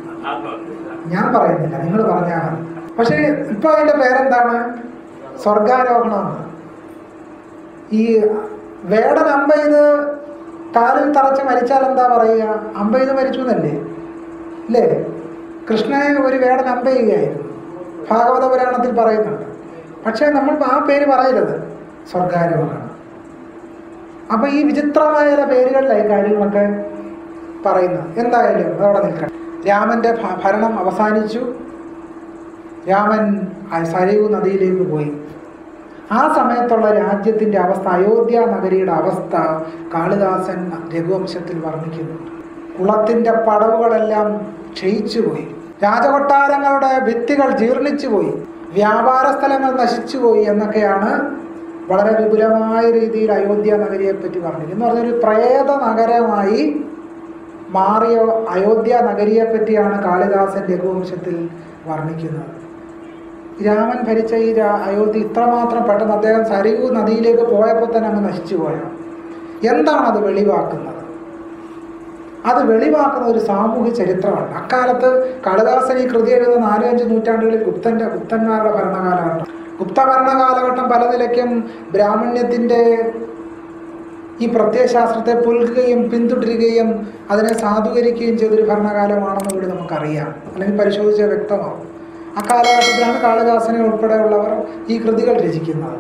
Speaker 1: ഞാൻ പറയുന്നില്ല നിങ്ങൾ പറഞ്ഞാൽ മതി പക്ഷേ ഇപ്പൊ അതിന്റെ പേരെന്താണ് സ്വർഗാരോഹണം ഈ വേടൻ അമ്പെയ്ത് കാലിൽ തറച്ച് മരിച്ചാൽ എന്താ പറയുക അമ്പെയ്ത് മരിച്ചു എന്നല്ലേ അല്ലേ കൃഷ്ണനെ ഒരു വേടൻ അമ്പെയ്യുകയായിരുന്നു ഭാഗവത പുരാണത്തിൽ പറയുന്നുണ്ട് പക്ഷേ നമ്മൾ ആ പേര് പറയരുത് സ്വർഗാരോഹണം അപ്പൊ ഈ വിചിത്രമായ ചില പേരുകളിലായി കാര്യങ്ങളൊക്കെ പറയുന്നത് എന്തായാലും അതവിടെ നിൽക്കണം രാമന്റെ ഭ- ഭരണം അവസാനിച്ചു രാമൻ ആ സരയൂ നദിയിലേക്ക് പോയി ആ സമയത്തുള്ള രാജ്യത്തിന്റെ അവസ്ഥ അയോധ്യ നഗരിയുടെ അവസ്ഥ കാളിദാസൻ രഘുവംശത്തിൽ വർണ്ണിക്കുന്നുണ്ട് കുളത്തിന്റെ പടവുകളെല്ലാം ക്ഷയിച്ചുപോയി രാജകൊട്ടാരങ്ങളുടെ ഭിത്തികൾ ജീർണിച്ചുപോയി വ്യാപാര സ്ഥലങ്ങൾ നശിച്ചുപോയി എന്നൊക്കെയാണ് വളരെ വിപുലമായ രീതിയിൽ അയോധ്യ നഗരിയെ പറ്റി പറഞ്ഞത് എന്ന് പറഞ്ഞൊരു പ്രേത നഗരമായി മാറിയ അയോധ്യ നഗരിയെ പറ്റിയാണ് കാളിദാസൻ രഘുവംശത്തിൽ വർണ്ണിക്കുന്നത് രാമൻ ഭരിച്ച ഈ രാ- അയോധ്യ ഇത്രമാത്രം പെട്ടെന്ന് അദ്ദേഹം സരയൂ നദിയിലേക്ക് പോയപ്പോൾ തന്നെ അങ്ങ് നശിച്ചു പോയോ എന്താണ് അത് വെളിവാക്കുന്നത് അത് വെളിവാക്കുന്ന ഒരു സാമൂഹ്യ ചരിത്രമാണ് അക്കാലത്ത് കാളിദാസൻ ഈ കൃതി എഴുതുന്ന നാലഞ്ച് നൂറ്റാണ്ടുകളിൽ ഗുപ്തന്റെ ഗുപ്തന്മാരുടെ ഭരണകാലഘട്ടം ഗുപ്ത ഭരണകാലഘട്ടം പല നിലയ്ക്കും ബ്രാഹ്മണ്യത്തിൻ്റെ ഈ പ്രത്യയശാസ്ത്രത്തെ പുൽകുകയും പിന്തുടരുകയും അതിനെ സാധൂകരിക്കുകയും ചെയ്തൊരു ഭരണകാലമാണെന്ന് കൂടി നമുക്കറിയാം അല്ലെങ്കിൽ പരിശോധിച്ചാൽ വ്യക്തമാവും ആ കാലഘട്ടത്തിലാണ് കാളിദാസനെ ഉൾപ്പെടെയുള്ളവർ ഈ കൃതികൾ രചിക്കുന്നത്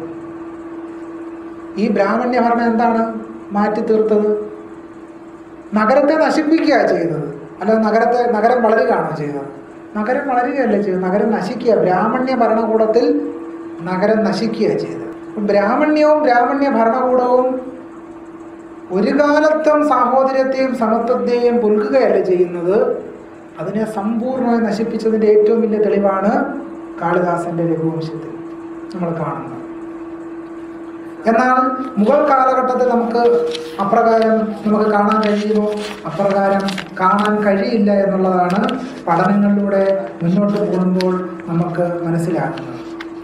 Speaker 1: ഈ ബ്രാഹ്മണ്യ ഭരണം എന്താണ് മാറ്റി തീർത്തത് നഗരത്തെ നശിപ്പിക്കുക ചെയ്തത് അല്ലാതെ നഗരത്തെ നഗരം വളരുകയാണോ ചെയ്തത് നഗരം വളരുകയല്ല ചെയ്തത് നഗരം നശിക്കുക ബ്രാഹ്മണ്യ ഭരണകൂടത്തിൽ നഗരം നശിക്കുക ചെയ്തത് അപ്പം ബ്രാഹ്മണ്യവും ബ്രാഹ്മണ്യ ഭരണകൂടവും ഒരു കാലത്തും സാഹോദര്യത്തെയും സമത്വത്തെയും പുൽകുകയല്ല ചെയ്യുന്നത് അതിനെ സമ്പൂർണ്ണമായി നശിപ്പിച്ചതിൻ്റെ ഏറ്റവും വലിയ തെളിവാണ് കാളിദാസന്റെ രഘുവംശത്തിൽ നമ്മൾ കാണുന്നത് എന്നാൽ മുഗൾ കാലഘട്ടത്തിൽ നമുക്ക് അപ്രകാരം നമുക്ക് കാണാൻ കഴിയുമോ അപ്രകാരം കാണാൻ കഴിയില്ല എന്നുള്ളതാണ് പഠനങ്ങളിലൂടെ മുന്നോട്ട് പോകുമ്പോൾ നമുക്ക് മനസ്സിലാക്കുന്നത്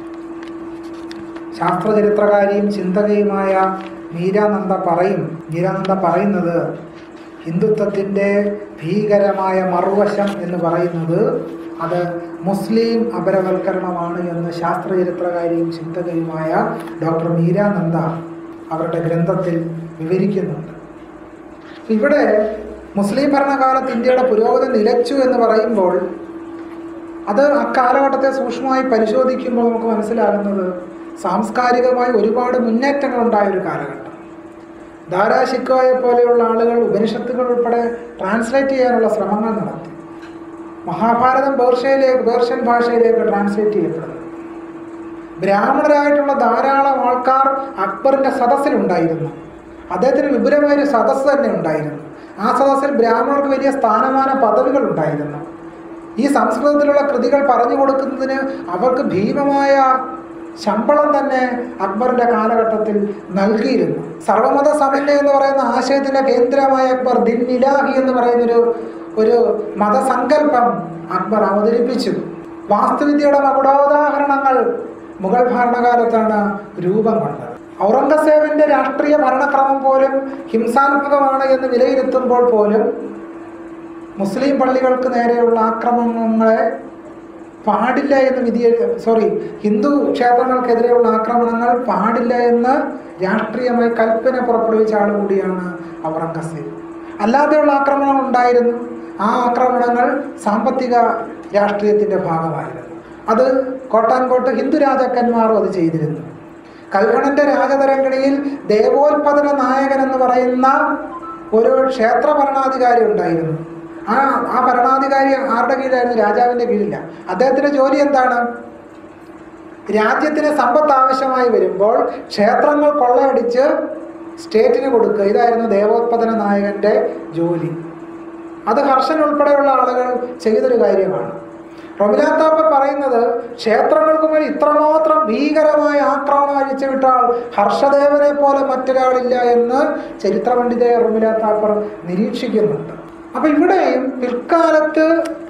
Speaker 1: ശാസ്ത്രചരിത്രകാരിയും ചിന്തകയുമായ മീരാനന്ദ പറയും മീരാനന്ദ പറയുന്നത് ഹിന്ദുത്വത്തിൻ്റെ ഭീകരമായ മറുവശം എന്ന് പറയുന്നത് അത് മുസ്ലിം അപരവൽക്കരണമാണ് എന്ന് ശാസ്ത്രചരിത്രകാരിയും ചിന്തകയുമായ ഡോക്ടർ മീരാനന്ദ അവരുടെ ഗ്രന്ഥത്തിൽ വിവരിക്കുന്നുണ്ട് ഇവിടെ മുസ്ലിം ഭരണകാലത്ത് ഇന്ത്യയുടെ പുരോഗതി നിലച്ചു എന്ന് പറയുമ്പോൾ അത് അക്കാലഘട്ടത്തെ സൂക്ഷ്മമായി പരിശോധിക്കുമ്പോൾ നമുക്ക് മനസ്സിലാകുന്നത് സാംസ്കാരികമായി ഒരുപാട് മുന്നേറ്റങ്ങൾ ഉണ്ടായ ഒരു കാലഘട്ടം ദാരാ ശിക്കോയെ പോലെയുള്ള ആളുകൾ ഉപനിഷത്തുകൾ ഉൾപ്പെടെ ട്രാൻസ്ലേറ്റ് ചെയ്യാനുള്ള ശ്രമങ്ങൾ നടത്തി മഹാഭാരതം പേർഷ്യയിലേക്ക് പേർഷ്യൻ ഭാഷയിലേക്ക് ട്രാൻസ്ലേറ്റ് ചെയ്യപ്പെടുന്നു ബ്രാഹ്മണരായിട്ടുള്ള ധാരാളം ആൾക്കാർ അക്ബറിന്റെ സദസ്സിലുണ്ടായിരുന്നു അദ്ദേഹത്തിന് വിപുലമായൊരു സദസ്സ് തന്നെ ഉണ്ടായിരുന്നു ആ സദസ്സിൽ ബ്രാഹ്മണർക്ക് വലിയ സ്ഥാനമാന പദവികൾ ഉണ്ടായിരുന്നു ഈ സംസ്കൃതത്തിലുള്ള കൃതികൾ പറഞ്ഞു കൊടുക്കുന്നതിന് അവർക്ക് ഭീമമായ ശമ്പളം തന്നെ അക്ബറിന്റെ കാലഘട്ടത്തിൽ നൽകിയിരുന്നു സർവമത സമന്വയം എന്ന് പറയുന്ന ആശയത്തിന്റെ കേന്ദ്രമായ അക്ബർ ദിൻ ഇലാഹി എന്ന് പറയുന്നൊരു ഒരു മതസങ്കല്പം അക്ബർ അവതരിപ്പിച്ചു വാസ്തുവിദ്യയുടെ മകുടോദാഹരണങ്ങൾ മുഗൾ ഭരണകാലത്താണ് രൂപം കൊണ്ടത് ഔറംഗസേബിന്റെ രാഷ്ട്രീയ ഭരണക്രമം പോലും ഹിംസാത്മകമാണ് എന്ന് വിലയിരുത്തുമ്പോൾ പോലും മുസ്ലിം പള്ളികൾക്ക് നേരെയുള്ള ആക്രമണങ്ങളെ പാടില്ല എന്ന് വിധി സോറി ഹിന്ദു ക്ഷേത്രങ്ങൾക്കെതിരെയുള്ള ആക്രമണങ്ങൾ പാടില്ല എന്ന് രാഷ്ട്രീയമായി കൽപ്പന പുറപ്പെടുവിച്ച ആൾ കൂടിയാണ് ഔറംഗസേബ് അല്ലാതെയുള്ള ആക്രമണങ്ങൾ ഉണ്ടായിരുന്നു ആ ആക്രമണങ്ങൾ സാമ്പത്തിക രാഷ്ട്രീയത്തിൻ്റെ ഭാഗമായിരുന്നു അത് കോട്ടാൻകോട്ട് ഹിന്ദു രാജാക്കന്മാരും അത് ചെയ്തിരുന്നു കൽഹണന്റെ രാജതരംഗിണിയിൽ ദേവോത്പദന നായകൻ എന്ന് പറയുന്ന ഒരു ക്ഷേത്ര ഭരണാധികാരി ഉണ്ടായിരുന്നു ആ ആ ഭരണാധികാരി ആരുടെ കീഴിലായിരുന്നു രാജാവിൻ്റെ കീഴില്ല അദ്ദേഹത്തിൻ്റെ ജോലി എന്താണ് രാജ്യത്തിന് സമ്പത്ത് ആവശ്യമായി വരുമ്പോൾ ക്ഷേത്രങ്ങൾ കൊള്ളയടിച്ച് സ്റ്റേറ്റിന് കൊടുക്കുക ഇതായിരുന്നു ദേവോത്പദന നായകന്റെ ജോലി അത് ഹർഷൻ ഉൾപ്പെടെയുള്ള ആളുകൾ ചെയ്തൊരു കാര്യമാണ് റബിനാത്താപ്പ പറയുന്നത് ക്ഷേത്രങ്ങൾക്ക് മേൽ ഇത്രമാത്രം ഭീകരമായ ആക്രമണം അഴിച്ചുവിട്ട ആൾ ഹർഷദേവനെ പോലെ മറ്റൊരാളില്ല എന്ന് ചരിത്ര പണ്ഡിതയെ റുമിലാത്താപ്പർ നിരീക്ഷിക്കുന്നുണ്ട് അപ്പൊ ഇവിടെയും പിൽക്കാലത്ത്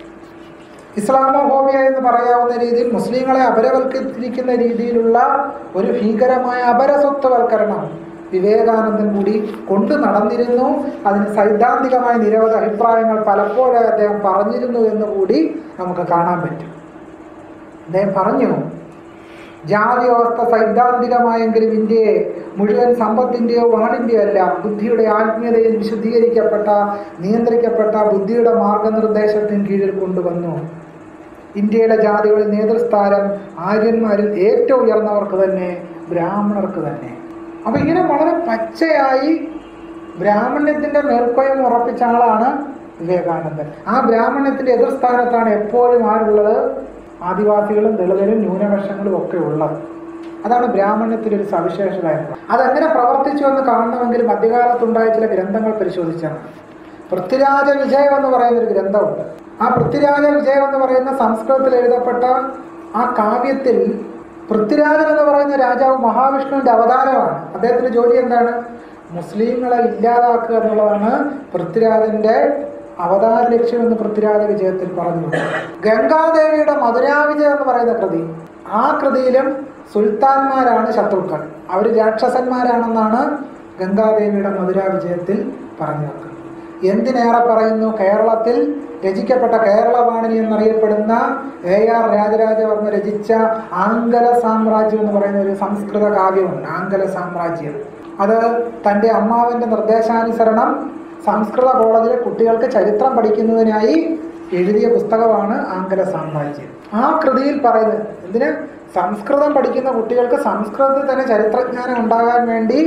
Speaker 1: ഇസ്ലാമോഫോബിയ എന്ന് പറയാവുന്ന രീതിയിൽ മുസ്ലിങ്ങളെ അപരവൽക്കരിക്കുന്ന രീതിയിലുള്ള ഒരു ഭീകരമായ അപരസ്വത്വവൽക്കരണം വിവേകാനന്ദൻ കൂടി കൊണ്ടു നടന്നിരുന്നു അതിന് സൈദ്ധാന്തികമായ നിരവധി അഭിപ്രായങ്ങൾ പലപ്പോഴും അദ്ദേഹം പറഞ്ഞിരുന്നു എന്ന് കൂടി നമുക്ക് കാണാൻ പറ്റും അദ്ദേഹം പറഞ്ഞു ജാതി വ്യവസ്ഥ സൈദ്ധാന്തികമായെങ്കിലും ഇന്ത്യയെ മുഴുവൻ സമ്പത്തിൻ്റെയോ വാണിൻ്റെയോ അല്ല ബുദ്ധിയുടെ ആത്മീയതയിൽ വിശുദ്ധീകരിക്കപ്പെട്ട നിയന്ത്രിക്കപ്പെട്ട ബുദ്ധിയുടെ മാർഗനിർദ്ദേശത്തിന് കീഴിൽ കൊണ്ടുവന്നു ഇന്ത്യയിലെ ജാതികളിൽ നേതൃസ്ഥാനം ആര്യന്മാരിൽ ഏറ്റവും ഉയർന്നവർക്ക് തന്നെ ബ്രാഹ്മണർക്ക് തന്നെ അപ്പൊ ഇങ്ങനെ വളരെ പച്ചയായി ബ്രാഹ്മണ്യത്തിന്റെ മേൽക്കോയം ഉറപ്പിച്ച ആളാണ് വിവേകാനന്ദൻ ആ ബ്രാഹ്മണ്യത്തിന്റെ എതിർസ്ഥാനത്താണ് എപ്പോഴും ആരുള്ളത് ആദിവാസികളും ദളിതരും ന്യൂനപക്ഷങ്ങളും ഒക്കെ ഉള്ളത് അതാണ് ബ്രാഹ്മണ്യത്തിന്റെ ഒരു സവിശേഷത എന്നുള്ളത് അതെങ്ങനെ പ്രവർത്തിച്ചു എന്ന് കാണണമെങ്കിൽ മധ്യകാലത്തുണ്ടായ ചില ഗ്രന്ഥങ്ങൾ പരിശോധിച്ചാൽ മതി. പൃഥ്വിരാജ വിജയം എന്ന് പറയുന്ന ഒരു ഗ്രന്ഥമുണ്ട് ആ പൃഥ്വിരാജ വിജയം എന്ന് പറയുന്ന സംസ്കൃതത്തിൽ എഴുതപ്പെട്ട ആ കാവ്യത്തിൽ പൃഥ്വിരാജൻ എന്ന് പറയുന്ന രാജാവ് മഹാവിഷ്ണുവിന്റെ അവതാരമാണ് അദ്ദേഹത്തിന്റെ ജോലി എന്താണ് മുസ്ലിങ്ങളെ ഇല്ലാതാക്കുക എന്നുള്ളതാണ് പൃഥ്വിരാജന്റെ അവതാര ലക്ഷ്യം എന്ന് പൃഥ്വിരാജ വിജയത്തിൽ പറഞ്ഞു ഗംഗാദേവിയുടെ മധുരാവിജയം എന്ന് പറയുന്ന കൃതി ആ കൃതിയിലും സുൽത്താൻമാരാണ് ശത്രുക്കൾ അവർ രാക്ഷസന്മാരാണെന്നാണ് ഗംഗാദേവിയുടെ മധുരാ വിജയത്തിൽ പറഞ്ഞു വെക്കുന്നത് എന്തിനേറെ പറയുന്നു കേരളത്തിൽ രചിക്കപ്പെട്ട കേരളവാണിനി എന്നറിയപ്പെടുന്ന എ ആർ രാജരാജവർമ്മ രചിച്ച ആംഗല സാമ്രാജ്യം എന്ന് പറയുന്ന ഒരു സംസ്കൃത കാവ്യമുണ്ട് ആംഗല സാമ്രാജ്യം അത് തൻ്റെ അമ്മാവിൻ്റെ നിർദ്ദേശാനുസരണം സംസ്കൃത കോളേജിലെ കുട്ടികൾക്ക് ചരിത്രം പഠിക്കുന്നതിനായി എഴുതിയ പുസ്തകമാണ് ആംഗല സാമ്രാജ്യം ആ കൃതിയിൽ പറയുന്നത് എന്തിന് സംസ്കൃതം പഠിക്കുന്ന കുട്ടികൾക്ക് സംസ്കൃതത്തിൽ തന്നെ ചരിത്രജ്ഞാനം ഉണ്ടാകാൻ വേണ്ടി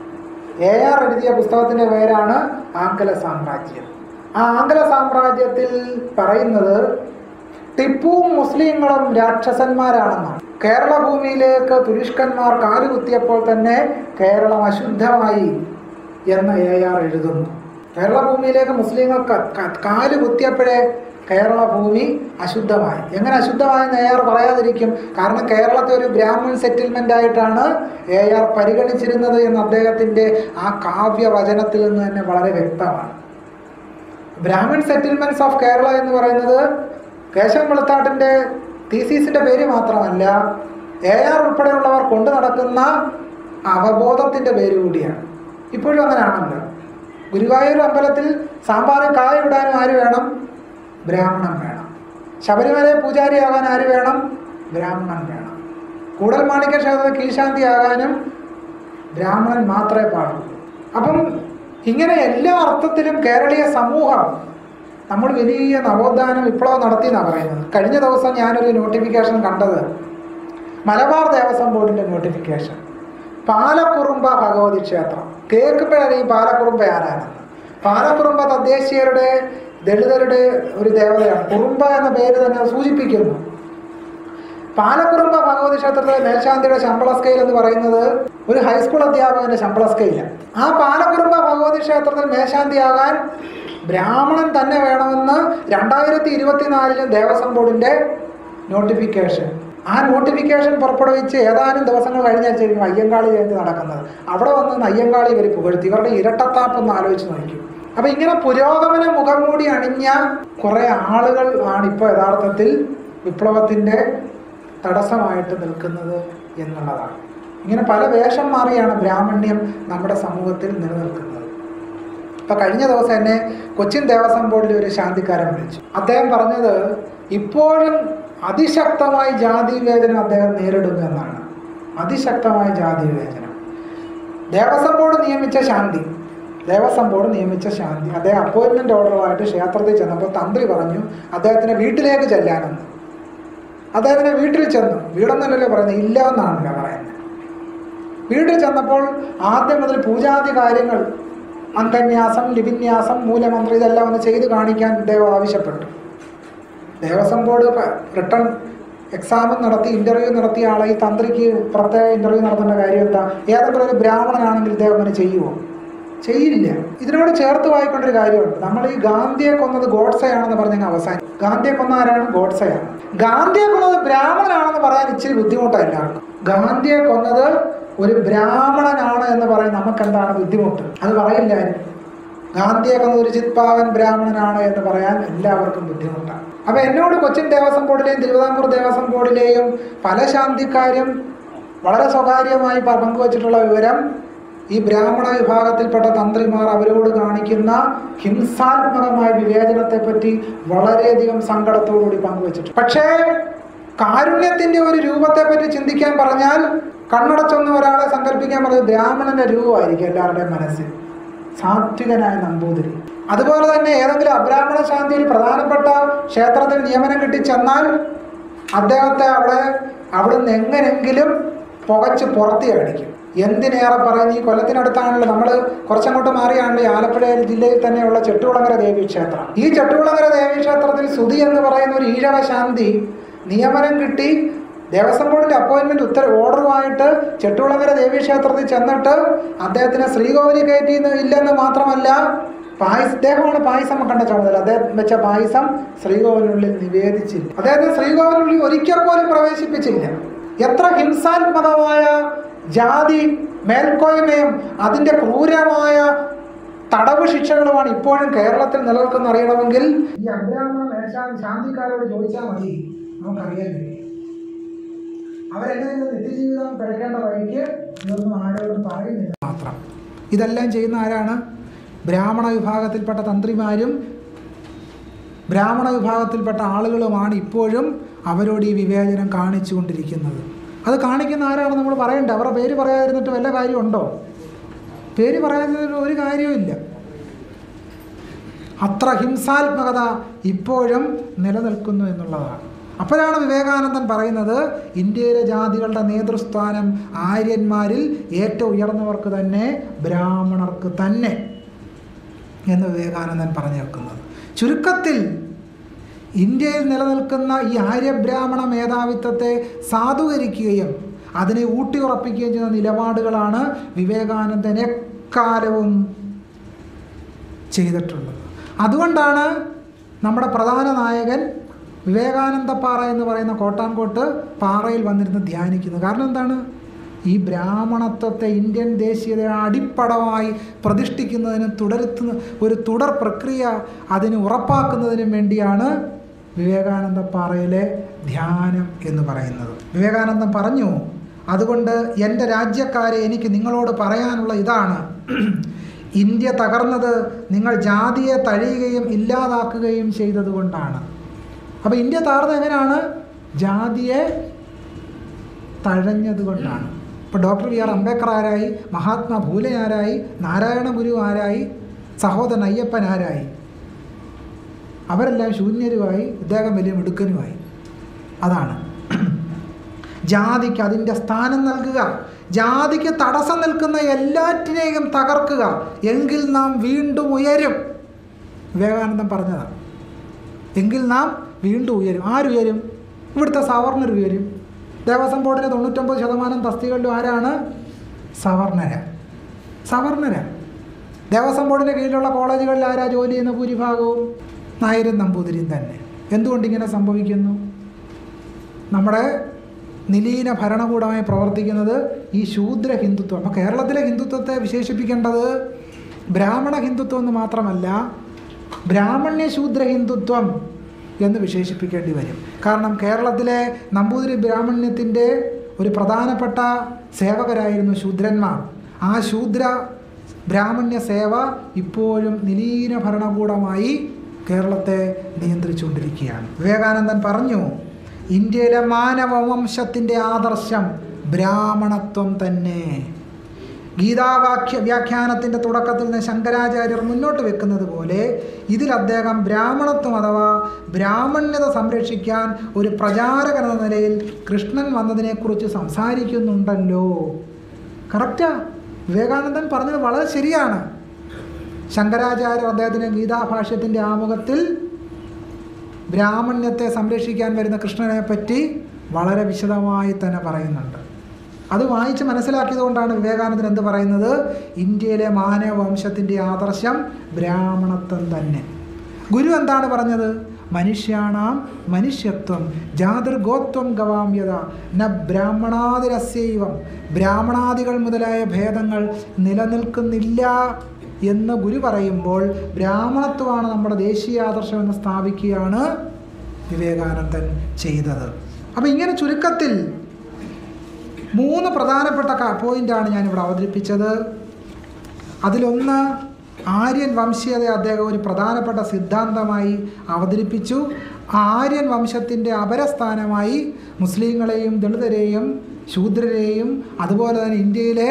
Speaker 1: എ ആർ എഴുതിയ പുസ്തകത്തിന്റെ പേരാണ് ആംഗല സാമ്രാജ്യം ആ ആംഗല സാമ്രാജ്യത്തിൽ പറയുന്നത് ടിപ്പുവും മുസ്ലിങ്ങളും രാക്ഷസന്മാരാണെന്നാണ് കേരള ഭൂമിയിലേക്ക് തുരുഷ്കന്മാർ കാലുകുത്തിയപ്പോൾ തന്നെ കേരളം അശുദ്ധമായി എന്ന് എ ആർ എഴുതുന്നു കേരള ഭൂമിയിലേക്ക് മുസ്ലിങ്ങൾ ക- ക- കാല് കുത്തിയപ്പോഴേ കേരള ഭൂമി അശുദ്ധമായി എങ്ങനെ അശുദ്ധമായെന്ന് എ ആർ പറയാതിരിക്കും കാരണം കേരളത്തെ ഒരു ബ്രാഹ്മൺ സെറ്റിൽമെന്റ് ആയിട്ടാണ് എ ആർ പരിഗണിച്ചിരുന്നത് എന്ന് അദ്ദേഹത്തിന്റെ ആ കാവ്യവചനത്തിൽ നിന്ന് തന്നെ വളരെ വ്യക്തമാണ് ബ്രാഹ്മൺ സെറ്റിൽമെന്റ്സ് ഓഫ് കേരള എന്ന് പറയുന്നത് കേശവൻ വെളുത്താട്ടിന്റെ തീസീസിന്റെ പേര് മാത്രമല്ല എ ആർ ഉൾപ്പെടെയുള്ളവർ കൊണ്ടു നടക്കുന്ന അവബോധത്തിന്റെ പേര് കൂടിയാണ് ഇപ്പോഴും അങ്ങനെയാണല്ലോ ഗുരുവായൂർ അമ്പലത്തിൽ സാമ്പാറിൽ കായ ഇടാനും ആര് വേണം ബ്രാഹ്മണൻ വേണം ശബരിമലയിൽ പൂജാരിയാകാൻ ആര് വേണം ബ്രാഹ്മണൻ വേണം കൂടൽ മാണിക്യ ക്ഷേത്രത്തിൽ കീഴ്ശാന്തി ആകാനും ബ്രാഹ്മണൻ മാത്രമേ പാടുള്ളൂ അപ്പം ഇങ്ങനെ എല്ലാ അർത്ഥത്തിലും കേരളീയ സമൂഹം നമ്മൾ വലിയ നവോത്ഥാന വിപ്ലവം നടത്തി എന്നാണ് പറയുന്നത് കഴിഞ്ഞ ദിവസം ഞാനൊരു നോട്ടിഫിക്കേഷൻ കണ്ടത് മലബാർ ദേവസ്വം ബോർഡിന്റെ നോട്ടിഫിക്കേഷൻ പാലക്കുറുമ്പ ഭഗവതി ക്ഷേത്രം കേൾക്കുമ്പോഴറിയും പാലക്കുറുമ്പ ആരാണെന്ന് പാലക്കുറുമ്പ തദ്ദേശീയരുടെ ദളിതരുടെ ഒരു ദേവതയാണ് കുറുമ്പ എന്ന പേര് തന്നെ അത് സൂചിപ്പിക്കുന്നു പാലക്കുറുമ്പ ഭഗവതി ക്ഷേത്രത്തിലെ മേൽശാന്തിയുടെ ശമ്പള സ്കെയിൽ എന്ന് പറയുന്നത് ഒരു ഹൈസ്കൂൾ അധ്യാപകന്റെ ശമ്പള സ്കെയിലാണ് ആ പാലക്കുറുമ്പ ഭഗവതി ക്ഷേത്രത്തിൽ മേൽശാന്തിയാകാൻ ബ്രാഹ്മണൻ തന്നെ വേണമെന്ന് രണ്ടായിരത്തി ഇരുപത്തിനാലില് ദേവസ്വം ബോർഡിന്റെ നോട്ടിഫിക്കേഷൻ ആ നോട്ടിഫിക്കേഷൻ പുറപ്പെടുവിച്ച് ഏതാനും ദിവസങ്ങൾ കഴിഞ്ഞായിരിക്കും അയ്യങ്കാളി ജയന്തി നടക്കുന്നത് അവിടെ വന്ന് അയ്യങ്കാളി ഇവർ പുകഴ്ത്തി ഇവരുടെ ഇരട്ടത്താപ്പ് ഒന്ന് ആലോചിച്ച് നോക്കും അപ്പൊ ഇങ്ങനെ പുരോഗമന മുഖം മൂടി അണിഞ്ഞ കുറെ ആളുകൾ ആണ് ഇപ്പോൾ യഥാർത്ഥത്തിൽ വിപ്ലവത്തിന്റെ തടസ്സമായിട്ട് നിൽക്കുന്നത് എന്നുള്ളതാണ് ഇങ്ങനെ പല വേഷം മാറിയാണ് ബ്രാഹ്മണ്യം നമ്മുടെ സമൂഹത്തിൽ നിലനിൽക്കുന്നത് ഇപ്പൊ കഴിഞ്ഞ ദിവസം എന്നെ കൊച്ചിൻ ദേവസ്വം ബോർഡിൽ ഒരു ശാന്തിക്കാരൻ വിളിച്ചു അദ്ദേഹം പറഞ്ഞത് ഇപ്പോഴും അതിശക്തമായി ജാതി വിവേചനം അദ്ദേഹം നേരിടുന്നു എന്നാണ് അതിശക്തമായ ജാതി വിവേചനം ദേവസ്വം ബോർഡ് നിയമിച്ച ശാന്തി ദേവസ്വം ബോർഡ് നിയമിച്ച ശാന്തി അദ്ദേഹം അപ്പോയിന്റ്മെന്റ് ഓർഡറുമായിട്ട് ക്ഷേത്രത്തിൽ ചെന്നപ്പോൾ തന്ത്രി പറഞ്ഞു അദ്ദേഹത്തിന്റെ വീട്ടിലേക്ക് ചെല്ലാനെന്ന് അദ്ദേഹത്തിന്റെ വീട്ടിൽ ചെന്നു വീടെന്നല്ലല്ലോ പറയുന്നത് ഇല്ല എന്നാണല്ലോ പറയുന്നത് വീട്ടിൽ ചെന്നപ്പോൾ ആദ്യം മുതൽ പൂജാതി കാര്യങ്ങൾ അന്തന്യാസം ലിപിന്യാസം മൂലമന്ത്രം ഇതെല്ലാം ഒന്ന് ചെയ്ത് കാണിക്കാൻ ഇദ്ദേഹം ആവശ്യപ്പെട്ടു ദേവസ്വം ബോർഡ് റിട്ടേൺ എക്സാമും നടത്തി ഇന്റർവ്യൂ നടത്തിയ ആളെ ഈ തന്ത്രിക്ക് പ്രത്യേക ഇന്റർവ്യൂ നടത്തേണ്ട കാര്യം എന്താ ഏതെങ്കിലും ഒരു ബ്രാഹ്മണനാണെങ്കിൽ ഇദ്ദേഹം അങ്ങനെ ചെയ്യുമോ ചെയ്യില്ല ഇതിനോട് ചേർത്ത് വായിക്കേണ്ട ഒരു കാര്യമുണ്ട് നമ്മൾ ഈ ഗാന്ധിയെ കൊന്നത് ഗോഡ്സെയാണെന്ന് പറഞ്ഞ അവസാനം ഗാന്ധിയെ കൊന്ന ആരാണ് ഗോഡ്സെയാണ് ഗാന്ധിയെ കൊന്നത് ബ്രാഹ്മണനാണെന്ന് പറയാൻ ഇച്ചിരി ബുദ്ധിമുട്ടാണ് എല്ലാവർക്കും ഗാന്ധിയെ കൊന്നത് ഒരു ബ്രാഹ്മണനാണ് എന്ന് പറയാൻ നമുക്ക് എന്താണ് ബുദ്ധിമുട്ട് അത് പറയില്ല ആരും ഗാന്ധിയെ കൊന്നത് ഒരു ചിത്പാവൻ ബ്രാഹ്മണനാണ് എന്ന് പറയാൻ എല്ലാവർക്കും ബുദ്ധിമുട്ടാണ് അപ്പൊ എന്നോട് കൊച്ചിൻ ദേവസ്വം ബോർഡിലെയും തിരുവിതാംകൂർ ദേവസ്വം ബോർഡിലെയും പല ശാന്തിക്കാരും വളരെ സ്വകാര്യമായി പ- പങ്കുവച്ചിട്ടുള്ള വിവരം ഈ ബ്രാഹ്മണ വിഭാഗത്തിൽപ്പെട്ട തന്ത്രിമാർ അവരോട് കാണിക്കുന്ന ഹിംസാത്മകമായ വിവേചനത്തെ പറ്റി വളരെയധികം സങ്കടത്തോടുകൂടി പങ്കുവച്ചിട്ടുണ്ട് പക്ഷേ കാരുണ്യത്തിന്റെ ഒരു രൂപത്തെ പറ്റി ചിന്തിക്കാൻ പറഞ്ഞാൽ കണ്ണടച്ചൊന്ന് ഒരാളെ സങ്കല്പിക്കാൻ പറഞ്ഞത് ബ്രാഹ്മണന്റെ രൂപമായിരിക്കും എല്ലാവരുടെയും മനസ്സിൽ സാത്വികനായ നമ്പൂതിരി അതുപോലെ തന്നെ ഏതെങ്കിലും അബ്രാഹ്മണ ശാന്തി ഒരു പ്രധാനപ്പെട്ട ക്ഷേത്രത്തിൽ നിയമനം കിട്ടി ചെന്നാൽ അദ്ദേഹത്തെ അവിടെ അവിടുന്ന് എങ്ങനെങ്കിലും പുകച്ച് പുറത്തി അടിക്കും എന്തിനേറെ പറയുന്നു ഈ കൊല്ലത്തിനടുത്താണല്ലോ നമ്മൾ കുറച്ചങ്ങോട്ട് മാറിയാണല്ലോ ഈ ആലപ്പുഴ ജില്ലയിൽ തന്നെയുള്ള ചെട്ടുകുളങ്ങര ദേവി ക്ഷേത്രം ഈ ചെട്ടുകുളങ്ങര ദേവി ക്ഷേത്രത്തിൽ സുധി എന്ന് പറയുന്ന ഒരു ഈഴവ ശാന്തി നിയമനം കിട്ടി ദേവസ്വം ബോർഡിന്റെ അപ്പോയിന്റ്മെന്റ് ഉത്തര ഓർഡറുമായിട്ട് ചെട്ടുകുളങ്ങര ദേവി ക്ഷേത്രത്തിൽ ചെന്നിട്ട് അദ്ദേഹത്തിന് ശ്രീകോവിലി കയറ്റി ഇല്ലെന്ന് മാത്രമല്ല പായസ അദ്ദേഹമാണ് പായസം കണ്ട ചുമതല അദ്ദേഹം വെച്ച പായസം ശ്രീകോവിലിനുള്ളിൽ നിവേദിച്ചില്ല അദ്ദേഹത്തെ ശ്രീകോവിലിനുള്ളിൽ ഒരിക്കൽ പോലും പ്രവേശിപ്പിച്ചില്ല എത്ര ഹിംസാത്മകമായ ജാതി മേൽക്കോയ്മയും അതിൻ്റെ ക്രൂരമായ തടവ് ശിക്ഷകളുമാണ് ഇപ്പോഴും കേരളത്തിൽ നിലനിൽക്കുന്ന അറിയണമെങ്കിൽ ഈ അബ്രാഹ്മണ മേശാൻ ശാന്തിക്കാരോട് ചോദിച്ചാൽ മതി നമുക്കറിയാൻ കഴിയും അവരെങ്ങനെ നിത്യജീവിതം പിഴക്കേണ്ട വഴിക്ക് ഇതൊന്നും ആരോടും പറയുന്നില്ല മാത്രം ഇതെല്ലാം ചെയ്യുന്ന ആരാണ് ബ്രാഹ്മണ വിഭാഗത്തിൽപ്പെട്ട തന്ത്രിമാരും ബ്രാഹ്മണ വിഭാഗത്തിൽപ്പെട്ട ആളുകളുമാണ് ഇപ്പോഴും അവരോട് ഈ വിവേചനം കാണിച്ചുകൊണ്ടിരിക്കുന്നത് അത് കാണിക്കുന്ന ആരാണ് നമ്മൾ പറയണ്ടേ അവരുടെ പേര് പറയാതിരുന്നിട്ട് വല്ല കാര്യമുണ്ടോ പേര് പറയാതിരുന്നിട്ട് ഒരു കാര്യവുമില്ല അത്ര ഹിംസാത്മകത ഇപ്പോഴും നിലനിൽക്കുന്നു എന്നുള്ളതാണ് അപ്പോഴാണ് വിവേകാനന്ദൻ പറയുന്നത് ഇന്ത്യയിലെ ജാതികളുടെ നേതൃസ്ഥാനം ആര്യന്മാരിൽ ഏറ്റവും ഉയർന്നവർക്ക് തന്നെ ബ്രാഹ്മണർക്ക് തന്നെ എന്ന് വിവേകാനന്ദൻ പറഞ്ഞു വെക്കുന്നത് ചുരുക്കത്തിൽ ഇന്ത്യയിൽ നിലനിൽക്കുന്ന ഈ ആര്യബ്രാഹ്മണ മേധാവിത്വത്തെ സാധൂകരിക്കുകയും അതിനെ ഊട്ടിയുറപ്പിക്കുകയും ചെയ്യുന്ന നിലപാടുകളാണ് വിവേകാനന്ദൻ എക്കാലവും ചെയ്തിട്ടുള്ളത് അതുകൊണ്ടാണ് നമ്മുടെ പ്രധാന നായകൻ വിവേകാനന്ദ പാറ എന്ന് പറയുന്ന കോട്ടാൻകോട്ട് പാറയിൽ വന്നിരുന്ന് ധ്യാനിക്കുന്നത് കാരണം എന്താണ് ഈ ബ്രാഹ്മണത്വത്തെ ഇന്ത്യൻ ദേശീയതയുടെ അടിപ്പടമായി പ്രതിഷ്ഠിക്കുന്നതിന് തുടരുത്തുന്ന ഒരു തുടർ പ്രക്രിയ അതിന് ഉറപ്പാക്കുന്നതിനും വേണ്ടിയാണ് വിവേകാനന്ദ പാറയിലെ ധ്യാനം എന്ന് പറയുന്നത് വിവേകാനന്ദൻ പറഞ്ഞു അതുകൊണ്ട് എൻ്റെ രാജ്യക്കാരെ എനിക്ക് നിങ്ങളോട് പറയാനുള്ള ഇതാണ് ഇന്ത്യ തകർന്നത് നിങ്ങൾ ജാതിയെ തഴയുകയും ഇല്ലാതാക്കുകയും ചെയ്തതുകൊണ്ടാണ് അപ്പോൾ ഇന്ത്യ തകർന്നത് എങ്ങനെയാണ് ജാതിയെ തഴഞ്ഞത് കൊണ്ടാണ് ഇപ്പോൾ ഡോക്ടർ ബി ആർ അംബേദ്കർ ആരായി മഹാത്മാ ഫൂലെ ആരായി നാരായണ ഗുരു ആരായി സഹോദരൻ അയ്യപ്പൻ ആരായി അവരെല്ലാം ശൂന്യരുമായി ഇദ്ദേഹം വലിയ മിടുക്കനുമായി അതാണ് ജാതിക്ക് അതിൻ്റെ സ്ഥാനം നൽകുക ജാതിക്ക് തടസ്സം നിൽക്കുന്ന എല്ലാറ്റിനെയും തകർക്കുക എങ്കിൽ നാം വീണ്ടും ഉയരും വിവേകാനന്ദൻ പറഞ്ഞതാണ് എങ്കിൽ നാം വീണ്ടും ഉയരും ആരുയരും ഇവിടുത്തെ സവർണർ ഉയരും ദേവസ്വം ബോർഡിന് തൊണ്ണൂറ്റൊമ്പത് ശതമാനം തസ്തികളിലും ആരാണ് സവർണര സവർണര ദേവസ്വം ബോർഡിൻ്റെ കീഴിലുള്ള കോളേജുകളിൽ ആരാ ജോലി ചെയ്യുന്ന ഭൂരിഭാഗവും നായരും നമ്പൂതിരിയും തന്നെ എന്തുകൊണ്ട് ഇങ്ങനെ സംഭവിക്കുന്നു നമ്മുടെ നിലീന ഭരണകൂടമായി പ്രവർത്തിക്കുന്നത് ഈ ശൂദ്ര ഹിന്ദുത്വം അപ്പോൾ കേരളത്തിലെ ഹിന്ദുത്വത്തെ വിശേഷിപ്പിക്കേണ്ടത് ബ്രാഹ്മണ ഹിന്ദുത്വം എന്ന് മാത്രമല്ല ബ്രാഹ്മണ്യ ശൂദ്ര ഹിന്ദുത്വം എന്ന് വിശേഷിപ്പിക്കേണ്ടി വരും കാരണം കേരളത്തിലെ നമ്പൂതിരി ബ്രാഹ്മണ്യത്തിൻ്റെ ഒരു പ്രധാനപ്പെട്ട സേവകരായിരുന്നു ശൂദ്രന്മാർ ആ ശൂദ്ര ബ്രാഹ്മണ്യ സേവ ഇപ്പോഴും നിലീന ഭരണകൂടമായി കേരളത്തെ നിയന്ത്രിച്ചുകൊണ്ടിരിക്കുകയാണ് വിവേകാനന്ദൻ പറഞ്ഞു ഇന്ത്യയിലെ മാനവവംശത്തിൻ്റെ ആദർശം ബ്രാഹ്മണത്വം തന്നെ ഗീതാവാക്യ വ്യാഖ്യാനത്തിൻ്റെ തുടക്കത്തിൽ നിന്ന് ശങ്കരാചാര്യർ മുന്നോട്ട് വെക്കുന്നത് പോലെ ഇതിൽ അദ്ദേഹം ബ്രാഹ്മണത്വം അഥവാ ബ്രാഹ്മണ്യത സംരക്ഷിക്കാൻ ഒരു പ്രചാരകൻ എന്ന നിലയിൽ കൃഷ്ണൻ വന്നതിനെക്കുറിച്ച് സംസാരിക്കുന്നുണ്ടല്ലോ കറക്റ്റാ വിവേകാനന്ദൻ പറഞ്ഞത് വളരെ ശരിയാണ് ശങ്കരാചാര്യർ അദ്ദേഹത്തിൻ്റെ ഗീതാഭാഷ്യത്തിൻ്റെ ആമുഖത്തിൽ ബ്രാഹ്മണ്യത്തെ സംരക്ഷിക്കാൻ വരുന്ന കൃഷ്ണനെ പറ്റി വളരെ വിശദമായി തന്നെ പറയുന്നുണ്ട് അത് വായിച്ച് മനസ്സിലാക്കിയതുകൊണ്ടാണ് വിവേകാനന്ദൻ എന്ത് പറയുന്നത് ഇന്ത്യയിലെ മാനവവംശത്തിൻ്റെ ആദർശം ബ്രാഹ്മണത്വം തന്നെ ഗുരു എന്താണ് പറഞ്ഞത് മനുഷ്യാണാം മനുഷ്യത്വം ജാതിർഗോത്വം ഗവാമ്യത ന ബ്രാഹ്മണാതിരസ്യൈവം ബ്രാഹ്മണാദികൾ മുതലായ ഭേദങ്ങൾ നിലനിൽക്കുന്നില്ല എന്ന് ഗുരു പറയുമ്പോൾ ബ്രാഹ്മണത്വമാണ് നമ്മുടെ ദേശീയ ആദർശം എന്ന് സ്ഥാപിക്കുകയാണ് വിവേകാനന്ദൻ ചെയ്തത് അപ്പോൾ ഇങ്ങനെ ചുരുക്കത്തിൽ മൂന്ന് പ്രധാനപ്പെട്ട പോയിൻ്റാണ് ഞാനിവിടെ അവതരിപ്പിച്ചത് അതിലൊന്ന് ആര്യൻ വംശീയത അദ്ദേഹം ഒരു പ്രധാനപ്പെട്ട സിദ്ധാന്തമായി അവതരിപ്പിച്ചു ആര്യൻ വംശത്തിൻ്റെ അപരസ്ഥാനമായി മുസ്ലിങ്ങളെയും ദളിതരെയും ശൂദ്രരെയും അതുപോലെ തന്നെ ഇന്ത്യയിലെ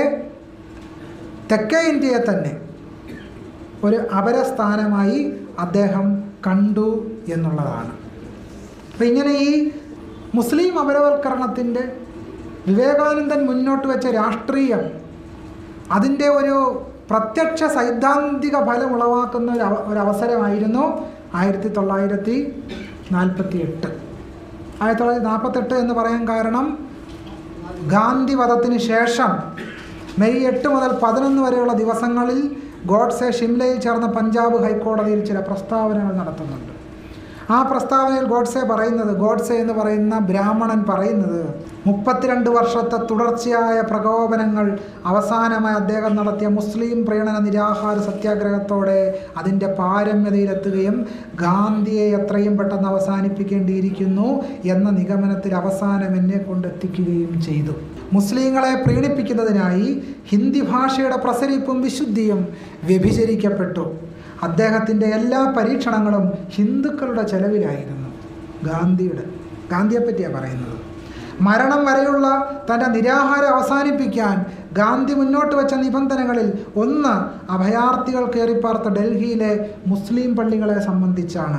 Speaker 1: തെക്കേ ഇന്ത്യയെ തന്നെ ഒരു അപരസ്ഥാനമായി അദ്ദേഹം കണ്ടു എന്നുള്ളതാണ് അപ്പം ഇങ്ങനെ ഈ മുസ്ലിം അപരവൽക്കരണത്തിൻ്റെ വിവേകാനന്ദൻ മുന്നോട്ട് വെച്ച രാഷ്ട്രീയം അതിൻ്റെ ഒരു പ്രത്യക്ഷ സൈദ്ധാന്തിക ഫലം ഉളവാക്കുന്ന ഒരു അവ- ഒരു അവസരമായിരുന്നു ആയിരത്തി തൊള്ളായിരത്തി നാൽപ്പത്തി എട്ട് ആയിരത്തി തൊള്ളായിരത്തി നാൽപ്പത്തെട്ട് എന്ന് പറയാൻ കാരണം ഗാന്ധി വധത്തിന് ശേഷം മെയ് എട്ട് മുതൽ പതിനൊന്ന് വരെയുള്ള ദിവസങ്ങളിൽ ഗോഡ്സെ ഷിംലയിൽ ചേർന്ന പഞ്ചാബ് ഹൈക്കോടതിയിൽ ചില പ്രസ്താവനകൾ നടത്തുന്നുണ്ട് ആ പ്രസ്താവനയിൽ ഗോഡ്സെ പറയുന്നത് ഗോഡ്സെ എന്ന് പറയുന്ന ബ്രാഹ്മണൻ പറയുന്നത് മുപ്പത്തിരണ്ട് വർഷത്തെ തുടർച്ചയായ പ്രകോപനങ്ങൾ അവസാനമായി അദ്ദേഹം നടത്തിയ മുസ്ലിം പ്രീണന നിരാഹാര സത്യാഗ്രഹത്തോടെ അതിൻ്റെ പാരമ്യതയിലെത്തുകയും ഗാന്ധിയെ എത്രയും പെട്ടെന്ന് അവസാനിപ്പിക്കേണ്ടിയിരിക്കുന്നു എന്ന നിഗമനത്തിൽ അവസാനം എന്നെ കൊണ്ടെത്തിക്കുകയും ചെയ്തു മുസ്ലിങ്ങളെ പ്രീണിപ്പിക്കുന്നതിനായി ഹിന്ദി ഭാഷയുടെ പ്രസരിപ്പും വിശുദ്ധിയും വ്യഭിചരിക്കപ്പെട്ടു അദ്ദേഹത്തിൻ്റെ എല്ലാ പരീക്ഷണങ്ങളും ഹിന്ദുക്കളുടെ ചെലവിലായിരുന്നു ഗാന്ധിയുടെ ഗാന്ധിയെ പറ്റിയാണ് പറയുന്നത് മരണം വരെയുള്ള തൻ്റെ നിരാഹാരം അവസാനിപ്പിക്കാൻ ഗാന്ധി മുന്നോട്ട് വെച്ച നിബന്ധനകളിൽ ഒന്ന് അഭയാർത്ഥികൾ കയറിപ്പാർത്ത ഡൽഹിയിലെ മുസ്ലിം പള്ളികളെ സംബന്ധിച്ചാണ്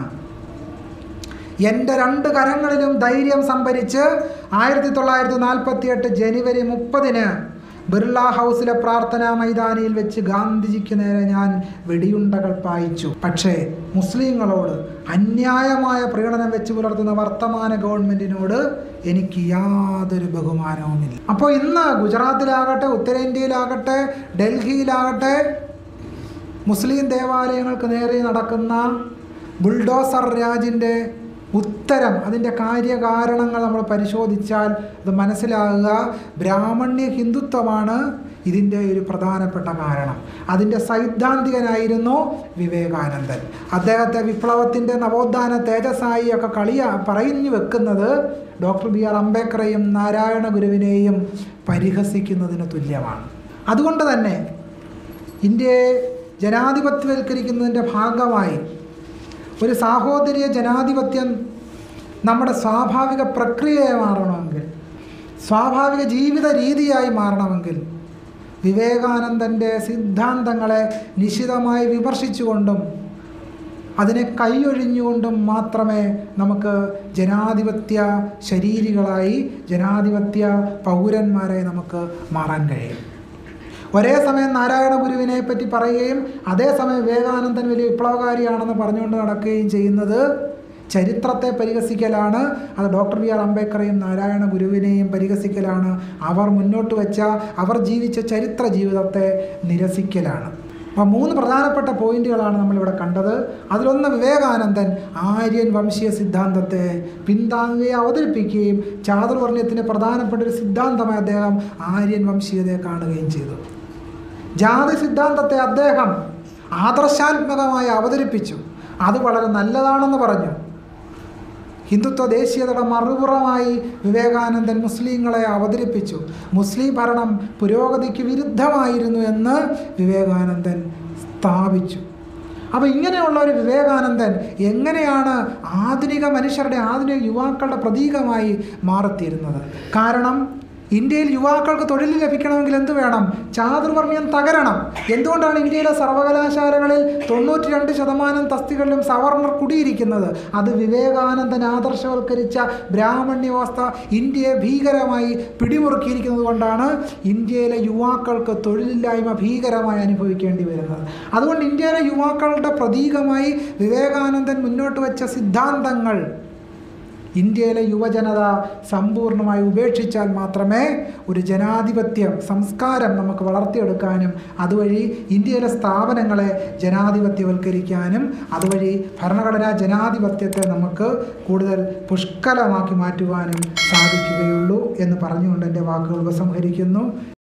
Speaker 1: എൻ്റെ രണ്ട് കരങ്ങളിലും ധൈര്യം സംഭരിച്ച് ആയിരത്തി തൊള്ളായിരത്തി നാൽപ്പത്തി എട്ട് ജനുവരി മുപ്പതിന് ബിർള ഹൗസിലെ പ്രാർത്ഥനാ മൈതാനിയിൽ വെച്ച് ഗാന്ധിജിക്ക് നേരെ ഞാൻ വെടിയുണ്ടകൾ പായിച്ചു പക്ഷേ മുസ്ലിങ്ങളോട് അന്യായമായ പ്രീണനം വെച്ച് പുലർത്തുന്ന വർത്തമാന ഗവൺമെൻറ്റിനോട് എനിക്ക് യാതൊരു ബഹുമാനവുമില്ല അപ്പോൾ ഇന്ന് ഗുജറാത്തിലാകട്ടെ ഉത്തരേന്ത്യയിലാകട്ടെ ഡൽഹിയിലാകട്ടെ മുസ്ലിം ദേവാലയങ്ങൾക്ക് നേരെ നടക്കുന്ന ബുൾഡോസർ രാജിൻ്റെ ഉത്തരം അതിൻ്റെ കാര്യകാരണങ്ങൾ നമ്മൾ പരിശോധിച്ചാൽ അത് മനസ്സിലാകുക ബ്രാഹ്മണ്യ ഹിന്ദുത്വമാണ് ഇതിൻ്റെ ഒരു പ്രധാനപ്പെട്ട കാരണം അതിൻ്റെ സൈദ്ധാന്തികനായിരുന്നു വിവേകാനന്ദൻ അദ്ദേഹത്തെ വിപ്ലവത്തിൻ്റെ നവോത്ഥാന തേജസ്സായി ഒക്കെ കളിയ പറഞ്ഞു വെക്കുന്നത് ഡോക്ടർ ബി ആർ അംബേദ്കറെയും നാരായണ ഗുരുവിനെയും പരിഹസിക്കുന്നതിന് തുല്യമാണ് അതുകൊണ്ട് തന്നെ ഇന്ത്യയെ ജനാധിപത്യവൽക്കരിക്കുന്നതിൻ്റെ ഭാഗമായി ഒരു സാഹോദര്യ ജനാധിപത്യം നമ്മുടെ സ്വാഭാവിക പ്രക്രിയയായി മാറണമെങ്കിൽ സ്വാഭാവിക ജീവിത രീതിയായി മാറണമെങ്കിൽ വിവേകാനന്ദൻ്റെ സിദ്ധാന്തങ്ങളെ നിശിതമായി വിമർശിച്ചുകൊണ്ടും അതിനെ കൈയൊഴിഞ്ഞുകൊണ്ടും മാത്രമേ നമുക്ക് ജനാധിപത്യ ശരീരികളായി ജനാധിപത്യ പൗരന്മാരെ നമുക്ക് മാറാൻ കഴിയും ഒരേ സമയം നാരായണ ഗുരുവിനെ പറ്റി പറയുകയും അതേസമയം വിവേകാനന്ദൻ വലിയ വിപ്ലവകാരിയാണെന്ന് പറഞ്ഞുകൊണ്ട് നടക്കുകയും ചെയ്യുന്നത് ചരിത്രത്തെ പരിഹസിക്കലാണ് അത് ഡോക്ടർ ബി ആർ അംബേദ്കറെയും നാരായണ ഗുരുവിനെയും പരിഹസിക്കലാണ് അവർ മുന്നോട്ട് വെച്ച അവർ ജീവിച്ച ചരിത്ര ജീവിതത്തെ നിരസിക്കലാണ് അപ്പോൾ മൂന്ന് പ്രധാനപ്പെട്ട പോയിന്റുകളാണ് നമ്മളിവിടെ കണ്ടത് അതിലൊന്ന് വിവേകാനന്ദൻ ആര്യൻ വംശീയ സിദ്ധാന്തത്തെ പിന്താങ്ങുകയും അവതരിപ്പിക്കുകയും ചാതുർവർണ്ണയത്തിൻ്റെ പ്രധാനപ്പെട്ട ഒരു സിദ്ധാന്തമായി അദ്ദേഹം ആര്യൻ വംശീയതയെ കാണുകയും ചെയ്തു ജാതി സിദ്ധാന്തത്തെ അദ്ദേഹം ആദർശാത്മകമായി അവതരിപ്പിച്ചു അത് വളരെ നല്ലതാണെന്ന് പറഞ്ഞു ഹിന്ദുത്വ ദേശീയതയുടെ മറുപുറമായി വിവേകാനന്ദൻ മുസ്ലിങ്ങളെ അവതരിപ്പിച്ചു മുസ്ലിം ഭരണം പുരോഗതിക്ക് വിരുദ്ധമായിരുന്നു എന്ന് വിവേകാനന്ദൻ സ്ഥാപിച്ചു അപ്പോൾ ഇങ്ങനെയുള്ള ഒരു വിവേകാനന്ദൻ എങ്ങനെയാണ് ആധുനിക മനുഷ്യരുടെ ആധുനിക യുവാക്കളുടെ പ്രതീകമായി മാറിത്തീരുന്നത് കാരണം ഇന്ത്യയിൽ യുവാക്കൾക്ക് തൊഴിൽ ലഭിക്കണമെങ്കിൽ എന്ത് വേണം ചാതുർവർണ്ണയം തകരണം എന്തുകൊണ്ടാണ് ഇന്ത്യയിലെ സർവകലാശാലകളിൽ തൊണ്ണൂറ്റി രണ്ട് ശതമാനം തസ്തികളിലും സവർണർ കുടിയിരിക്കുന്നത് അത് വിവേകാനന്ദൻ ആദർശവൽക്കരിച്ച ബ്രാഹ്മണ്യ വ്യവസ്ഥ ഇന്ത്യയെ ഭീകരമായി പിടിമുറുക്കിയിരിക്കുന്നത് കൊണ്ടാണ് ഇന്ത്യയിലെ യുവാക്കൾക്ക് തൊഴിലില്ലായ്മ ഭീകരമായി അനുഭവിക്കേണ്ടി വരുന്നത് അതുകൊണ്ട് ഇന്ത്യയിലെ യുവാക്കളുടെ പ്രതീകമായി വിവേകാനന്ദൻ മുന്നോട്ട് വെച്ച സിദ്ധാന്തങ്ങൾ ഇന്ത്യയിലെ യുവജനത സമ്പൂർണ്ണമായി ഉപേക്ഷിച്ചാൽ മാത്രമേ ഒരു ജനാധിപത്യം സംസ്കാരം നമുക്ക് വളർത്തിയെടുക്കാനും അതുവഴി ഇന്ത്യയിലെ സ്ഥാപനങ്ങളെ ജനാധിപത്യവൽക്കരിക്കാനും അതുവഴി ഭരണഘടനാ ജനാധിപത്യത്തെ നമുക്ക് കൂടുതൽ പുഷ്കലമാക്കി മാറ്റുവാനും സാധിക്കുകയുള്ളൂ എന്ന് പറഞ്ഞുകൊണ്ട് എൻ്റെ വാക്കുകൾ ഉപസംഹരിക്കുന്നു